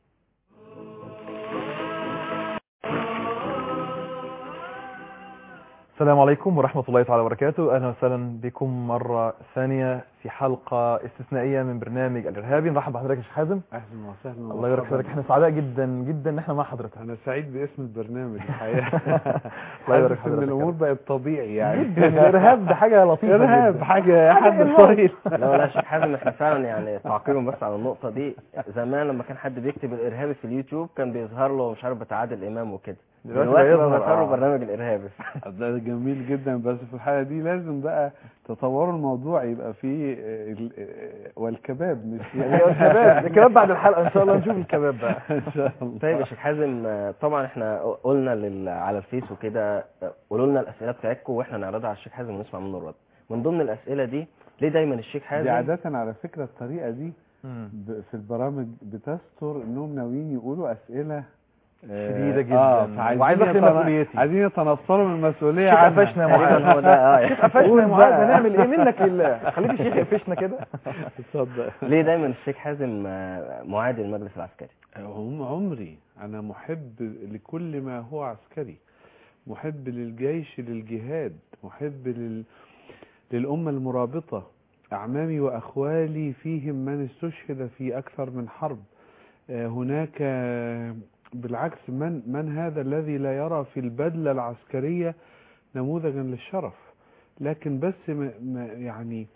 السلام عليكم ورحمة الله تعالى وبركاته أهلا وسهلا بكم مرة ثانية في حلقة استثنائية من برنامج الإرهابي نرحب بحضرتك يا شيخ حازم اهلا وسهلا الله يبارك فيك احنا سعداء جدا جدا ان احنا مع حضرتك انا سعيد باسم البرنامج الحقيقه الله يبارك حاسس ان حضرتك الامور بقت طبيعي يعني جدا الإرهاب ده حاجة لطيفة ارهاب جدا. حاجه حد حاجة طويل لا لا يا شيخ حازم احنا فعلا يعني تعقيبا بس على النقطه دي زمان لما كان حد بيكتب الارهابي في اليوتيوب كان بيظهر له مش عارف بتاع عادل امام وكده دلوقتي دلوقتي بقى بقى يظهر- بيظهر له آه. برنامج الارهابي ده جميل جدا بس في الحاله دي لازم بقى تطوروا الموضوع يبقى فيه آه، ال- آه، والكباب مش يعني الكباب الكباب بعد الحلقة ان شاء الله نشوف الكباب بقى ان شاء الله طيب يا شيخ حازم آه، طبعا احنا قلنا لل... على الفيس وكده آه، قولوا لنا الاسئله بتاعتكم واحنا نعرضها على الشيخ حازم ونسمع منه الرد من ضمن الاسئله دي ليه دايما الشيخ دي حازم عاده على فكره الطريقه دي مم. ب- في البرامج بتستر انهم ناويين يقولوا اسئله آه، شديدة جدا. آه فعايزين وعايز أخلي يتنا- مسؤوليتي. عايزين يتنصلوا من المسؤوليه شيخ عنها. قفشنا يا تقريبا معاذ هو ده اه شيخ قفشنا يا قول معاذ بقى. هنعمل ايه منك لله خليك الشيخ يقفشنا كده اتفضل ليه دايما الشيخ حازم آه، معادي للمجلس العسكري هم عمري أنا محب لكل ما هو عسكري محب للجيش للجهاد محب لل... للأمة المرابطة أعمامي وأخوالي فيهم من استشهد في أكثر من حرب آه، هناك آه، بالعكس من من هذا الذي لا يرى في البدلة العسكرية نموذجا للشرف لكن بس ما ما يعني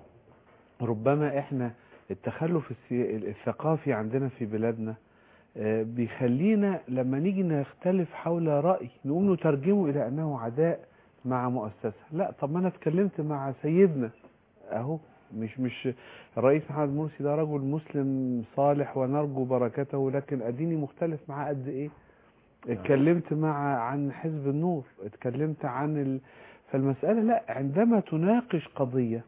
ربما احنا التخلف السي- الثقافي عندنا في بلادنا آه، بيخلينا لما نيجي نختلف حول رأي نقوم نترجمه إلى أنه عداء مع مؤسسة لا طب ما أنا اتكلمت مع سيدنا أهو مش مش الرئيس محمد مرسي ده رجل مسلم صالح ونرجو بركته لكن أديني مختلف معاه قد إيه اتكلمت مع عن حزب النور اتكلمت عن ال... فالمسألة لا عندما تناقش قضية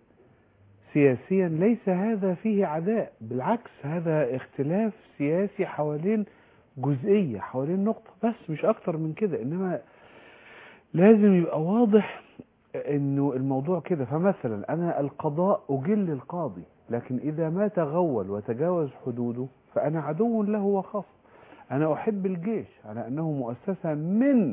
سياسيا ليس هذا فيه عداء بالعكس هذا اختلاف سياسي حوالين جزئية حوالين نقطة بس مش أكتر من كده إنما لازم يبقى واضح إنه الموضوع كده فمثلا أنا القضاء أجل القاضي لكن إذا ما تغول وتجاوز حدوده فأنا عدو له وخصم أنا أحب الجيش على أنه مؤسسة من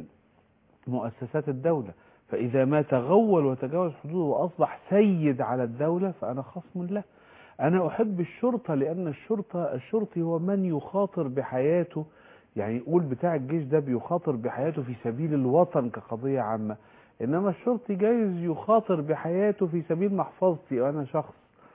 مؤسسات الدولة فإذا ما تغول وتجاوز حدوده وأصبح سيد على الدولة فأنا خصم له أنا أحب الشرطة لأن الشرطة الشرطي هو من يخاطر بحياته يعني يقول بتاع الجيش ده بيخاطر بحياته في سبيل الوطن كقضية عامة إنما الشرطي جايز يخاطر بحياته في سبيل محفظتي وأنا شخص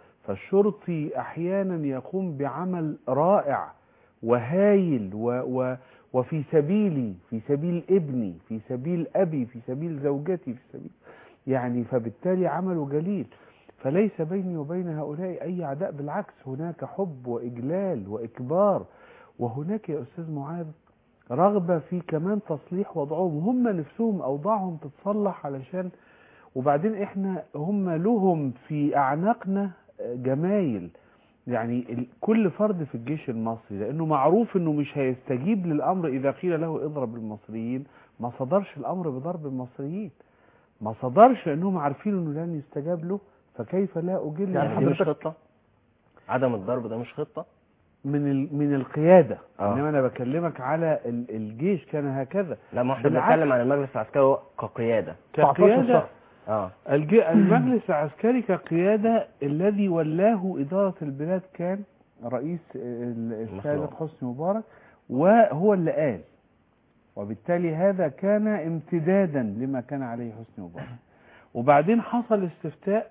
فالشرطي أحيانا يقوم بعمل رائع وهايل و و وفي سبيلي في سبيل ابني في سبيل أبي في سبيل زوجتي في سبيل يعني فبالتالي عمله جليل فليس بيني وبين هؤلاء أي عداء بالعكس هناك حب وإجلال وإكبار وهناك يا أستاذ معاذ رغبة في كمان تصليح وضعهم هم نفسهم أوضاعهم تتصلح علشان وبعدين إحنا هم لهم في أعناقنا جمايل يعني ال- كل فرد في الجيش المصري لأنه معروف أنه مش هيستجيب للأمر إذا قيل له اضرب المصريين ما صدرش الأمر بضرب المصريين ما صدرش لأنهم عارفين أنه لن يستجاب له فكيف لا أجل يعني دي مش حضرتك- خطة عدم الضرب ده مش خطة من ال- من القيادة آه. إنما أنا بكلمك على ال- الجيش كان هكذا لا ما احنا بالعكس. بنتكلم عن المجلس العسكري كقيادة 19 كقيادة شخص. اه الج- المجلس العسكري كقيادة الذي ولاه إدارة البلاد كان رئيس ال- السابق مخلوق. حسني مبارك وهو اللي قال وبالتالي هذا كان امتدادا لما كان عليه حسني مبارك وبعدين حصل استفتاء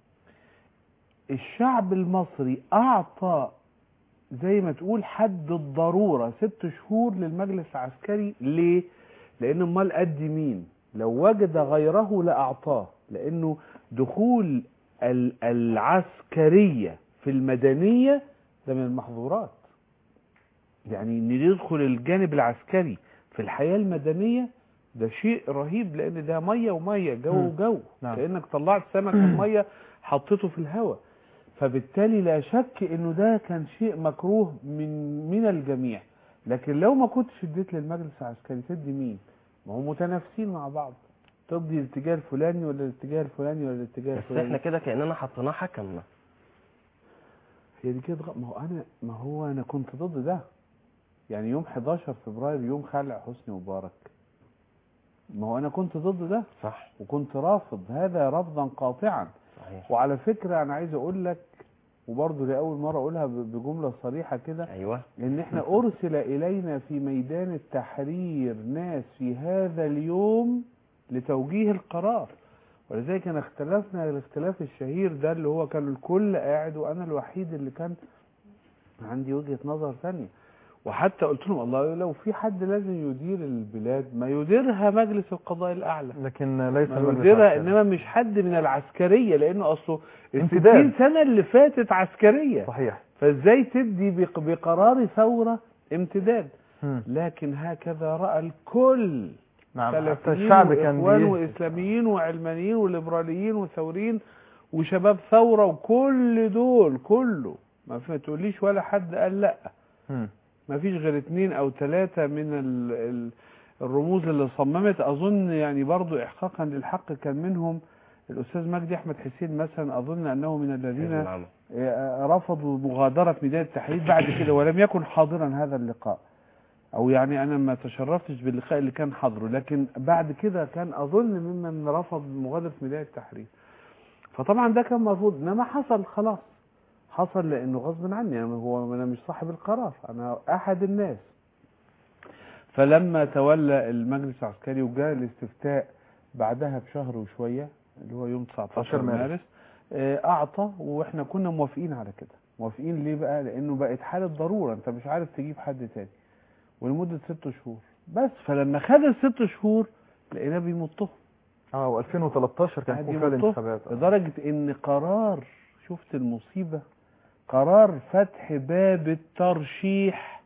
الشعب المصري أعطى زي ما تقول حد الضرورة ست شهور للمجلس العسكري ليه؟ لأن امال قد مين؟ لو وجد غيره لأعطاه لأنه دخول ال- العسكرية في المدنية ده من المحظورات يعني ان يدخل الجانب العسكري في الحياة المدنية ده شيء رهيب لان ده مية ومية جو مم. وجو نعم. كأنك طلعت سمك من مية حطيته في الهواء فبالتالي لا شك انه ده كان شيء مكروه من من الجميع لكن لو ما كنتش اديت للمجلس العسكري تدي مين ما هم متنافسين مع بعض تدي الاتجاه الفلاني ولا الاتجاه الفلاني ولا الاتجاه بس الفلاني احنا كده كأننا حطيناه حكمنا هي دي كده غ- ما هو انا ما هو انا كنت ضد ده يعني يوم 11 فبراير يوم خلع حسني مبارك ما هو انا كنت ضد ده صح وكنت رافض هذا رفضا قاطعا صحيح وعلى فكرة انا عايز اقول لك وبرضه لأول مرة أقولها ب- بجملة صريحة كده ايوه إن إحنا أرسل إلينا في ميدان التحرير ناس في هذا اليوم لتوجيه القرار ولذلك أنا اختلفنا الاختلاف الشهير ده اللي هو كان الكل قاعد وأنا الوحيد اللي كان عندي وجهة نظر ثانية وحتى قلت لهم الله لو في حد لازم يدير البلاد ما يديرها مجلس القضاء الأعلى لكن ليس ما المجلس يديرها العسكري. انما مش حد من العسكريه لانه اصله ال امتداد. 60 سنه اللي فاتت عسكريه صحيح فازاي تدي بق- بقرار ثوره امتداد مم. لكن هكذا راى الكل نعم حتى سلفيين الشعب كان واخوان بيه- واسلاميين وعلمانيين وليبراليين وثوريين وشباب ثوره وكل دول كله ما في- ما تقوليش ولا حد قال لا مم. ما فيش غير اتنين او ثلاثة من ال ال الرموز اللي صممت اظن يعني برضو احقاقا للحق كان منهم الاستاذ مجدي احمد حسين مثلا اظن انه من حزب الذين العمل. آه، رفضوا مغادرة ميدان التحرير بعد كده ولم يكن حاضرا هذا اللقاء او يعني انا ما تشرفتش باللقاء اللي كان حاضره لكن بعد كده كان اظن ممن رفض مغادرة ميدان التحرير فطبعا ده كان مرفوض انما حصل خلاص حصل لانه غصب عني يعني هو انا مش صاحب القرار انا احد الناس فلما تولى المجلس العسكري وجاء الاستفتاء بعدها بشهر وشويه اللي هو يوم 19 19 مارس. مارس آه، اعطى واحنا كنا موافقين على كده موافقين ليه بقى لانه بقت حاله ضروره انت مش عارف تجيب حد تاني ولمده ست شهور بس فلما خد الست شهور لقيناه بيمطهم اه و2013 كان قاعد يكون فيها يمطهم الانتخابات آه. لدرجه ان قرار شفت المصيبه قرار فتح باب الترشيح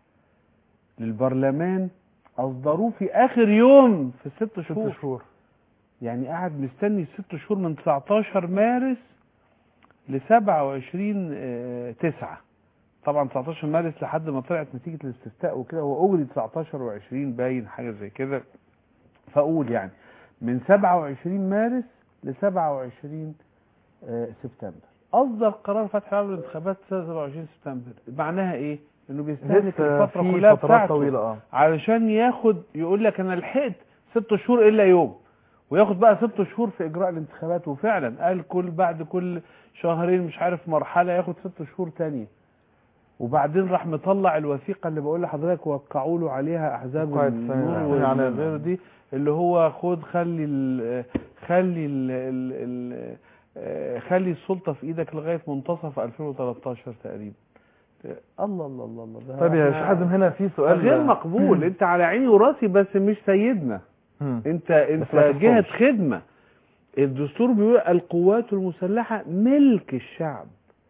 للبرلمان اصدروه في اخر يوم في الست شهور ست شهور يعني قاعد مستني ست شهور من 19 مارس ل 27 آه، 9 طبعا 19 مارس لحد ما طلعت نتيجة الاستفتاء وكده هو أجري 19 و20 باين حاجة زي كده فأقول يعني من 27 مارس ل 27 آه، سبتمبر أصدر قرار فتح باب الانتخابات 27 سبتمبر معناها إيه؟ إنه بيستهلك لسه الفترة في كلها فترات بتاعته طويلة اه علشان ياخد يقول لك انا لحقت ست شهور الا يوم وياخد بقى ست شهور في اجراء الانتخابات وفعلا قال كل بعد كل شهرين مش عارف مرحله ياخد ست شهور تانية وبعدين راح مطلع الوثيقه اللي بقول لحضرتك وقعوا له عليها احزاب وقعت النور سنة. يعني والغير دي اللي هو خد خلي ال خلي ال ال ال آه، خلي السلطه في ايدك لغايه منتصف 2013 تقريبا آه، الله الله الله الله ده طيب يا إحنا- شيخ حازم هنا في سؤال غير مقبول انت على عيني وراسي بس مش سيدنا مم. انت انت ما جهة تحكمش. خدمة الدستور بيقول القوات المسلحة ملك الشعب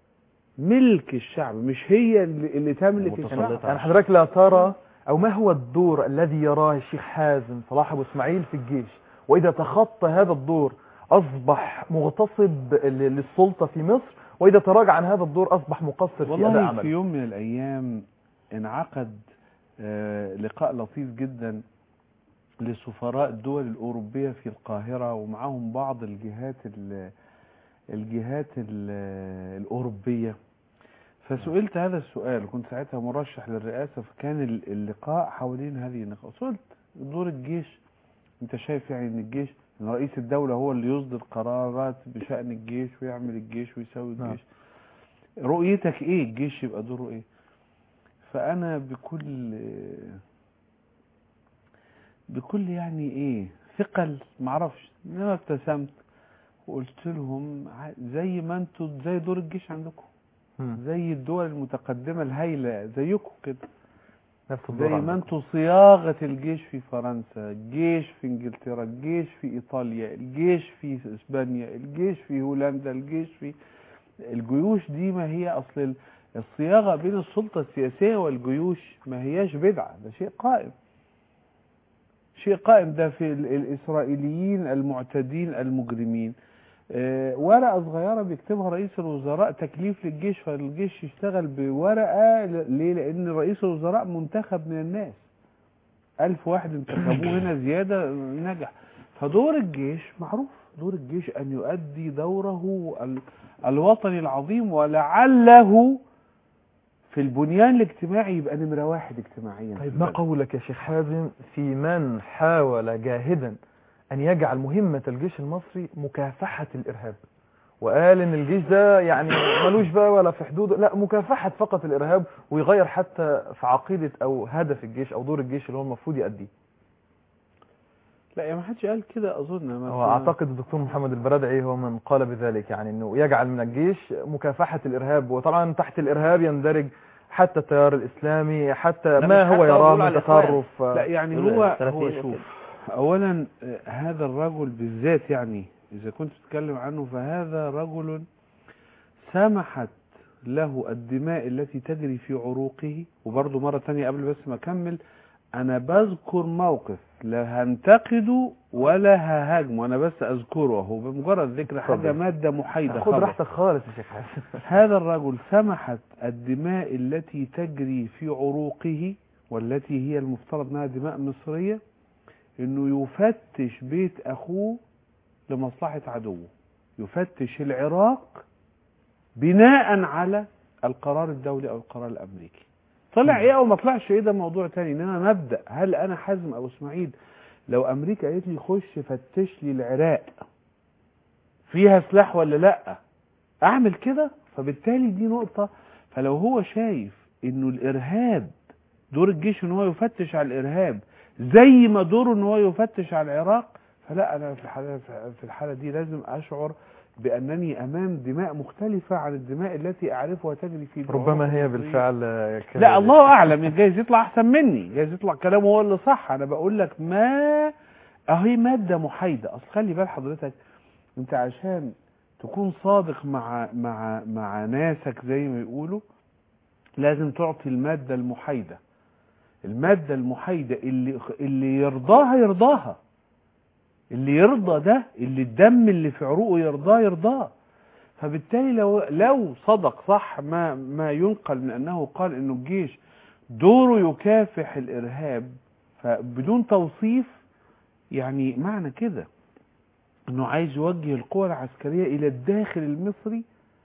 ملك الشعب مش هي اللي, اللي تملك متسلطة. الشعب يعني حضرتك لا ترى او ما هو الدور الذي يراه الشيخ حازم صلاح ابو اسماعيل في الجيش واذا تخطى هذا الدور اصبح مغتصب ل- للسلطه في مصر واذا تراجع عن هذا الدور اصبح مقصر في اداء والله في عمله يوم من الايام انعقد آه، لقاء لطيف جدا لسفراء الدول الاوروبيه في القاهره ومعاهم بعض الجهات ال- الجهات ال- الاوروبيه فسئلت هذا السؤال كنت ساعتها مرشح للرئاسه فكان ال- اللقاء حوالين هذه النقاط سئلت دور الجيش انت شايف يعني ان الجيش ان رئيس الدوله هو اللي يصدر قرارات بشان الجيش ويعمل الجيش ويسوي نعم. الجيش رؤيتك ايه الجيش يبقى دوره ايه فانا بكل بكل يعني ايه ثقل معرفش انما ابتسمت وقلت لهم ع- زي ما انتوا زي دور الجيش عندكم مم. زي الدول المتقدمة الهايلة زيكم كده نفس الدور زي ما عندكم. انتوا صياغة الجيش في فرنسا الجيش في انجلترا الجيش في ايطاليا الجيش في اسبانيا الجيش في هولندا الجيش في الجيوش دي ما هي اصل ال- الصياغة بين السلطة السياسية والجيوش ما هياش بدعة ده شيء قائم شيء قائم ده في ال- الإسرائيليين المعتدين المجرمين آه، ورقة صغيرة بيكتبها رئيس الوزراء تكليف للجيش فالجيش يشتغل بورقة ل- ليه؟ لأن رئيس الوزراء منتخب من الناس ألف واحد انتخبوه هنا زيادة نجح فدور الجيش معروف دور الجيش أن يؤدي دوره ال- الوطني العظيم ولعله في البنيان الاجتماعي يبقى نمرة واحد اجتماعيا في طيب ما البلد. قولك يا شيخ حازم في من حاول جاهدا أن يجعل مهمة الجيش المصري مكافحة الإرهاب وقال إن الجيش ده يعني ملوش بقى ولا في حدوده لا مكافحة فقط الإرهاب ويغير حتى في عقيدة أو هدف الجيش أو دور الجيش اللي هو المفروض يأديه لا يا ما حدش قال كده أظن ما هو أعتقد الدكتور محمد البرادعي هو من قال بذلك يعني إنه يجعل من الجيش مكافحة الأرهاب وطبعا تحت الإرهاب يندرج حتى التيار الإسلامي حتى لا ما مش هو حتى يراه بيقول من على الإخوان. تطرف لا يعني دول هو السلفيين هو وكده. شوف اولا آه، هذا الرجل بالذات يعني اذا كنت تتكلم عنه فهذا رجل سمحت له الدماء التي تجري في عروقه وبرضه مرة تانية قبل بس ما اكمل انا بذكر موقف لا هنتقده ولا ههاجمه انا بس اذكره اهو بمجرد ذكر حاجه اتفضل. ماده محايده خد خبر. راحتك خالص يا شيخ حسن هذا الرجل سمحت الدماء التي تجري في عروقه والتي هي المفترض انها دماء مصريه انه يفتش بيت اخوه لمصلحه عدوه يفتش العراق بناء على القرار الدولي او القرار الامريكي طلع ايه او ما طلعش ايه ده موضوع تاني انما مبدا هل انا حازم او اسماعيل لو امريكا قالت لي خش فتش لي العراق فيها سلاح ولا لا اعمل كده فبالتالي دي نقطة فلو هو شايف انه الارهاب دور الجيش ان هو يفتش على الارهاب زي ما دوره ان هو يفتش على العراق فلا انا في الحالة في الحالة دي لازم اشعر بانني امام دماء مختلفة عن الدماء التي اعرفها تجري في العروق ربما هي المصرية. بالفعل آه، كده. لا الله اعلم جايز يطلع احسن مني جايز يطلع كلامه هو اللي صح انا بقول لك ما اهي ماده محايده اصل خلي بال حضرتك انت عشان تكون صادق مع مع مع ناسك زي ما يقولوا لازم تعطي الماده المحايده الماده المحايده اللي اللي يرضاها يرضاها اللي يرضى ده اللي الدم اللي في عروقه يرضاه يرضاه فبالتالي لو لو صدق صح ما ما ينقل من انه قال انه الجيش دوره يكافح الارهاب فبدون توصيف يعني معنى كده انه عايز يوجه القوى العسكريه الى الداخل المصري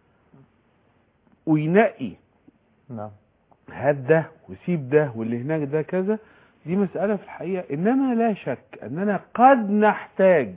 وينقي نعم هات ده وسيب ده واللي هناك ده كذا دي مسألة في الحقيقة إنما لا شك أننا قد نحتاج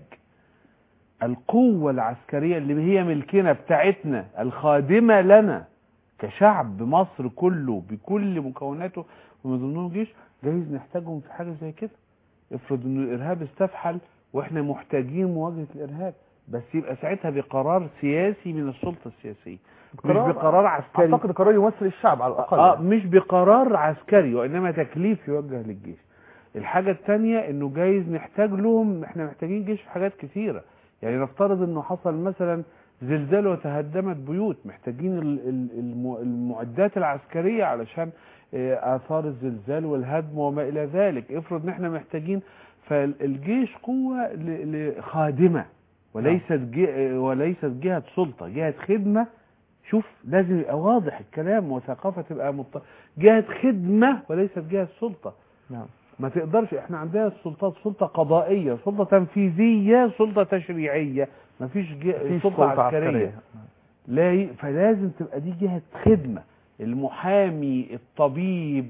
القوة العسكرية اللي هي ملكنا بتاعتنا الخادمة لنا كشعب مصر كله بكل مكوناته ومن ضمنهم الجيش جايز نحتاجهم في حاجة زي كده افرض ان الارهاب استفحل واحنا محتاجين مواجهة الارهاب بس يبقى ساعتها بقرار سياسي من السلطة السياسية مش بقرار عسكري اعتقد قرار يمثل الشعب على الاقل اه مش بقرار عسكري وانما تكليف يوجه للجيش الحاجة التانية انه جايز نحتاج لهم احنا محتاجين جيش في حاجات كثيرة يعني نفترض انه حصل مثلا زلزال وتهدمت بيوت محتاجين ال- ال- الم- المعدات العسكرية علشان آه، اثار الزلزال والهدم وما الى ذلك افرض ان احنا محتاجين فالجيش قوة ل- ل- خادمة وليست جي وليست جهة سلطة جهة خدمة شوف لازم يبقى واضح الكلام وثقافة تبقى مط... جهة خدمة وليست جهة سلطة نعم ما تقدرش احنا عندنا السلطات سلطة قضائية سلطة تنفيذية سلطة تشريعية ما فيش جه... مفيش سلطة, سلطة عسكرية, عسكرية. لا ي... فلازم تبقى دي جهة خدمة المحامي الطبيب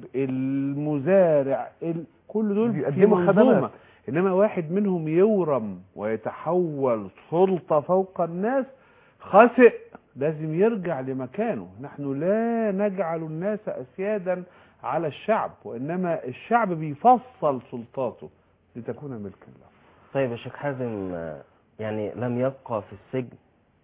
المزارع ال... كل دول في بيقدموا منظومة خدمات. انما واحد منهم يورم ويتحول سلطة فوق الناس خسئ لازم يرجع لمكانه نحن لا نجعل الناس اسيادا على الشعب وانما الشعب بيفصل سلطاته لتكون ملكا له طيب يا شيخ حازم آه، يعني لم يبقى في السجن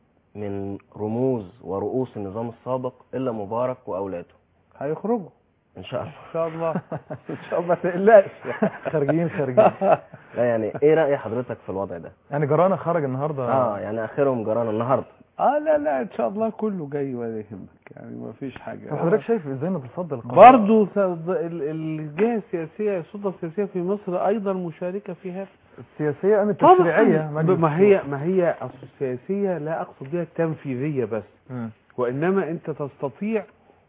من رموز ورؤوس النظام السابق إلا مبارك وأولاده هيخرجوا إن شاء الله ان شاء الله ان شاء الله ما تقلقش خارجين خارجين لا يعني إيه رأي حضرتك في الوضع ده؟ يعني جرانا خرج النهارده آه يعني آخرهم جرانا النهاردة اه لا لا ان شاء الله كله جاي ولا يهمك يعني ما فيش حاجه طب حضرتك شايف ازاي نتصدى القضاء برضه الجهه السياسيه السلطه السياسيه في مصر ايضا مشاركه في هذا السياسيه ام التشريعيه طبعا مجلس ما هي ما هي أصل السياسيه لا اقصد بها التنفيذيه بس مم. وانما انت تستطيع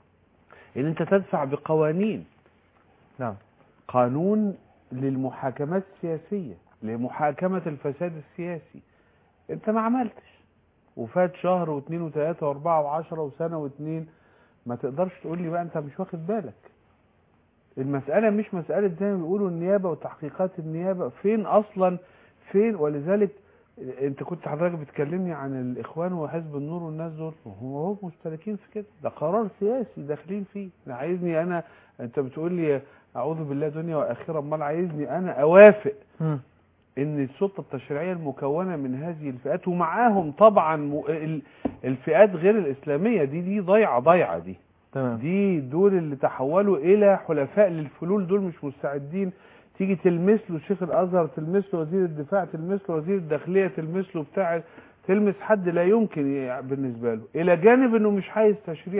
ان انت تدفع بقوانين نعم قانون للمحاكمات السياسيه لمحاكمه الفساد السياسي انت ما عملتش وفات شهر واثنين وثلاثه واربعه وعشره وسنه واثنين ما تقدرش تقول لي بقى انت مش واخد بالك المسألة مش مسألة زي ما بيقولوا النيابة وتحقيقات النيابة فين أصلا فين ولذلك انت كنت حضرتك بتكلمني عن الاخوان وحزب النور والناس دول هم هم مشتركين في كده ده قرار سياسي داخلين فيه انا عايزني انا انت بتقول لي اعوذ بالله دنيا واخره امال عايزني انا اوافق مم. ان السلطه التشريعيه المكونه من هذه الفئات ومعاهم طبعا م- ال- الفئات غير الاسلاميه دي دي ضايعه ضايعه دي تمام دي دول اللي تحولوا الى حلفاء للفلول دول مش مستعدين تيجي تلمس له شيخ الازهر تلمس له وزير الدفاع تلمس له وزير الداخليه تلمس له بتاع تلمس حد لا يمكن ي- بالنسبه له الى جانب انه مش عايز تشريح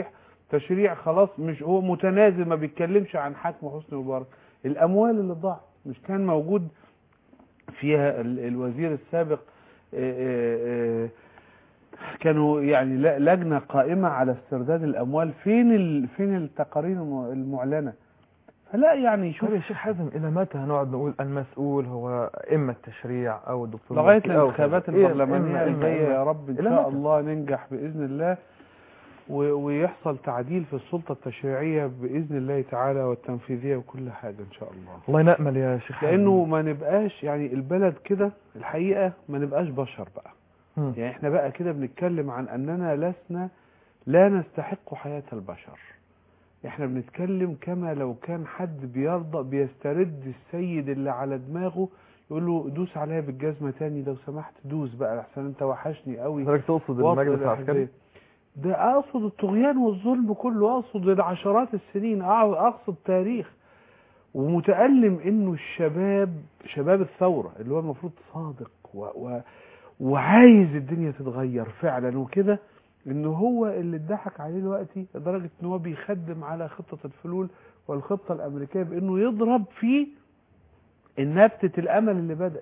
تشريع خلاص مش هو متنازل ما بيتكلمش عن حكم حسني مبارك الاموال اللي ضاعت مش كان موجود فيها ال- الوزير السابق آه، آه، آه، كانوا يعني ل- لجنة قائمة على استرداد الأموال فين ال... فين التقارير الم- المعلنة فلا يعني شوف شوف يا شيخ حازم الى متى هنقعد نقول المسؤول هو اما التشريع او الدكتور لغاية مكي أو الانتخابات كذا. إيه، البرلمانية إما- إما- الجاية إما. يا رب إن إلى شاء متى؟ الله ننجح بإذن الله و... ويحصل تعديل في السلطة التشريعية بإذن الله تعالى والتنفيذية وكل حاجة إن شاء الله الله نأمل يا شيخ حازم. لأنه ما نبقاش يعني البلد كده الحقيقة ما نبقاش بشر بقى مم. يعني احنا بقى كده بنتكلم عن أننا لسنا لا نستحق حياة البشر احنا بنتكلم كما لو كان حد بيرضى بيسترد السيد اللي على دماغه يقول له دوس عليا بالجزمة تاني لو سمحت دوس بقى احسن انت وحشني قوي حضرتك تقصد وصل المجلس الأحزاب. العسكري ده اقصد الطغيان والظلم كله اقصد العشرات السنين أع- اقصد تاريخ ومتألم انه الشباب شباب الثورة اللي هو المفروض صادق و و وعايز الدنيا تتغير فعلا وكده انه هو اللي اتضحك عليه دلوقتي لدرجة ان هو بيخدم على خطة الفلول والخطة الامريكية بانه يضرب في النبتة الامل اللي بدأت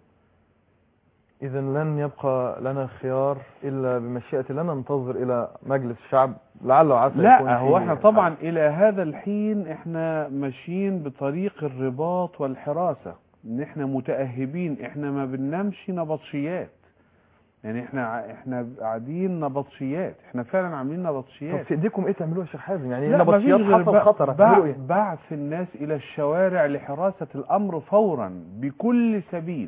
اذا لن يبقى لنا خيار الا بمشيئه الله ننتظر الى مجلس الشعب لعل وعسى يكون لا هو فيه احنا طبعا الى هذا الحين احنا ماشيين بطريق الرباط والحراسة ان احنا متأهبين احنا ما بننامش نبطشيات يعني احنا ع- احنا قاعدين نبطشيات احنا فعلا عاملين طب نبطشيات في ايديكم ايه تعملوا يا شيخ حازم يعني لا، مفيش نبطشيات غير حصل بع- خطر بع- هتعملوا ايه بعث الناس الى الشوارع لحراسة الامر فورا بكل سبيل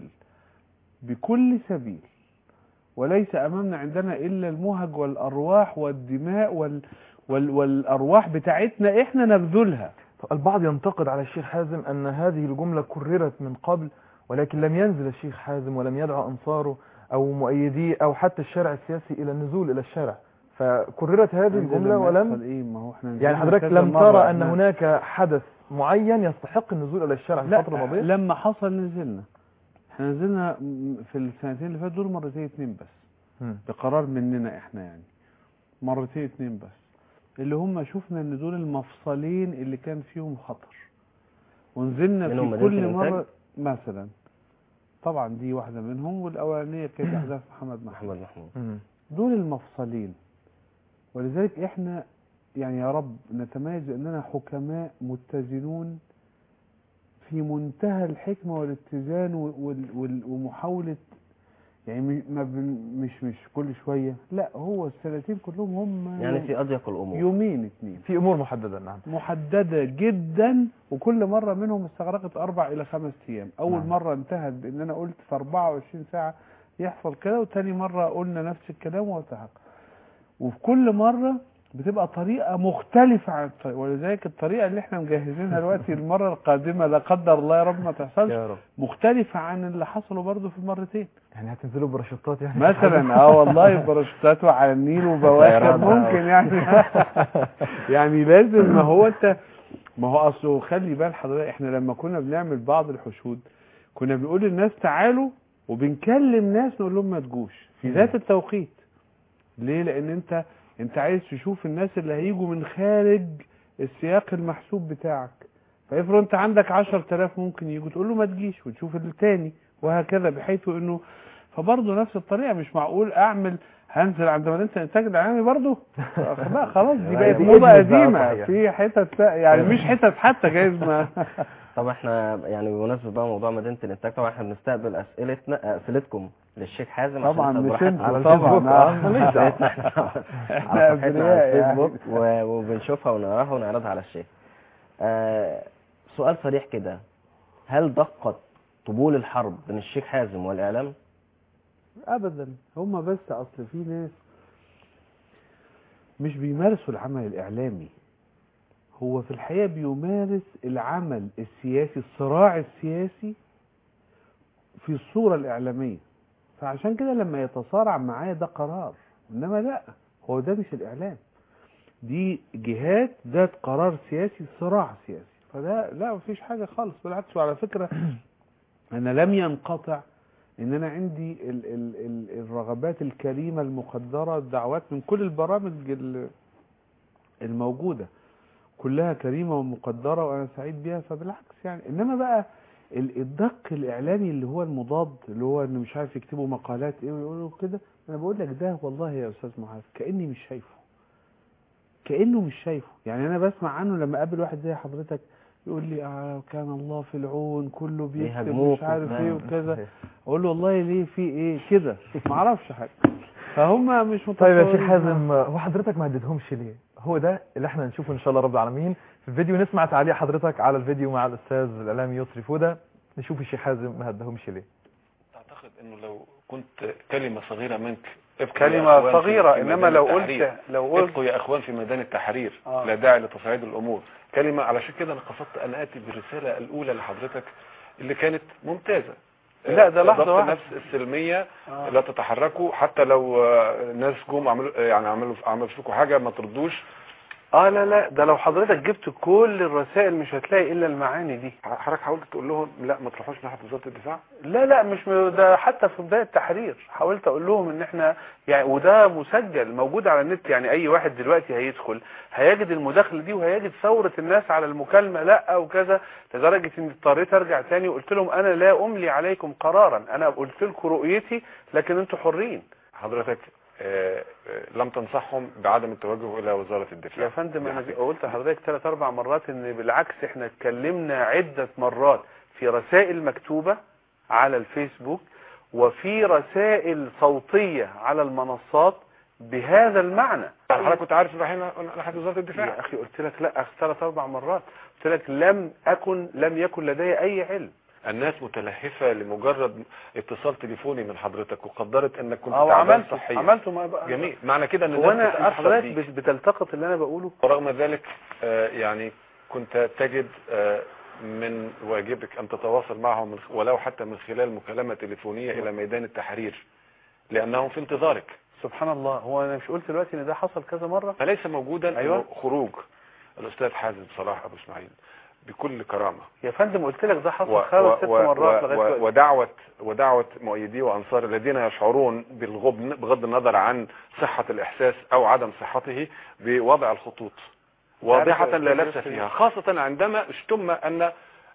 بكل سبيل وليس امامنا عندنا الا المهج والارواح والدماء وال وال والارواح بتاعتنا احنا نبذلها طب البعض ينتقد على الشيخ حازم ان هذه الجمله كررت من قبل ولكن لم ينزل الشيخ حازم ولم يدعو انصاره او مؤيديه او حتى الشارع السياسي الى النزول الى الشارع فكررت هذه عندنا الجمله لما ولم يحصل ايه ما هو احنا يعني نزلنا حضرتك كذا لم مرة. ترى ان إحنا- هناك حدث معين يستحق النزول الى الشارع في لا الفتره الماضيه لما حصل نزلنا احنا نزلنا م- في السنتين اللي فاتوا دول مرتين اتنين بس مم. بقرار مننا احنا يعني مرتين اتنين بس اللي هم شفنا ان دول المفصلين اللي كان فيهم خطر ونزلنا منهم في مدينة كل الإنتاج؟ مرة مثلا طبعا دي واحدة منهم والأولانية كانت أحداث محمد محمود محمد محمود مم. دول المفصلين ولذلك احنا يعني يا رب نتميز بأننا حكماء متزنون في منتهى الحكمة والاتزان وال- وال- ومحاولة يعني م- ما بن- مش مش كل شوية لا هو السنتين كلهم هم يعني في اضيق الامور يومين اتنين في امور محدده نعم محددة جدا وكل مرة منهم استغرقت أربع إلى خمس أيام أول نعم. مرة انتهت بأن أنا قلت في 24 ساعة يحصل كده وتاني مرة قلنا نفس الكلام وتحقق وفي كل مرة بتبقى طريقة مختلفة عن الطريقة ولذلك الطريقة اللي احنا مجهزينها دلوقتي المرة القادمة لا قدر الله يا رب ما تحصلش يا رب مختلفة عن اللي حصلوا برضه في المرتين يعني هتنزلوا برشطات يعني مثلا اه والله باراشوتات وعلى النيل وبواخر طيران بقى. ممكن يعني يعني لازم ما هو انت ما هو اصله خلي بال حضرتك احنا لما كنا بنعمل بعض الحشود كنا بنقول للناس تعالوا وبنكلم ناس نقول لهم ما تجوش في ذات التوقيت ليه لان انت انت عايز تشوف الناس اللي هيجوا من خارج السياق المحسوب بتاعك فافرض انت عندك 10000 ممكن يجوا تقول له ما تجيش وتشوف التاني وهكذا بحيث انه فبرضه نفس الطريقه مش معقول اعمل هنزل عند مدينه الانتاج العالمي برضه لا خلاص دي بقت دي موضه إدمت بقى قديمه صحيح. في حتت يعني مش حتت حتى جايز ما طب احنا يعني بمناسبه بقى موضوع مدينه الانتاج طبعا احنا بنستقبل اسئلتنا اسئلتكم للشيخ حازم عشان طبعا نسأل مش براحتنا انتوا على طبعا الفيسبوك. آه، آه، ماليش دعوة. اسئلتنا احنا احنا على صفحتنا على أبرياء يعني. الفيسبوك و- وبنشوفها ونقراها ونعرضها على الشيخ آه، سؤال صريح كده هل دقت طبول الحرب بين الشيخ حازم والاعلام ابدا هم بس اصل في ناس مش بيمارسوا العمل الاعلامي هو في الحقيقه بيمارس العمل السياسي الصراع السياسي في الصوره الاعلاميه فعشان كده لما يتصارع معايا ده قرار انما لا هو ده مش الاعلام دي جهات ذات قرار سياسي صراع سياسي فده لا مفيش حاجه خالص بالعكس وعلى فكره انا لم ينقطع ان انا عندي ال ال ال الرغبات الكريمه المقدره الدعوات من كل البرامج ال- الموجودة كلها كريمة ومقدرة وأنا سعيد بيها فبالعكس يعني إنما بقى ال- الدق الإعلامي اللي هو المضاد اللي هو إنه مش عارف يكتبوا مقالات إيه ويقولوا كده أنا بقول لك ده والله يا أستاذ معاذ كأني مش شايفه كأنه مش شايفه يعني أنا بسمع عنه لما أقابل واحد زي حضرتك يقول لي آه كان الله في العون كله بيكتب بيهاجموك مش عارف ايه وبتاع. وكذا اقول له والله ليه في ايه كده ما اعرفش حاجه فهم مش طيب يا متصورين شيخ حازم هو حضرتك ما هددهمش ليه هو ده اللي احنا نشوفه ان شاء الله رب العالمين في الفيديو نسمع تعليق حضرتك على الفيديو مع الاستاذ الاعلامي يسري فوده نشوف الشيخ حازم ما هددهمش ليه اعتقد انه لو كنت كلمة صغيرة منك ابقوا يا كلمة أخوان في- صغيرة في انما ميدان لو التحرير. قلت لو قلت ابقوا يا اخوان في ميدان التحرير آه. لا داعي لتصعيد الامور كلمة علشان كده انا قصدت ان اتي بالرسالة الاولى لحضرتك اللي كانت ممتازة لا، ده لحظة ضبط واحدة. النفس السلمية آه. لا تتحركوا حتى لو آه، ناس جم عملوا يعني عملوا عملوا فيكم حاجة ما تردوش اه لا لا ده لو حضرتك جبت كل الرسائل مش هتلاقي الا المعاني دي حضرتك حاولت تقول لهم لا ما تروحوش ناحية وزارة الدفاع لا لا مش م- ده حتى في بداية التحرير حاولت اقول لهم ان احنا يعني وده مسجل موجود على النت يعني اي واحد دلوقتي هيدخل هيجد المداخلة دي وهيجد ثورة الناس على المكالمة لا وكذا لدرجة ان اضطريت ارجع تاني وقلت لهم انا لا املي عليكم قرارا انا قلت لكم رؤيتي لكن انتوا حرين حضرتك آه، آه، لم تنصحهم بعدم التوجه الى وزارة الدفاع يا فندم انا دي قلت لحضرتك ثلاث اربع مرات ان بالعكس احنا اتكلمنا عدة مرات في رسائل مكتوبة على الفيسبوك وفي رسائل صوتية على المنصات بهذا المعنى حضرتك كنت عارف رايحين ناحية وزارة الدفاع يا اخي قلت لك لا ثلاث اربع مرات قلت لك لم اكن لم يكن لدي اي علم الناس متلهفة لمجرد اتصال تليفوني من حضرتك وقدرت انك كنت او تعبان عملت صحيا عملت ما بقى جميل معنى كده ان هو الناس انا بتتأثر حضرتك بيك. بت- بتلتقط اللي انا بقوله ورغم ذلك آه، يعني كنت تجد آه، من واجبك ان تتواصل معهم من- ولو حتى من خلال مكالمة تليفونية الى ميدان التحرير لانهم في انتظارك سبحان الله هو انا مش قلت دلوقتي ان ده حصل كذا مرة فليس موجودا أيوة. إنه خروج الاستاذ حازم صلاح ابو اسماعيل بكل كرامة يا فندم قلت لك ده و- حصل و- خمس ست و- مرات و- لغايه و- دلوقتي ودعوة ودعوة مؤيدي وأنصار الذين يشعرون بالغبن بغض النظر عن صحة الإحساس أو عدم صحته بوضع الخطوط واضحة تعرف لا يا لبس أستاذ فيها خاصة عندما اشتم أن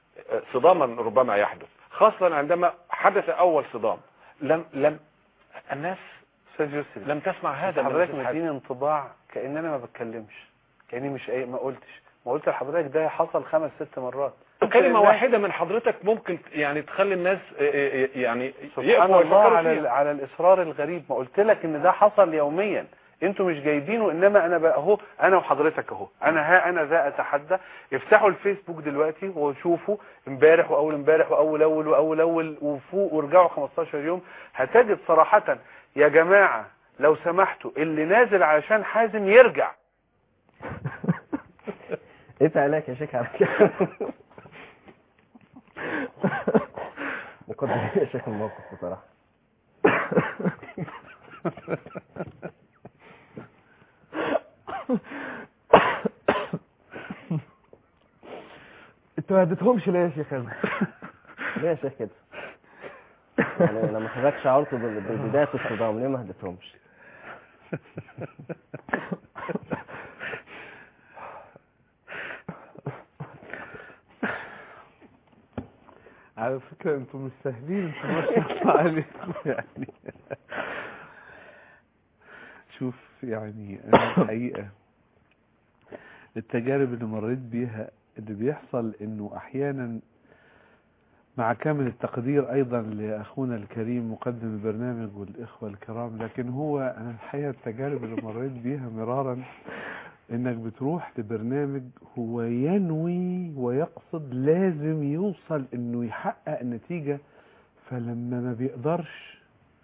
صداما ربما يحدث خاصة عندما حدث أول صدام لم لم الناس استاذ يوسف لم تسمع هذا من حضرتك الأستاذ حازم. مديني انطباع كأن انا ما بتكلمش كأني مش اي ما قلتش ما قلت لحضرتك ده حصل خمس ست مرات كلمة الناس- واحدة من حضرتك ممكن يعني تخلي الناس يعني سبحان يقفوا الله ويفكروا على فيها. ال- على الاصرار الغريب ما قلت لك ان ده حصل يوميا انتوا مش جايبينه انما انا بقى اهو انا وحضرتك اهو انا ها انا ذا اتحدى افتحوا الفيسبوك دلوقتي وشوفوا امبارح واول امبارح واول اول واول اول وفوق وارجعوا 15 يوم هتجد صراحة يا جماعة لو سمحتوا اللي نازل علشان حازم يرجع ايه تعلاك يا شيخ على كده مقدم يا شيخ الموقف بصراحة انتوا ما هديتهمش ليه يا شيخ حازم ليه يا شيخ كده يعني لما حضرتك شعرت بال- ببداية الصدام ليه ما هديتهمش على فكرة انتم مش سهلين انتم ما شاء الله عليكم يعني شوف يعني انا الحقيقة التجارب اللي مريت بيها اللي بيحصل انه احيانا مع كامل التقدير ايضا لاخونا الكريم مقدم البرنامج والاخوة الكرام لكن هو انا الحقيقة التجارب اللي مريت بيها مرارا انك بتروح لبرنامج هو ينوي ويقصد لازم يوصل انه يحقق نتيجة فلما ما بيقدرش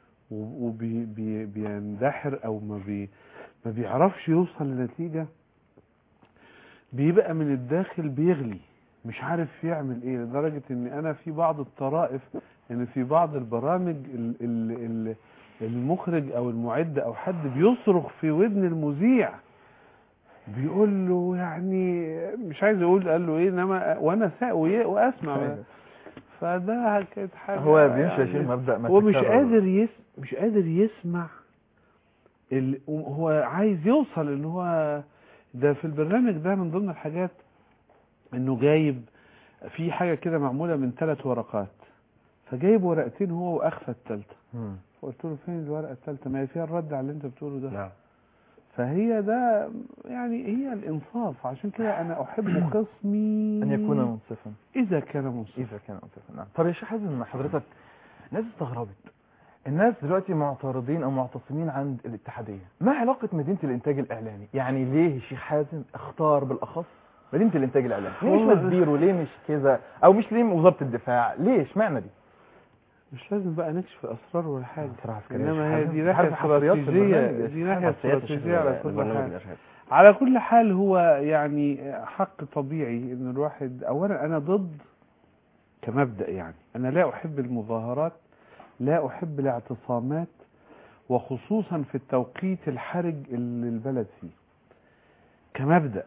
وبيندحر او ما بي ما بيعرفش يوصل لنتيجة بيبقى من الداخل بيغلي مش عارف يعمل ايه لدرجة ان انا في بعض الطرائف ان في بعض البرامج ال ال ال المخرج او المعد او حد بيصرخ في ودن المذيع بيقول له يعني مش عايز اقول قال له ايه انما وانا سا وي- واسمع فده كانت حاجه هو بيمشي يا يعني شيخ مبدأ ما هو مش تكرر. قادر يس مش قادر يسمع ال... هو عايز يوصل ان هو ده في البرنامج ده من ضمن الحاجات انه جايب في حاجة كده معمولة من ثلاث ورقات فجايب ورقتين هو واخفى الثالثة فقلت له فين الورقة الثالثة ما هي فيها الرد على اللي انت بتقوله ده نعم فهي ده يعني هي الانصاف عشان كده انا احب خصمي ان يكون منصفا اذا كان منصفا اذا كان منصفا نعم طب يا شيخ حازم حضرتك الناس استغربت الناس دلوقتي معترضين او معتصمين عند الاتحاديه ما علاقه مدينه الانتاج الاعلامي يعني ليه الشيخ حازم اختار بالاخص مدينه الانتاج الاعلامي ليه مش هو- مسبير وليه مش كذا او مش ليه وزاره الدفاع ليه اشمعنى دي مش لازم بقى نكشف اسرار ولا حاجه بصراحة عسكرية انما يا هي شيخ دي حازم. ناحيه عارف حضاريات في استراتيجيه البرنامج يا دي شيخ ناحيه حساسيات استراتيجيه على كل البرنامج حال الإرهابي. على كل حال هو يعني حق طبيعي ان الواحد اولا انا ضد كمبدا يعني انا لا احب المظاهرات لا احب الاعتصامات وخصوصا في التوقيت الحرج اللي البلد فيه كمبدا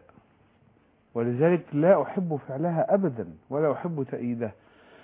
ولذلك لا احب فعلها ابدا ولا احب تأييدها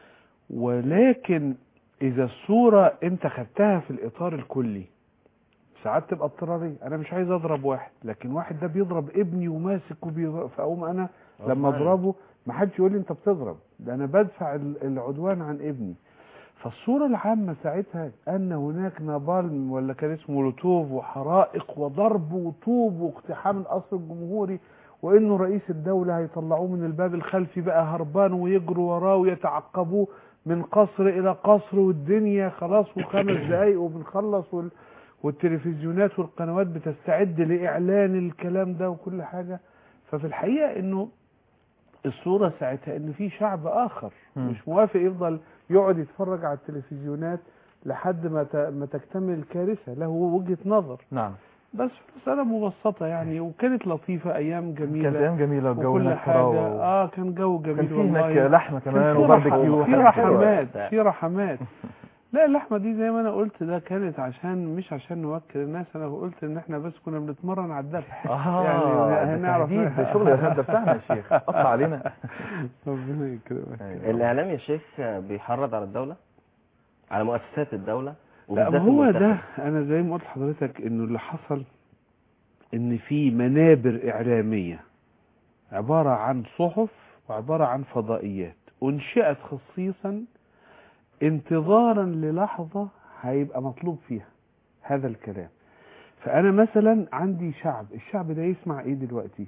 ولكن اذا الصوره انت خدتها في الاطار الكلي ساعات تبقى اضطراريه انا مش عايز اضرب واحد لكن واحد ده بيضرب ابني وماسك وبيضرب فاقوم انا لما غصب عنك. اضربه ما حدش يقول لي انت بتضرب ده انا بدفع ال- العدوان عن ابني فالصورة العامة ساعتها أن هناك نابالم ولا كان اسمه مولوتوف وحرائق وضرب وطوب واقتحام القصر الجمهوري وإنه رئيس الدولة هيطلعوه من الباب الخلفي بقى هربان ويجروا وراه ويتعقبوه من قصر إلى قصر والدنيا خلاص وخمس دقايق وبنخلص وال... والتلفزيونات والقنوات بتستعد لإعلان الكلام ده وكل حاجة ففي الحقيقة إنه الصورة ساعتها إن في شعب آخر مم. مش موافق يفضل يقعد يتفرج على التلفزيونات لحد ما ت- ما تكتمل الكارثة له وجهة نظر نعم بس مسألة مبسطة يعني وكانت لطيفة أيام جميلة كانت ايام جميله والجو وكل هناك حاجة حلاوه اه كان جو جميل كان في والله هناك لحمه كان كمان في وباربيكيو رحمات في وحاجات حلوة. رحمات في رحمات لا اللحمة دي زي ما انا قلت ده كانت عشان مش عشان نوكل الناس انا قلت ان احنا بس كنا بنتمرن على الذبح اه يعني ده هنعرف تهديد، ده شغل الارهاب ده بتاعنا يا شيخ قطع علينا ربنا يكرمك أيوة. الإعلام يا شيخ بيحرض على الدولة على مؤسسات الدولة لا ما وبالذات هو المنتخب. ده انا زي ما قلت لحضرتك انه اللي حصل ان في منابر اعلاميه عباره عن صحف وعباره عن فضائيات انشئت خصيصا انتظارا للحظه هيبقى مطلوب فيها هذا الكلام فانا مثلا عندي شعب الشعب ده يسمع ايه دلوقتي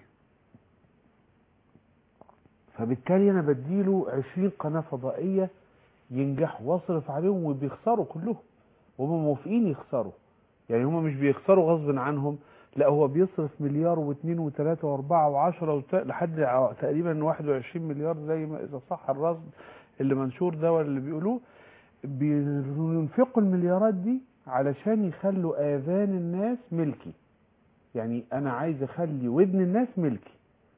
فبالتالي انا بديله 20 قناه فضائيه ينجحوا واصرف عليهم وبيخسروا كلهم وهم موافقين يخسروا يعني هم مش بيخسروا غصب عنهم لا هو بيصرف مليار واثنين وثلاثة واربعة وعشرة وت... لحد ع- تقريبا 21 مليار زي ما اذا صح الرصد اللي منشور ده ولا اللي بيقولوه بينفقوا المليارات دي علشان يخلوا اذان الناس ملكي يعني انا عايز اخلي ودن الناس ملكي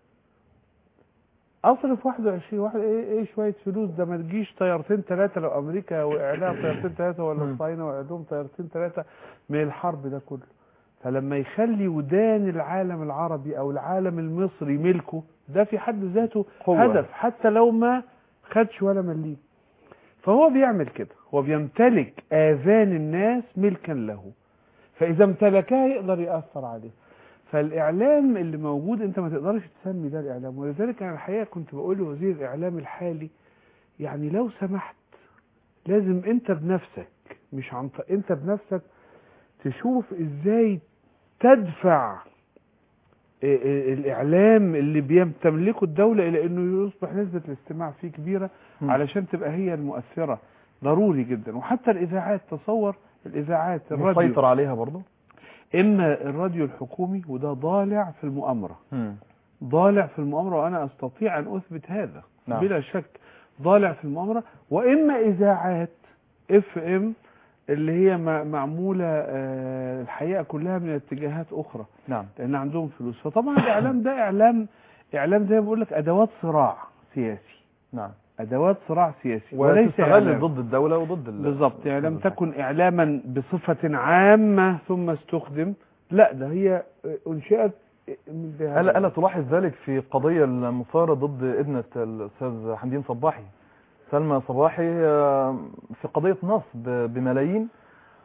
اصرف 21 واحد ايه, إيه شويه فلوس ده ما تجيش طيارتين ثلاثه لو امريكا وقع لها طيارتين ثلاثه ولا مم. الصهاينه وقع لهم طيارتين ثلاثه من الحرب ده كله فلما يخلي ودان العالم العربي او العالم المصري ملكه ده في حد ذاته قوة. هدف حتى لو ما خدش ولا مليم فهو بيعمل كده هو بيمتلك آذان الناس ملكا له فإذا امتلكها يقدر يأثر عليه فالإعلام اللي موجود أنت ما تقدرش تسمي ده الإعلام ولذلك أنا الحقيقة كنت بقول لوزير الإعلام الحالي يعني لو سمحت لازم أنت بنفسك مش عن ط- أنت بنفسك تشوف إزاي تدفع ال- ال- الإعلام اللي بيمتلكه الدولة إلى أنه يصبح نسبة الاستماع فيه كبيرة مم. علشان تبقى هي المؤثرة ضروري جدا وحتى الإذاعات تصور الإذاعات الراديو مسيطر عليها برضه إما الراديو الحكومي وده ضالع في المؤامرة ضالع في المؤامرة وأنا أستطيع أن أثبت هذا نعم. بلا شك ضالع في المؤامرة وإما إذاعات اف ام اللي هي م- معمولة آه، الحقيقة كلها من اتجاهات أخرى نعم لأن عندهم فلوس فطبعا الإعلام ده إعلام إعلام زي ما بقول لك أدوات صراع سياسي نعم أدوات صراع سياسي وليس وتستغل إعلام. ضد الدولة وضد ال... بالظبط يعني لم ضد تكن إعلاما بصفة عامة ثم استخدم لا ده هي أنشئت بهذا ألا ألا تلاحظ ذلك في قضية المثارة ضد ابنة الأستاذ حمدين صباحي سلمى صباحي آه، في قضية نصب بملايين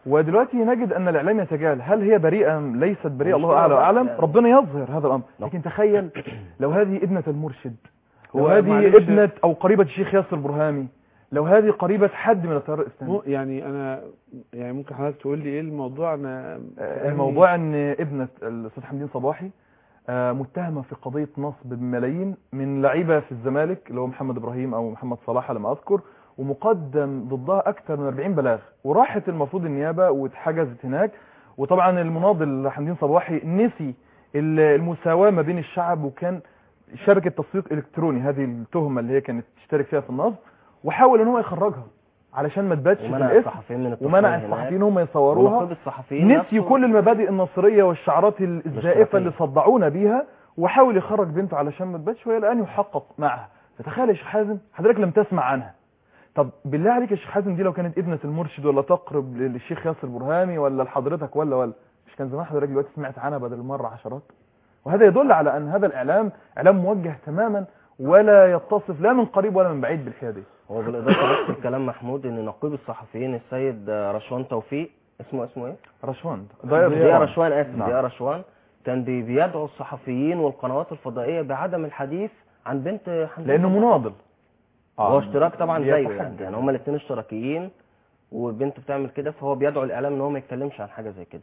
ودلوقتي نجد ان الاعلام يتجاهل هل هي بريئه ام ليست بريئه الله المشكلة اعلى بس واعلم يعني- ربنا يظهر هذا الامر نعم. لكن تخيل لو هذه ابنه المرشد لو هو هذه معلش- ابنه او قريبه الشيخ ياسر برهامي لو هذه قريبه حد من التيار الاسلامي مو يعني انا يعني ممكن حضرتك تقول لي ايه الموضوع انا آه، الموضوع ان ابنه الاستاذ حمدين صباحي آه، متهمه في قضيه نصب بملايين من لعيبه في الزمالك اللي هو محمد ابراهيم او محمد صلاح على ما اذكر ومقدم ضدها اكثر من 40 بلاغ وراحت المفروض النيابه واتحجزت هناك وطبعا المناضل حمدين صباحي نسي ال- المساواه ما بين الشعب وكان شبكه تسويق الكتروني هذه التهمه اللي هي كانت تشترك فيها في النصب وحاول ان هو يخرجها علشان ما تباتش في ومنع الاسم الصحفيين من التصوير ومنع هناك. الصحفيين هم يصوروها ونقيب الصحفيين نسي نفسه كل المبادئ النصريه والشعارات الزائفه الاشتراكية. اللي صدعونا بيها وحاول يخرج بنته علشان ما تباتش وهي الان يحقق معها فتخيل يا شيخ حازم حضرتك لم تسمع عنها طب بالله عليك يا شيخ حازم دي لو كانت ابنه المرشد ولا تقرب للشيخ ياسر برهامي ولا لحضرتك ولا ولا مش كان زمان حضرتك دلوقتي سمعت عنها بدل المره عشرات وهذا يدل على ان هذا الاعلام اعلام موجه تماما ولا يتصف لا من قريب ولا من بعيد بالحياديه هو بالاضافه نفس الكلام محمود ان نقيب الصحفيين السيد رشوان توفيق اسمه اسمه ايه؟ رشوان ضياء رشوان اسف نعم. ضياء رشوان كان بي- بيدعو الصحفيين والقنوات الفضائيه بعدم الحديث عن بنت حمدين لانه صباحي. مناضل هو اشتراك طبعا زيه بيتحجج. يعني, يعني هما الاثنين اشتراكيين والبنت بتعمل كده فهو بيدعو الاعلام ان هو ما يتكلمش عن حاجه زي كده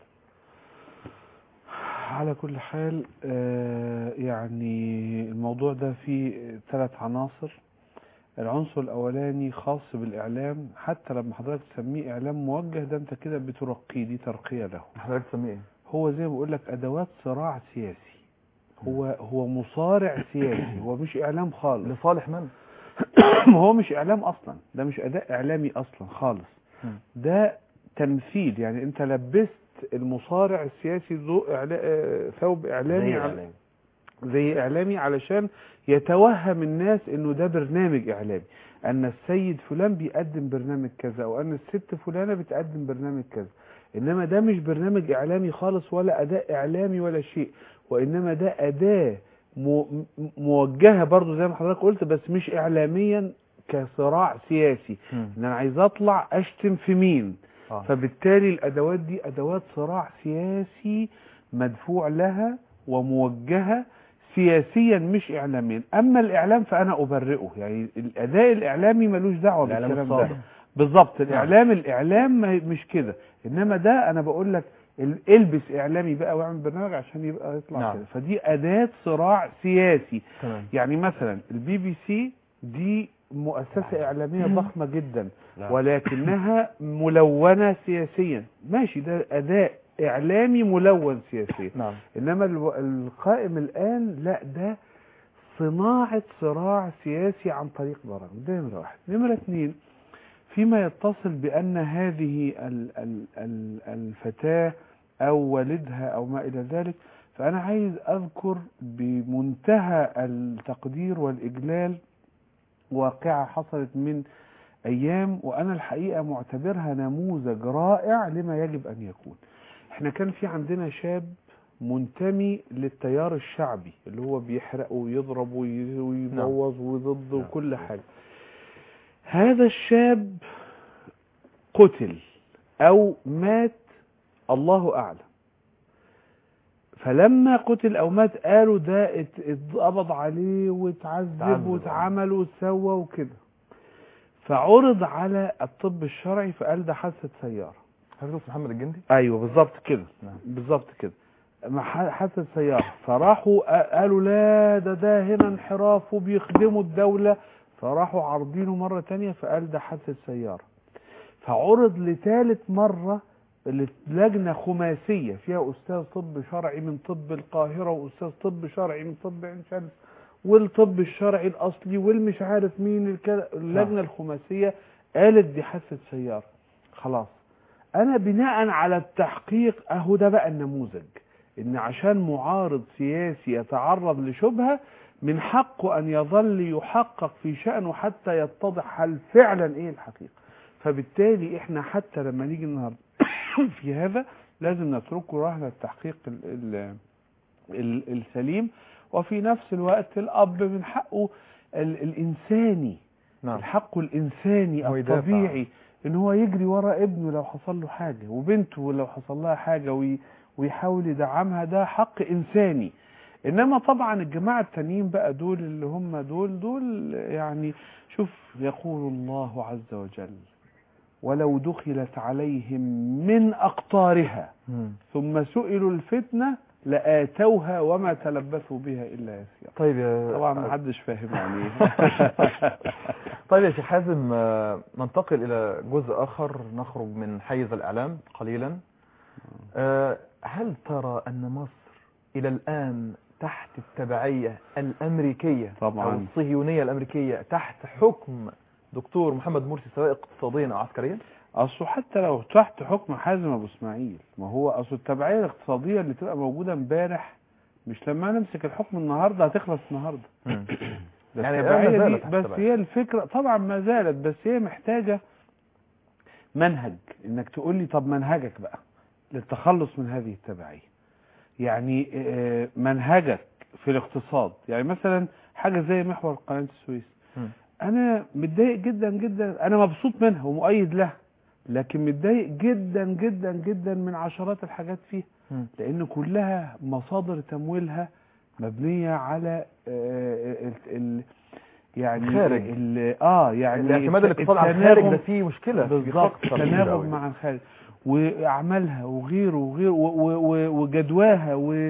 على كل حال آه، يعني الموضوع ده فيه ثلاث عناصر العنصر الاولاني خاص بالاعلام حتى لما حضرتك تسميه اعلام موجه ده انت كده بترقيه دي ترقيه له حضرتك تسميه ايه؟ هو زي ما بقول لك ادوات صراع سياسي هو هو مصارع سياسي هو مش اعلام خالص لصالح من؟ ما هو مش اعلام اصلا ده مش اداء اعلامي اصلا خالص مم. ده تمثيل يعني انت لبست المصارع السياسي ذو إعلا... آه، ثوب اعلامي زي على... الاعلام زي اعلامي علشان يتوهم الناس انه ده برنامج اعلامي ان السيد فلان بيقدم برنامج كذا او ان الست فلانه بتقدم برنامج كذا انما ده مش برنامج اعلامي خالص ولا اداء اعلامي ولا شيء وانما ده اداه مو- م- موجهه برضو زي ما حضرتك قلت بس مش اعلاميا كصراع سياسي ان انا عايز اطلع اشتم في مين آه. فبالتالي الادوات دي ادوات صراع سياسي مدفوع لها وموجهه سياسيا مش اعلاميا اما الاعلام فانا ابرئه يعني الاداء الاعلامي ملوش دعوه الاعلام بالكلام الصادق ده بالظبط الاعلام الاعلام ما- مش كده انما ده انا بقول لك ال- البس اعلامي بقى واعمل برنامج عشان يبقى يطلع نعم. كده فدي اداه صراع سياسي تمام يعني مثلا البي بي سي دي مؤسسة إعلامية ضخمة جدا نعم. ولكنها ملونة سياسيا ماشي ده أداء إعلامي ملون سياسيا نعم إنما الو- القائم الآن لا ده صناعة صراع سياسي عن طريق برامج ده نمرة واحد نمرة اتنين فيما يتصل بأن هذه ال ال ال الفتاة أو والدها أو ما إلى ذلك فأنا عايز أذكر بمنتهى التقدير والإجلال واقعة حصلت من أيام وأنا الحقيقة معتبرها نموذج رائع لما يجب أن يكون احنا كان في عندنا شاب منتمي للتيار الشعبي اللي هو بيحرق ويضرب وي- ويبوظ وضد وكل حاجة هذا الشاب قتل أو مات الله أعلم فلما قتل أو مات قالوا ده ات- اتقبض عليه واتعذب تعذب، واتعمل واتسوى وكده فعرض على الطب الشرعي فقال ده حادثة سيارة حضرتك محمد الجندي ايوه بالظبط كده نعم. بالظبط كده مع ح- حادثة سيارة فراحوا ق- قالوا لا ده ده هنا انحراف وبيخدموا الدولة فراحوا عارضينه مرة تانية فقال ده حادثة سيارة فعرض لثالث مرة لجنة خماسية فيها أستاذ طب شرعي من طب القاهرة وأستاذ طب شرعي من طب عين شمس والطب الشرعي الأصلي والمش عارف مين الكلا- اللجنة الخماسية قالت دي حادثة سيارة خلاص انا بناء على التحقيق اهو ده بقى النموذج ان عشان معارض سياسي يتعرض لشبهة من حقه ان يظل يحقق في شأنه حتى يتضح هل فعلا ايه الحقيقة فبالتالي احنا حتى لما نيجي النهارده في هذا لازم نتركه رهن التحقيق ال ال ال السليم وفي نفس الوقت الاب من حقه ال الانساني نعم الحق الإنساني هو يدافع. الطبيعي إن هو يجري ورا ابنه لو حصل له حاجة وبنته لو حصل لها حاجة وي ويحاول يدعمها ده حق إنساني إنما طبعا الجماعة التانيين بقى دول اللي هم دول دول يعني شوف يقول الله عز وجل ولو دخلت عليهم من أقطارها مم. ثم سئلوا الفتنة لآتوها وما تلبثوا بها إلا يسيرا طيب يا طبعا ما حدش فاهم يعني ايه طيب يا شيخ حازم آه، ننتقل إلى جزء آخر نخرج من حيز الإعلام قليلا آه، هل ترى أن مصر إلى الآن تحت التبعية الأمريكية طبعاً. أو الصهيونية الأمريكية تحت حكم دكتور محمد مرسي سواء اقتصاديا أو عسكريا اصله حتى لو تحت حكم حازم ابو اسماعيل ما هو اصل التبعيه الاقتصاديه اللي تبقى موجوده امبارح مش لما نمسك الحكم النهارده هتخلص النهارده ده يعني التبعية ما زالت دي تحت بس التبعية. هي الفكره طبعا ما زالت بس هي محتاجه منهج انك تقول لي طب منهجك بقى للتخلص من هذه التبعيه يعني آه، منهجك في الاقتصاد يعني مثلا حاجه زي محور قناه السويس مم. انا متضايق جدا جدا انا مبسوط منها ومؤيد لها لكن متضايق جدا جدا جدا من عشرات الحاجات فيها مم. لان كلها مصادر تمويلها مبنيه على آه، ال ال يعني الخارج. ال اه يعني الاعتماد الت- الاقتصادي على الخارج ده التناغم- فيه مشكلة فيه بالظبط خطر كبير تناغم أوي. مع الخارج واعمالها وغيره وغيره و- و- و- وجدواها و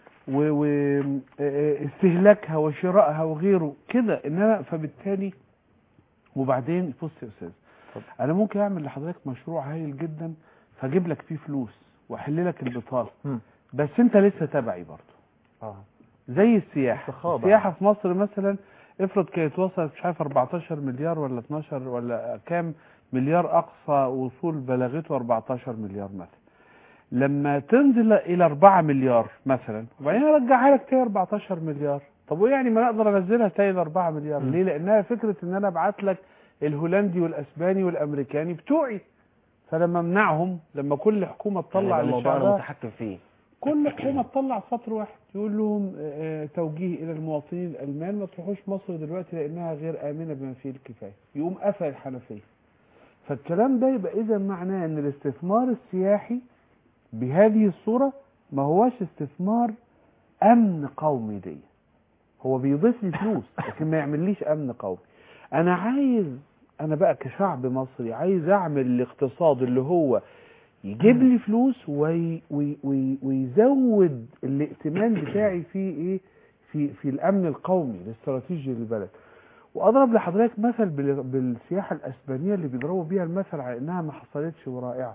واستهلاكها وشرائها وغيره كده انما فبالتالي وبعدين بص يا استاذ اتفضل. انا ممكن اعمل لحضرتك مشروع هايل جدا فاجيب لك فيه فلوس واحل لك البطاله مم. بس انت لسه تبعي برضه آه. زي السياحه استخابة. السياحه في مصر مثلا افرض كانت وصلت مش عارف 14 مليار ولا 12 ولا كام مليار اقصى وصول بلغته 14 مليار مثلا لما تنزل الى 4 مليار مثلا وبعدين ارجعها لك تاني 14 مليار طب ويعني ما انا اقدر انزلها تاني ل 4 مليار م. ليه لانها فكره ان انا ابعت لك الهولندي والاسباني والامريكاني بتوعي فلما امنعهم لما كل حكومه تطلع يعني ده الموضوع انا لشعبها متحكم فيه كل حكومه تطلع سطر واحد يقول لهم آه، آه، توجيه الى المواطنين الالمان ما تروحوش مصر دلوقتي لانها غير امنه بما فيه الكفايه يقوم قفل الحنفيه فالكلام ده يبقى اذا معناه ان الاستثمار السياحي بهذه الصوره ما هواش استثمار امن قومي دي هو بيضيف لي فلوس لكن ما يعمليش امن قومي انا عايز انا بقى كشعب مصري عايز اعمل الاقتصاد اللي هو يجيب لي فلوس وي وي وي ويزود الائتمان بتاعي في ايه في في الامن القومي الاستراتيجي للبلد واضرب لحضرتك مثل بال- بالسياحه الاسبانيه اللي بيضربوا بيها المثل على انها ما حصلتش ورائعه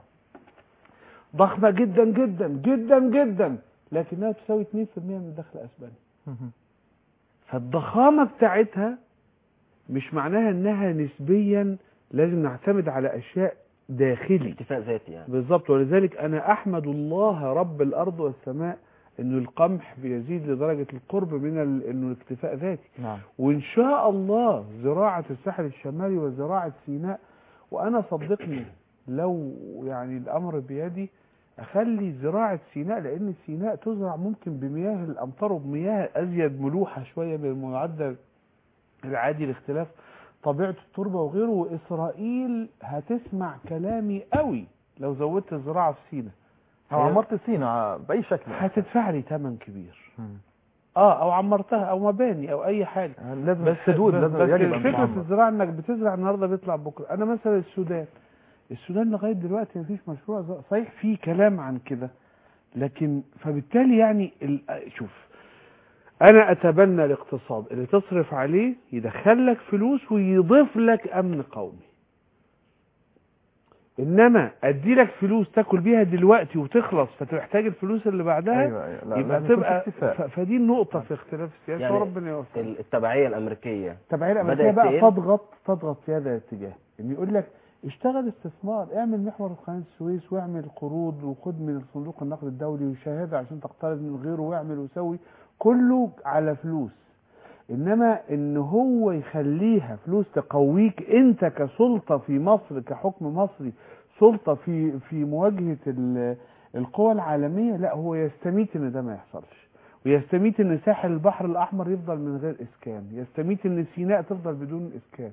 ضخمه جدا جدا جدا جدا لكنها تساوي 2% من دخل اسبانيا مم. فالضخامه بتاعتها مش معناها انها نسبيا لازم نعتمد على اشياء داخلي اكتفاء ذاتي يعني بالظبط ولذلك انا احمد الله رب الارض والسماء انه القمح بيزيد لدرجه القرب من ال... انه الاكتفاء ذاتي نعم وان شاء الله زراعه الساحل الشمالي وزراعه سيناء وانا صدقني لو يعني الامر بيدي اخلي زراعه سيناء لان سيناء تزرع ممكن بمياه الامطار وبمياه ازيد ملوحه شويه من المعدل العادي لاختلاف طبيعه التربه وغيره واسرائيل هتسمع كلامي قوي لو زودت الزراعه في سيناء أو عمرت سينا بأي شكل هتدفع لي ثمن كبير مم. اه او عمرتها او مباني او اي حاجه يعني لازم بس حدود بس, لازم بس يجب أن فكره تعمر. الزراعه انك بتزرع النهارده بيطلع بكره انا مثلا السودان السودان لغايه دلوقتي مفيش مشروع زراعة. صحيح في كلام عن كده لكن فبالتالي يعني ال... شوف انا اتبنى الاقتصاد اللي تصرف عليه يدخل لك فلوس ويضيف لك امن قومي انما ادي لك فلوس تاكل بيها دلوقتي وتخلص فتحتاج الفلوس اللي بعدها أيوة أيوة. لا يبقى لازم يكون في تبقى اتفاق. ف... فدي النقطه في اختلاف السياسه يعني وربنا يوفقنا ال- التبعية الأمريكية التبعية الأمريكية بدأت بقى تقل؟ تضغط تضغط في هذا الاتجاه ان يقول لك اشتغل استثمار اعمل محور قناة السويس واعمل قروض وخد من صندوق النقد الدولي وشهادة عشان تقترض من غيره واعمل وسوي كله على فلوس انما ان هو يخليها فلوس تقويك انت كسلطة في مصر كحكم مصري سلطة في في مواجهة ال- القوى العالمية لا هو يستميت ان ده ما يحصلش ويستميت ان ساحل البحر الاحمر يفضل من غير اسكان يستميت ان سيناء تفضل بدون اسكان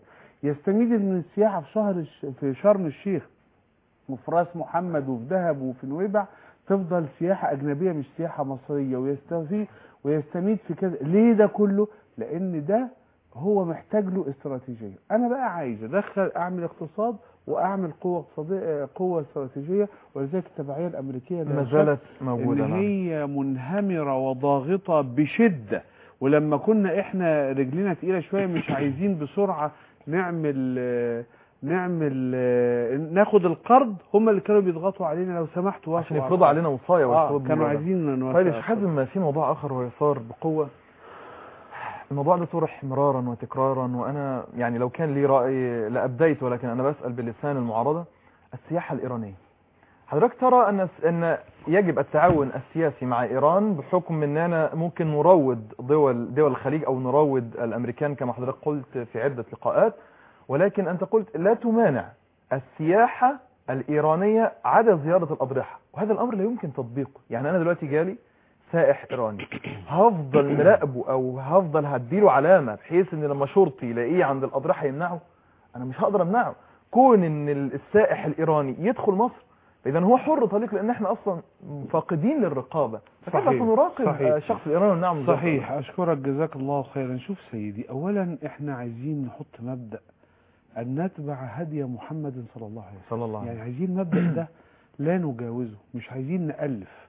يستميد من السياحة في شهر الش... في شرم الشيخ وفي راس محمد وفي دهب وفي نويبع تفضل سياحة أجنبية مش سياحة مصرية ويستفيد ويستميد في كذا ليه ده كله؟ لأن ده هو محتاج له استراتيجية أنا بقى عايز أدخل أعمل اقتصاد وأعمل قوة اقتصادية قوة استراتيجية ولذلك التبعية الأمريكية لا ما شك زالت موجودة ان نعم. هي منهمرة وضاغطة بشدة ولما كنا احنا رجلنا تقيلة شوية مش عايزين بسرعة نعمل آه، نعمل آه، ناخد القرض هم اللي كانوا بيضغطوا علينا لو سمحتوا عشان وافقوا يفرضوا على علينا وصاية القرض. والشروط اه كانوا بالوضع. عايزين نوافق طيب يا على شيخ حازم في موضوع اخر ويثار بقوه الموضوع ده طرح مرارا وتكرارا وانا يعني لو كان لي راي لابديت ولكن انا بسال بلسان المعارضه السياحه الايرانيه حضرتك ترى ان ان يجب التعاون السياسي مع ايران بحكم اننا ممكن نروض دول دول الخليج او نروض الامريكان كما حضرتك قلت في عده لقاءات ولكن انت قلت لا تمانع السياحه الايرانيه عدا زياره الاضرحه وهذا الامر لا يمكن تطبيقه يعني انا دلوقتي جالي سائح ايراني هفضل مراقبه او هفضل هديله علامه بحيث ان لما شرطي يلاقيه عند الاضرحه يمنعه انا مش هقدر امنعه كون ان السائح الايراني يدخل مصر اذا هو حر طليق لان احنا اصلا فاقدين للرقابه فكيف صحيح، سنراقب صحيح. الشخص الايراني ونعم بالضبط؟ صحيح أشكرك جزاك الله خيرا شوف سيدي أولا إحنا عايزين نحط مبدأ أن نتبع هدي محمد صلى الله عليه وسلم صلى الله عليه يعني عايزين المبدأ ده لا نجاوزه مش عايزين نألف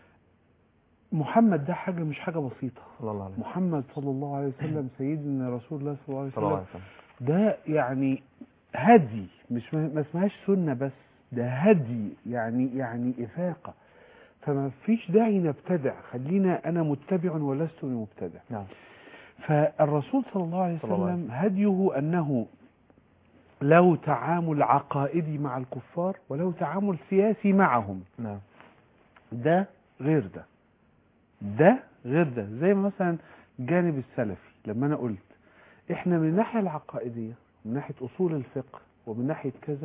محمد ده حاجة مش حاجة بسيطة صلى الله عليه وسلم محمد صلى الله عليه وسلم سيدنا رسول الله صلى الله عليه صلى الله وسلم عليه وسلم ده يعني هدي مش ما ما اسمهاش سنة بس ده هدي يعني يعني إفاقة فما فيش داعي نبتدع خلينا أنا متبع ولست بمبتدع نعم فالرسول صلى الله عليه صلى الله عليه وسلم هديه أنه له تعامل عقائدي مع الكفار وله تعامل سياسي معهم نعم ده غير ده ده غير ده زي ما مثلا الجانب السلفي لما انا قلت احنا من الناحيه العقائديه من ناحيه اصول الفقه ومن ناحيه كذا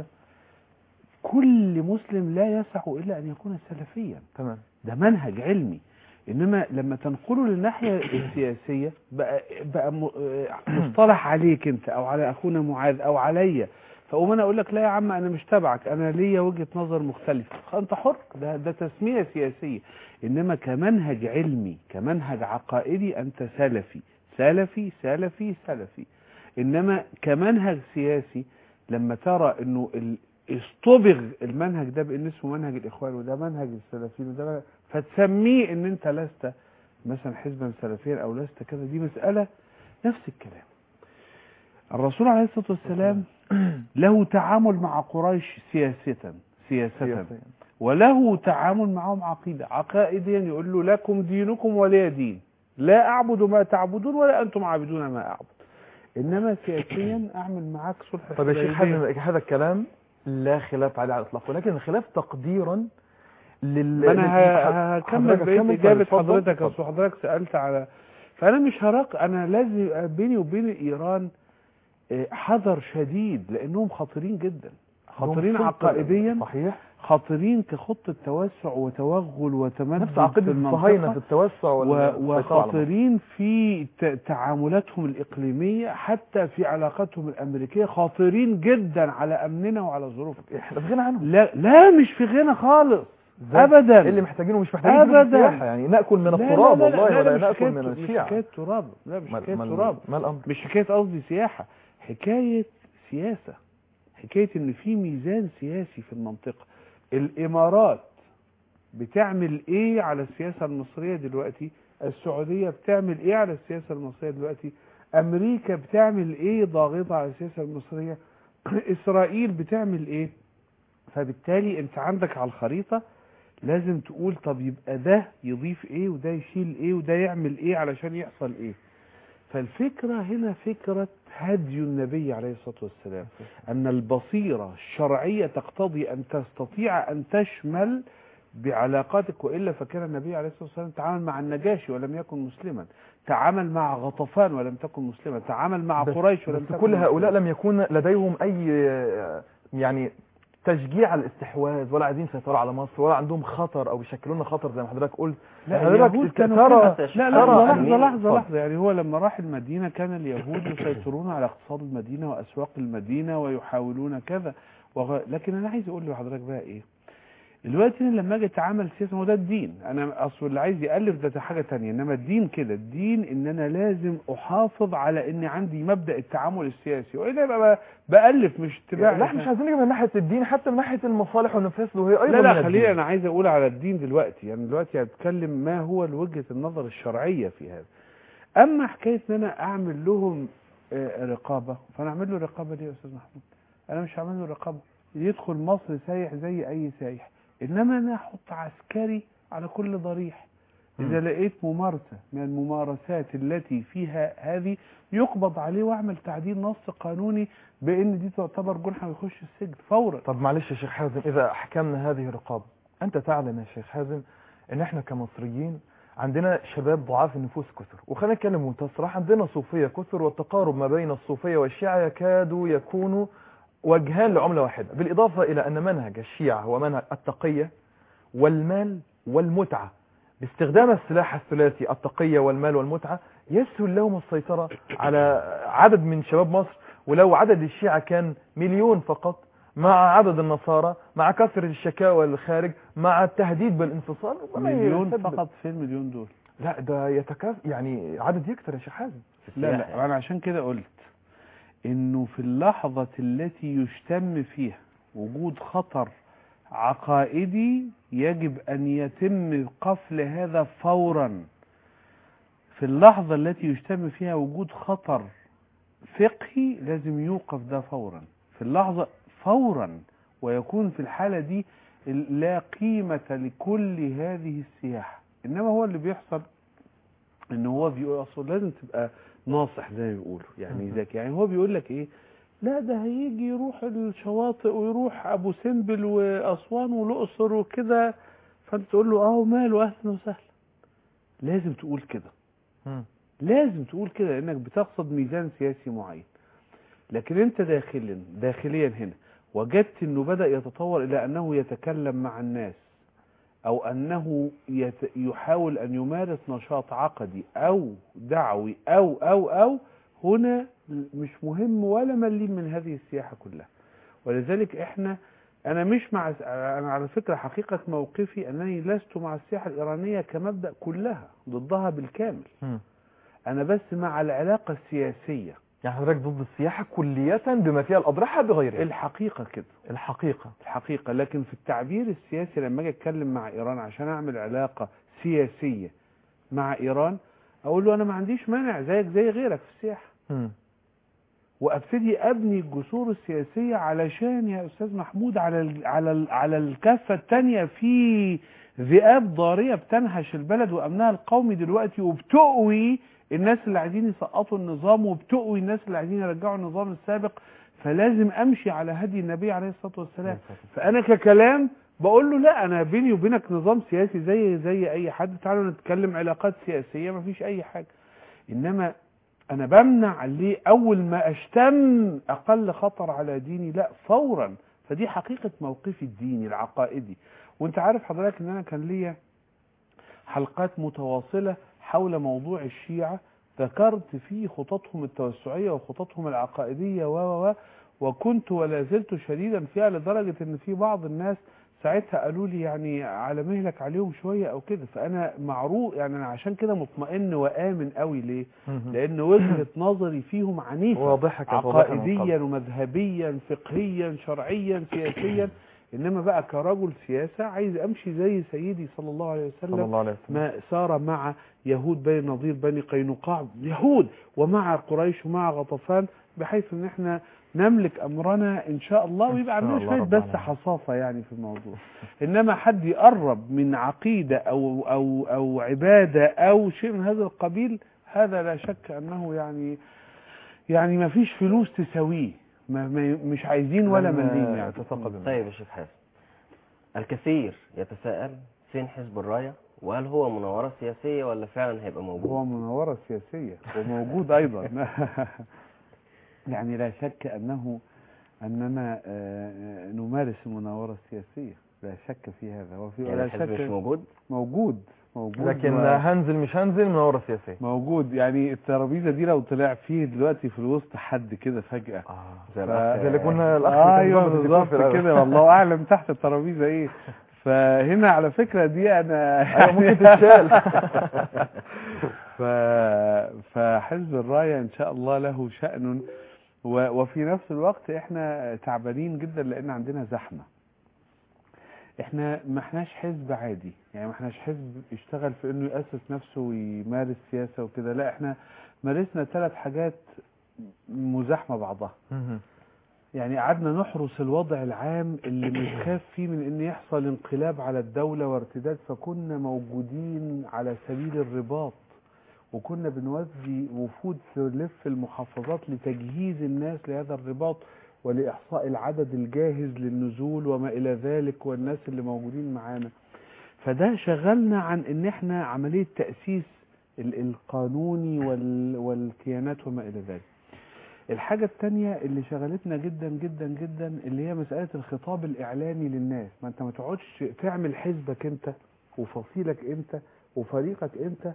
كل مسلم لا يسع الا ان يكون سلفيا تمام ده منهج علمي انما لما تنقله للناحيه السياسيه بقى بقى م- آه، مصطلح عليك انت او على اخونا معاذ او عليا فاقوم انا اقول لك لا يا عم انا مش تبعك انا ليا وجهه نظر مختلفه خ- انت حر ده ده تسميه سياسيه انما كمنهج علمي كمنهج عقائدي انت سلفي سلفي سلفي سلفي انما كمنهج سياسي لما ترى انه ال- اصطبغ المنهج ده بان اسمه منهج الاخوان وده منهج السلفيين وده منهج فتسميه ان انت لست مثلا حزبا سلفيا او لست كذا دي مساله نفس الكلام الرسول عليه الصلاه والسلام له تعامل مع قريش سياسه سياسه سياسيا. وله تعامل معهم عقيده عقائديا يقول له لكم دينكم ولي دين لا اعبد ما تعبدون ولا انتم عابدون ما اعبد انما سياسيا اعمل معاك صلح طيب يا شيخ حديبية. حازم هذا الكلام لا خلاف عليه على الاطلاق ولكن الخلاف تقديرا لل ما انا لل- ه- هكمل حضرتك بقيه كمل، اجابه اتفضل، حضرتك اتفضل. اصل حضرتك سالت على فانا مش هراق انا لازم يبقى بيني وبين ايران آه، حذر شديد لانهم خطيرين جدا خطيرين سلطة. عقائديا صحيح خطيرين كخطه توسع وتوغل وتمدد نفس عقيدة في الصهاينة المنطقة في التوسع و- والسيطرة على مصر. وخاطرين في ت- تعاملاتهم الإقليمية حتى في علاقاتهم الأمريكية خاطرين جدا على أمننا وعلى ظروفنا احنا في غنى عنهم لا لا مش في غنى خالص إزاي؟ أبدا اللي محتاجينه مش محتاجين فلوس أبداً. السياحة يعني ناكل من لا، لا، التراب لا، والله لا، ولا لا، مش ناكل حكاية- من مش الشيعة حكاية تراب لا مش ما- حكاية ما- تراب ما الامر مش حكاية قصدي سياحة حكاية سياسة حكاية ان في ميزان سياسي في المنطقة الامارات بتعمل ايه على السياسة المصرية دلوقتي السعودية بتعمل ايه على السياسة المصرية دلوقتي امريكا بتعمل ايه ضاغطة على السياسة المصرية اسرائيل بتعمل ايه فبالتالي انت عندك على الخريطة لازم تقول طب يبقى ده يضيف ايه وده يشيل ايه وده يعمل ايه علشان يحصل ايه فالفكرة هنا فكرة هدي النبي عليه الصلاة والسلام أن البصيرة الشرعية تقتضي أن تستطيع أن تشمل بعلاقاتك وإلا فكان النبي عليه الصلاة والسلام تعامل مع النجاشي ولم يكن مسلما تعامل مع غطفان ولم تكن مسلما تعامل مع بس- قريش ولم بس تكن كل هؤلاء مسلماً. لم يكون لديهم اي يعني تشجيع على الاستحواذ ولا عايزين يسيطروا على مصر ولا عندهم خطر او بيشكلوا لنا خطر زي ما حضرتك قلت لا حضرتك اليهود ت- كانوا ترى كده. لا ترى لا أن- لحظة لحظة اتفضل. لحظة يعني هو لما راح المدينة كان اليهود يسيطرون على اقتصاد المدينة وأسواق المدينة ويحاولون كذا وغ... لكن أنا عايز أقول لحضرتك بقى إيه دلوقتي أنا لما أجي أتعامل سياسة ما هو ده الدين أنا أصل اللي عايز يألف ده حاجة تانية إنما الدين كده الدين إن أنا لازم أحافظ على إن عندي مبدأ التعامل السياسي وإلا يبقى ب- بألف مش اتباع لا احنا مش عايزين نجيب من ناحيه الدين حتى من ناحيه المصالح والمفاسد وهي ايضا لا لا من خليني الدين. انا عايز اقول على الدين دلوقتي يعني دلوقتي هتكلم ما هو وجهة النظر الشرعية في هذا اما حكاية ان انا اعمل لهم آه، رقابة فانا اعمل له رقابة ليه يا استاذ محمود انا مش هعمل له رقابة يدخل مصر سايح زي اي سايح انما انا احط عسكري على كل ضريح اذا لقيت ممارسة من الممارسات التي فيها هذه يقبض عليه واعمل تعديل نص قانوني بان دي تعتبر جنحة ويخش السجن فورا طب معلش يا شيخ حازم اذا احكمنا هذه الرقابه انت تعلم يا شيخ حازم ان احنا كمصريين عندنا شباب ضعاف النفوس كثر وخلينا نتكلم بمنتهى الصراحه عندنا صوفيه كثر والتقارب ما بين الصوفيه والشيعه يكاد يكونوا وجهان لعمله واحده بالاضافه الى ان منهج الشيعه هو منهج التقيه والمال والمتعه باستخدام السلاح الثلاثي التقيه والمال والمتعه يسهل لهم السيطره على عدد من شباب مصر ولو عدد الشيعة كان مليون فقط مع عدد النصارى مع كثرة الشكاوى للخارج مع التهديد بالانفصال وما مليون يسبب- فقط في المليون دول لا ده يتكاف يعني عدد يكثر يا شيخ حازم لا لا انا عشان كده قلت انه في اللحظة التي يشتم فيها وجود خطر عقائدي يجب ان يتم قفل هذا فورا في اللحظة التي يشتم فيها وجود خطر فقهي لازم يوقف ده فورا في اللحظة فورا ويكون في الحالة دي لا قيمة لكل هذه السياحة انما هو اللي بيحصل ان هو بيقول اصل لازم تبقى ناصح زي ما بيقولوا يعني ذكي يعني هو بيقول لك ايه لا ده هيجي يروح الشواطئ ويروح ابو سمبل واسوان والاقصر وكده فانت تقول له اه ماله اهلا وسهلا لازم تقول كده لازم تقول كده لانك بتقصد ميزان سياسي معين لكن انت داخلا داخليا هنا وجدت انه بدا يتطور الى انه يتكلم مع الناس او انه يت يحاول ان يمارس نشاط عقدي او دعوي او او او هنا مش مهم ولا مليم من هذه السياحه كلها ولذلك احنا انا مش مع انا على فكره حقيقه موقفي انني لست مع السياحه الايرانيه كمبدا كلها ضدها بالكامل انا بس مع العلاقه السياسيه يعني حضرتك ضد السياحة كلية بما فيها الأضرحة بغيرها الحقيقه كده الحقيقة الحقيقه لكن في التعبير السياسي لما اجي اتكلم مع ايران عشان اعمل علاقه سياسيه مع ايران اقول له انا ما عنديش مانع زيك زي غيرك في السياحه مم. وابتدي ابني الجسور السياسيه علشان يا استاذ محمود على ال على ال على الكافه الثانيه في ذئاب ضاريه بتنهش البلد وامنها القومي دلوقتي وبتقوي الناس اللي عايزين يسقطوا النظام وبتقوي الناس اللي عايزين يرجعوا النظام السابق فلازم امشي على هدي النبي عليه الصلاه والسلام فانا ككلام بقول له لا انا بيني وبينك نظام سياسي زي زي اي حد تعالوا نتكلم علاقات سياسيه مفيش اي حاجه انما انا بمنع ليه اول ما اشتم اقل خطر على ديني لا فورا فدي حقيقه موقفي الديني العقائدي وانت عارف حضرتك ان انا كان ليا حلقات متواصله حول موضوع الشيعه ذكرت فيه خططهم التوسعيه وخططهم العقائديه و و و وكنت ولا زلت شديدا فيها لدرجه ان في بعض الناس ساعتها قالوا لي يعني على مهلك عليهم شويه او كده فانا معروف يعني انا عشان كده مطمئن وامن قوي ليه؟ لان وجهه نظري فيهم عنيفه واضحة كانت واضحة من عقائديا قبل. ومذهبيا فقهيا شرعيا سياسيا انما بقى كرجل سياسه عايز امشي زي سيدي صلى الله عليه وسلم صلى الله عليه وسلم ما سار مع يهود بني نظير بني قينقاع يهود ومع قريش ومع غطفان بحيث ان احنا نملك امرنا ان شاء الله ويبقى إن شاء عندنا الله شويه رب بس العالمين. حصافه يعني في الموضوع انما حد يقرب من عقيده او او او عباده او شيء من هذا القبيل هذا لا شك انه يعني يعني ما فيش فلوس تساويه ما ما مش عايزين ولا لن مليم يعني تتقدم طيب يا شيخ حازم الكثير يتساءل فين حزب الرايه وهل هو مناوره سياسيه ولا فعلا هيبقى موجود هو مناورة سياسية وموجود أيضا يعني لا شك أنه أننا آه، نمارس المناورة السياسية لا شك في هذا وفي يعني ولا الحزب مش شك موجود موجود موجود لكن و- هنزل مش هنزل مناورة سياسية موجود يعني الترابيزة دي لو طلع فيه دلوقتي في الوسط حد كده فجأة زي ف- الأخ- زي اللي كنا الأخ اللي كان ايوه ظابط الديكور بالظبط في الأول. كده والله اعلم تحت الترابيزه ايه فهنا على فكره دي انا أيوة ممكن تتشال ف... فحزب الرايه ان شاء الله له شأن و... وفي نفس الوقت احنا تعبانين جدا لان عندنا زحمه احنا ما احناش حزب عادي يعني ما احناش حزب يشتغل في انه يأسس نفسه ويمارس سياسه وكده لا احنا مارسنا ثلاث حاجات مزاحمه بعضها مهم. يعني قعدنا نحرس الوضع العام اللي بنخاف فيه من ان يحصل انقلاب على الدولة وارتداد فكنا موجودين على سبيل الرباط وكنا بنودي وفود تلف المحافظات لتجهيز الناس لهذا الرباط ولإحصاء العدد الجاهز للنزول وما إلى ذلك والناس اللي موجودين معانا فده شغلنا عن ان احنا عملية تأسيس ال- القانوني وال- والكيانات وما إلى ذلك الحاجة التانية اللي شغلتنا جدا جدا جدا اللي هي مسألة الخطاب الإعلامي للناس ما أنت ما تقعدش تعمل حزبك أنت وفصيلك أنت وفريقك أنت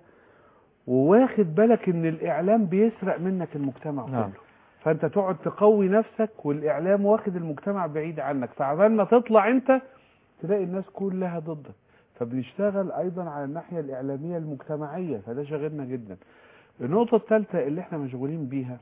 وواخد بالك إن الإعلام بيسرق منك المجتمع نعم. كله فأنت تقعد تقوي نفسك والإعلام واخد المجتمع بعيد عنك فعبال ما تطلع أنت تلاقي الناس كلها ضدك فبنشتغل أيضا على الناحية الإعلامية المجتمعية فده شغلنا جدا النقطة الثالثة اللي احنا مشغولين بيها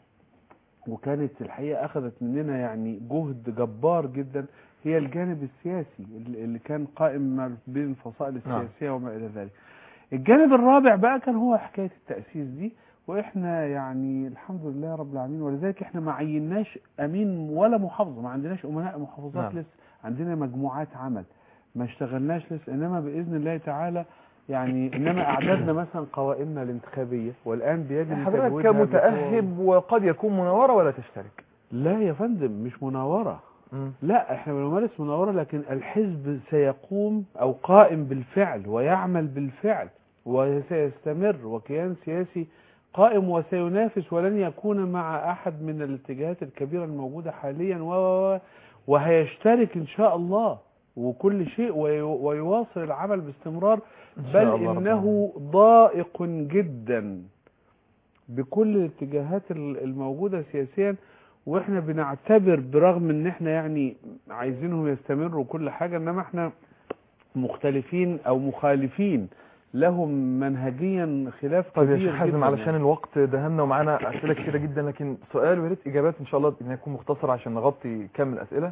وكانت الحقيقة أخذت مننا يعني جهد جبار جدا هي الجانب السياسي اللي اللي كان قائم ما بين الفصائل نعم. السياسية وما إلى ذلك الجانب الرابع بقى كان هو حكاية التأسيس دي وإحنا يعني الحمد لله رب العالمين ولذلك إحنا ما عيناش أمين ولا محافظة ما عندناش أمناء محافظات نعم. لسه عندنا مجموعات عمل ما اشتغلناش لسه إنما بإذن الله تعالى يعني إنما أعددنا مثلا قوائمنا الانتخابية والآن بيجري حضرتك تجويدها بقوة. كمتأهب وقد يكون مناورة ولا تشترك لا يا فندم مش مناورة لا احنا بنمارس مناورة لكن الحزب سيقوم او قائم بالفعل ويعمل بالفعل وسيستمر وكيان سياسي قائم وسينافس ولن يكون مع احد من الاتجاهات الكبيرة الموجودة حاليا و و- و- وهيشترك ان شاء الله وكل شيء وي- ويواصل العمل باستمرار إن بل شاء الله رب انه ضائق جدا بكل الاتجاهات ال- الموجودة سياسيا واحنا بنعتبر برغم ان احنا يعني عايزينهم يستمروا كل حاجة انما احنا مختلفين او مخالفين لهم منهجيا خلاف طيب يا كبير شيخ حازم جداً علشان يعني. الوقت دهمنا ومعانا اسئله كتيره جدا لكن سؤال ويا ريت اجابات ان شاء الله انها يكون مختصر عشان نغطي كم الاسئله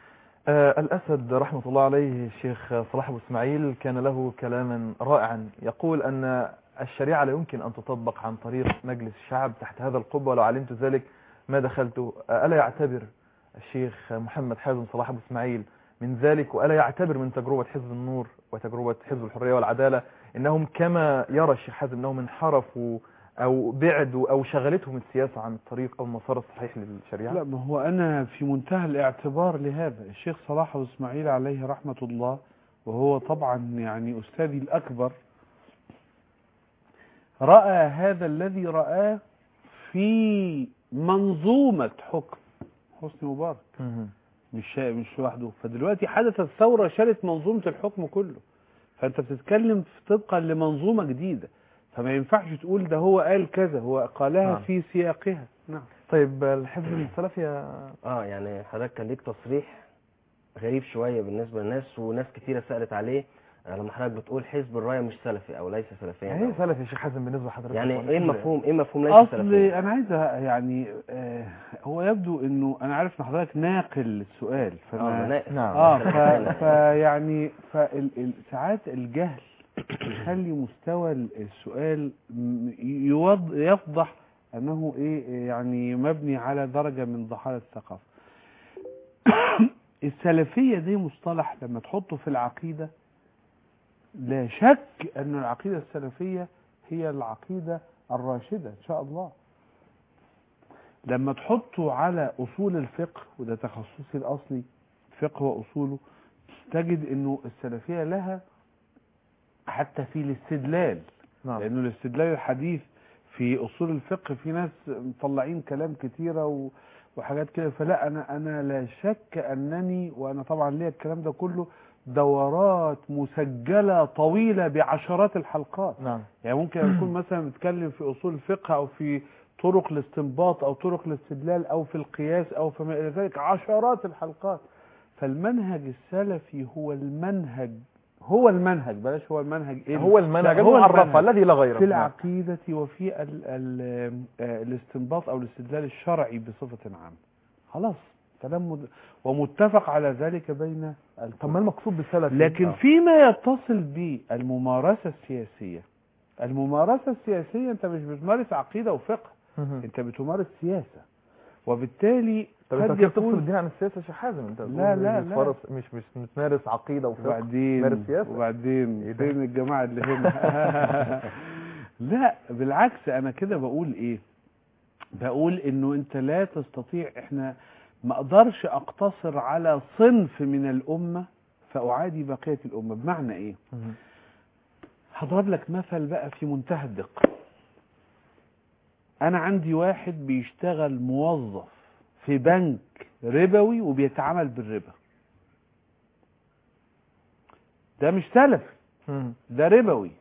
آه الاسد رحمه الله عليه الشيخ صلاح ابو اسماعيل كان له كلاما رائعا يقول ان الشريعه لا يمكن ان تطبق عن طريق مجلس الشعب تحت هذا القبه ولو علمت ذلك ما دخلت آه الا يعتبر الشيخ محمد حازم صلاح ابو اسماعيل من ذلك والا يعتبر من تجربه حزب النور وتجربه حزب الحريه والعداله انهم كما يرى الشيخ حازم انهم انحرفوا او بعدوا او شغلتهم السياسه عن الطريق او المسار الصحيح للشريعه لا ما هو انا في منتهى الاعتبار لهذا الشيخ صلاح ابو اسماعيل عليه رحمة الله وهو طبعا يعني استاذي الاكبر رأى هذا الذي رآه في منظومة حكم حسني مبارك مهم. مش شا- مش لوحده فدلوقتي حدثت ثورة شالت منظومة الحكم كله فانت بتتكلم في طبقا لمنظومة جديدة فما ينفعش تقول ده هو قال كذا هو قالها نعم. في سياقها نعم طيب الحزب السلفي يا اه يعني حضرتك كان ليك تصريح غريب شوية بالنسبة للناس وناس كتيرة سألت عليه آه، لما حضرتك بتقول حزب الراية مش سلفي او ليس سلفيا يعني ايه أو- سلفي يا شيخ حازم بالنسبه لحضرتك يعني ولا ايه كده؟ المفهوم ايه مفهوم ليس اصل سلفيا انا عايز أ- يعني آه هو يبدو انه انا عارف ان حضرتك ناقل السؤال اه فما بناء- نعم. اه بناء- ف... فيعني فساعات الجهل يخلي مستوى ال- السؤال م- يوض... يفضح انه ايه يعني مبني على درجة من ضحايا الثقافة السلفية دي مصطلح لما تحطه في العقيدة لا شك ان العقيدة السلفية هي العقيدة الراشدة ان شاء الله لما تحطه على اصول الفقه وده تخصصي الاصلي فقه واصوله تجد انه السلفية لها حتى في الاستدلال نعم لانه الاستدلال الحديث في اصول الفقه في ناس مطلعين كلام كتيرة و... وحاجات كده فلا انا انا لا شك انني وانا طبعا ليا الكلام ده كله دورات مسجله طويله بعشرات الحلقات نعم يعني ممكن اكون مثلا بتكلم في اصول الفقه او في طرق الاستنباط او طرق الاستدلال او في القياس او فما الى ذلك عشرات الحلقات فالمنهج السلفي هو المنهج هو المنهج بلاش هو المنهج إيه هو المنهج لا، هو المعرفة المنهج. الذي لا غيره في نعم. العقيدة وفي ال ال آه، الاستنباط أو الاستدلال الشرعي بصفة عامة خلاص كلام مد... ومتفق على ذلك بين طب ما المقصود بالسلف لكن آه. فيما يتصل بالممارسة السياسية الممارسة السياسية أنت مش بتمارس عقيدة وفقه مهم. أنت بتمارس سياسة وبالتالي طب انت قد كده بتفصل يكون الدين عن السياسه يا شيخ حازم انت لا، بتقول لا، مش لا. فرص- مش مش بتمارس عقيده وفقه وبعدين مارس سياسة. وبعدين إيه ده؟ فين الجماعة اللي هنا لا بالعكس انا كده بقول ايه بقول انه انت لا تستطيع احنا ما اقدرش اقتصر على صنف من الامة فاعادي بقية الامة بمعنى ايه مهم. هضرب لك مثل بقى في منتهى الدقة انا عندي واحد بيشتغل موظف في بنك ربوي وبيتعامل بالربا ده مش سلفي مهم. ده ربوي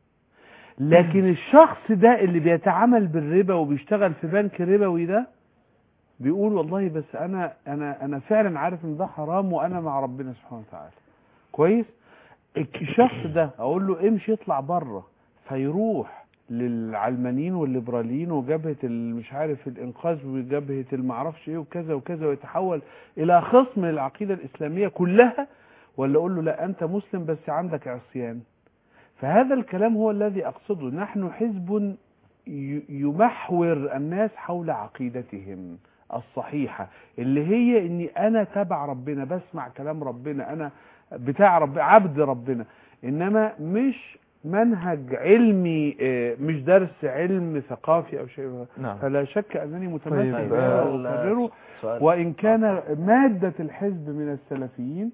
لكن الشخص ده اللي بيتعامل بالربا وبيشتغل في بنك ربوي ده بيقول والله بس انا انا انا فعلا عارف ان ده حرام وانا مع ربنا سبحانه وتعالى كويس الشخص ده اقول له امشي اطلع بره فيروح للعلمانيين والليبراليين وجبهه ال- مش عارف الانقاذ وجبهه المعرفش ايه وكذا وكذا ويتحول الى خصم للعقيده الاسلاميه كلها ولا اقول له لا انت مسلم بس عندك عصيان فهذا الكلام هو الذي اقصده نحن حزب ي- يمحور الناس حول عقيدتهم الصحيحة اللي هي اني انا تبع ربنا بسمع كلام ربنا انا بتاع رب عبد ربنا انما مش منهج علمي آه، مش درس علم ثقافي او شيء نعم فلا شك انني متمسك طيب، بها آه، واكرره سؤال وإن كان مادة الحزب من السلفيين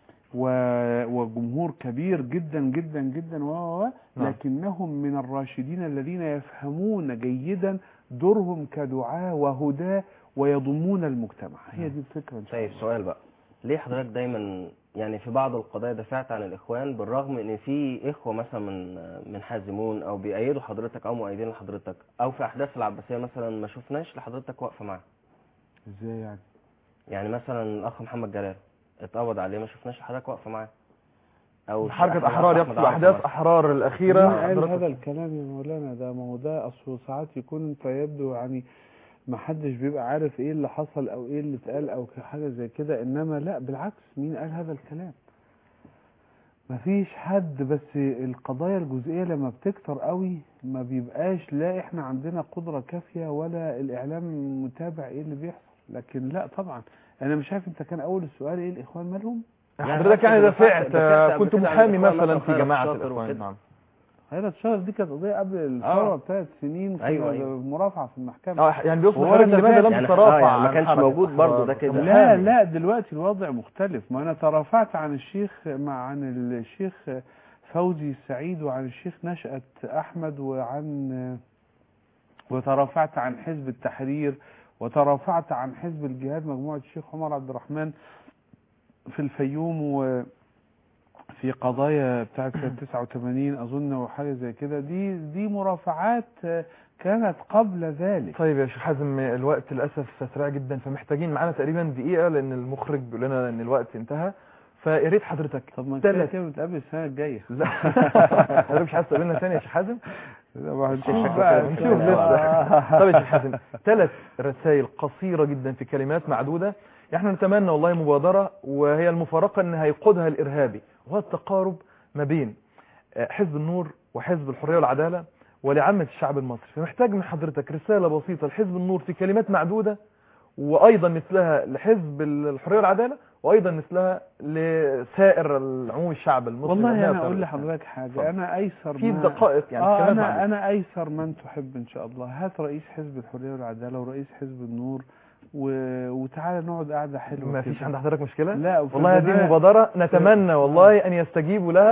و- وجمهور كبير جدا جدا جدا و و- و، نعم. لكنهم من الراشدين الذين يفهمون جيدا دورهم كدعاة وهداة ويضمون المجتمع هي دي الفكرة إن شاء طيب الله سؤال بقى ليه حضرتك دايما يعني في بعض القضايا دافعت عن الاخوان بالرغم ان في اخوه مثلا من من حازمون او بيأيدوا حضرتك او مؤيدين لحضرتك او في احداث العباسيه مثلا ما شفناش لحضرتك واقفه معاه ازاي يعني يعني مثلا الاخ محمد جلال اتقبض عليه ما شفناش لحضرتك واقفه معاه او حركة أحمد- أحرار أحمد يقصد عاطف أحداث مثلاً. أحرار مين الأخيرة قال حضرتك- هذا الكلام يا مولانا ده ما هو ده اصل ساعات يكون انت يبدو يعني ما حدش بيبقى عارف ايه اللي حصل او ايه اللي اتقال او حاجه زي كده انما لا بالعكس مين قال هذا الكلام ما فيش حد بس القضايا الجزئيه لما بتكتر قوي ما بيبقاش لا احنا عندنا قدره كافيه ولا الاعلام متابع ايه اللي بيحصل لكن لا طبعا انا مش عارف انت كان اول السؤال ايه الاخوان مالهم حضرتك يعني دافعت دافعت قبل كنت كده عن محامي الإخوان مثلا مثلاً في خيرت جماعة شاطر الإخوان وكده. نعم خيرت شهر دي كانت قضيه قبل الثوره بثلاث سنين كنا أيوة، أيوة. مرافعه في المحكمه اه يعني بيوصل وهو حضرتك ده لماذا فعلا لم يعني- تترافع آه، يعني ما عن كانش حركة موجود برضه أحرار ده كده. كمحامي؟ لا لا دلوقتي الوضع مختلف ما انا ترافعت عن الشيخ مع عن الشيخ فوزي السعيد وعن الشيخ نشأت احمد وعن وترافعت عن حزب التحرير وترافعت عن حزب الجهاد مجموعة الشيخ عمر عبد الرحمن في الفيوم وفي قضايا بتاعت سنة 89 اظن وحاجة زي كده دي دي مرافعات كانت قبل ذلك طيب يا شيخ حازم الوقت للاسف سريع جدا فمحتاجين معانا تقريبا دقيقه لان المخرج بيقول لنا ان الوقت انتهى فيا ريت حضرتك طب ما كده تلت كده نتقابل السنة الجاية لا حضرتك مش عايز تقابلنا تاني يا شيخ حازم هنشوف شكله بقى كده. هنشوف لسه طب يا شيخ حازم ثلاث رسائل قصيره جدا في كلمات معدوده احنا نتمنى والله مبادره وهي المفارقه ان هيقودها الارهابي وهو التقارب ما بين آه، حزب النور وحزب الحريه والعداله ولعامه الشعب المصري فمحتاج من حضرتك رساله بسيطه لحزب النور في كلمات معدوده وايضا مثلها لحزب الحريه والعداله وايضا مثلها لسائر العموم الشعب المصري والله والناس انا اقول والإسلام. لحضرتك حاجة اتفضل. انا ايسر في ما- دقائق يعني آه كلمات انا معدودة. انا ايسر من تحب ان شاء الله هات رئيس حزب الحرية والعدالة ورئيس حزب النور و... وتعالى نقعد قعدة حلوة ما كده. فيش عند حضرتك مشكله لا وفي والله هذه البداية- مبادرة نتمنى والله أن يستجيبوا لها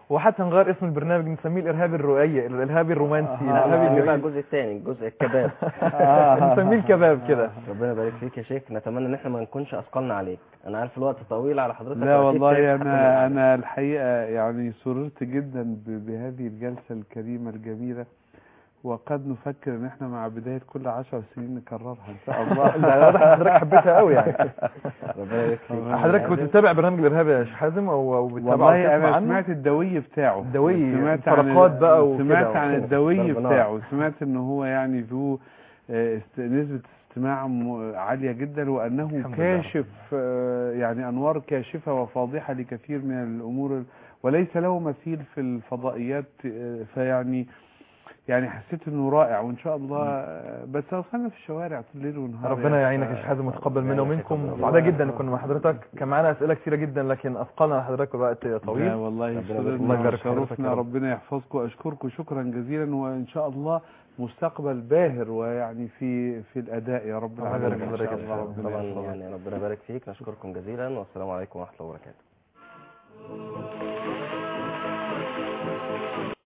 وحتى نغير اسم البرنامج نسميه الارهابي الرؤية الارهابي الرومانسي آه. لا الارهابي نسميه بقى الجميل الجزء الثاني الجزء الكباب نسميه الكباب كده ربنا يبارك فيك يا شيخ نتمنى ان احنا ما نكونش اثقلنا عليك انا عارف الوقت طويل على حضرتك لا وأكيد والله شايف حد من انا العالم. انا الحقيقه يعني سررت جدا ب- بهذه الجلسه الكريمه الجميله وقد نفكر ان احنا مع بدايه كل عشر سنين نكررها ان شاء الله لا واضح إن حضرتك حبيتها قوي يعني ربنا يبارك فيك حضرتك كنت بتتابع برنامج الارهابي يا شيخ حازم او أو بتتابعه والله وتسمع انا عنه؟ سمعت الدوي بتاعه الدوي، سمعت عن الفرقات بقى وكده سمعت عن وكده. الدوي ضرب نار. بتاعه سمعت ان هو يعني ذو آه، است- نسبة استماع م- عالية جدا وأنه الحمد لله. كاشف آه، يعني أنوار كاشفة وفاضحة لكثير من الأمور ال- وليس له مثيل في الفضائيات آه، فيعني يعني حسيت انه رائع وان شاء الله آه، بس وصلنا في الشوارع طول الليل ونهار ربنا يعني يعينك يا ف- شيخ حازم وتقبل منا يعينك ومنكم يا رب. سعداء جدا ان كنا مع حضرتك كان معانا اسئله كثيره جدا لكن اثقلنا على حضرتك الوقت لا طويل والله ربنا سررنا الله يبارك في حضرتك وشرفنا يا رب. ربنا يحفظكم واشكركم شكرا جزيلا وان شاء الله مستقبل باهر ويعني في في الاداء يا رب الله يبارك العالمين في إن شاء حضرتك يا الله شيخ. ربنا طبعا يحفظك. يعني ربنا يبارك فيك نشكركم جزيلا والسلام عليكم ورحمه الله وبركاته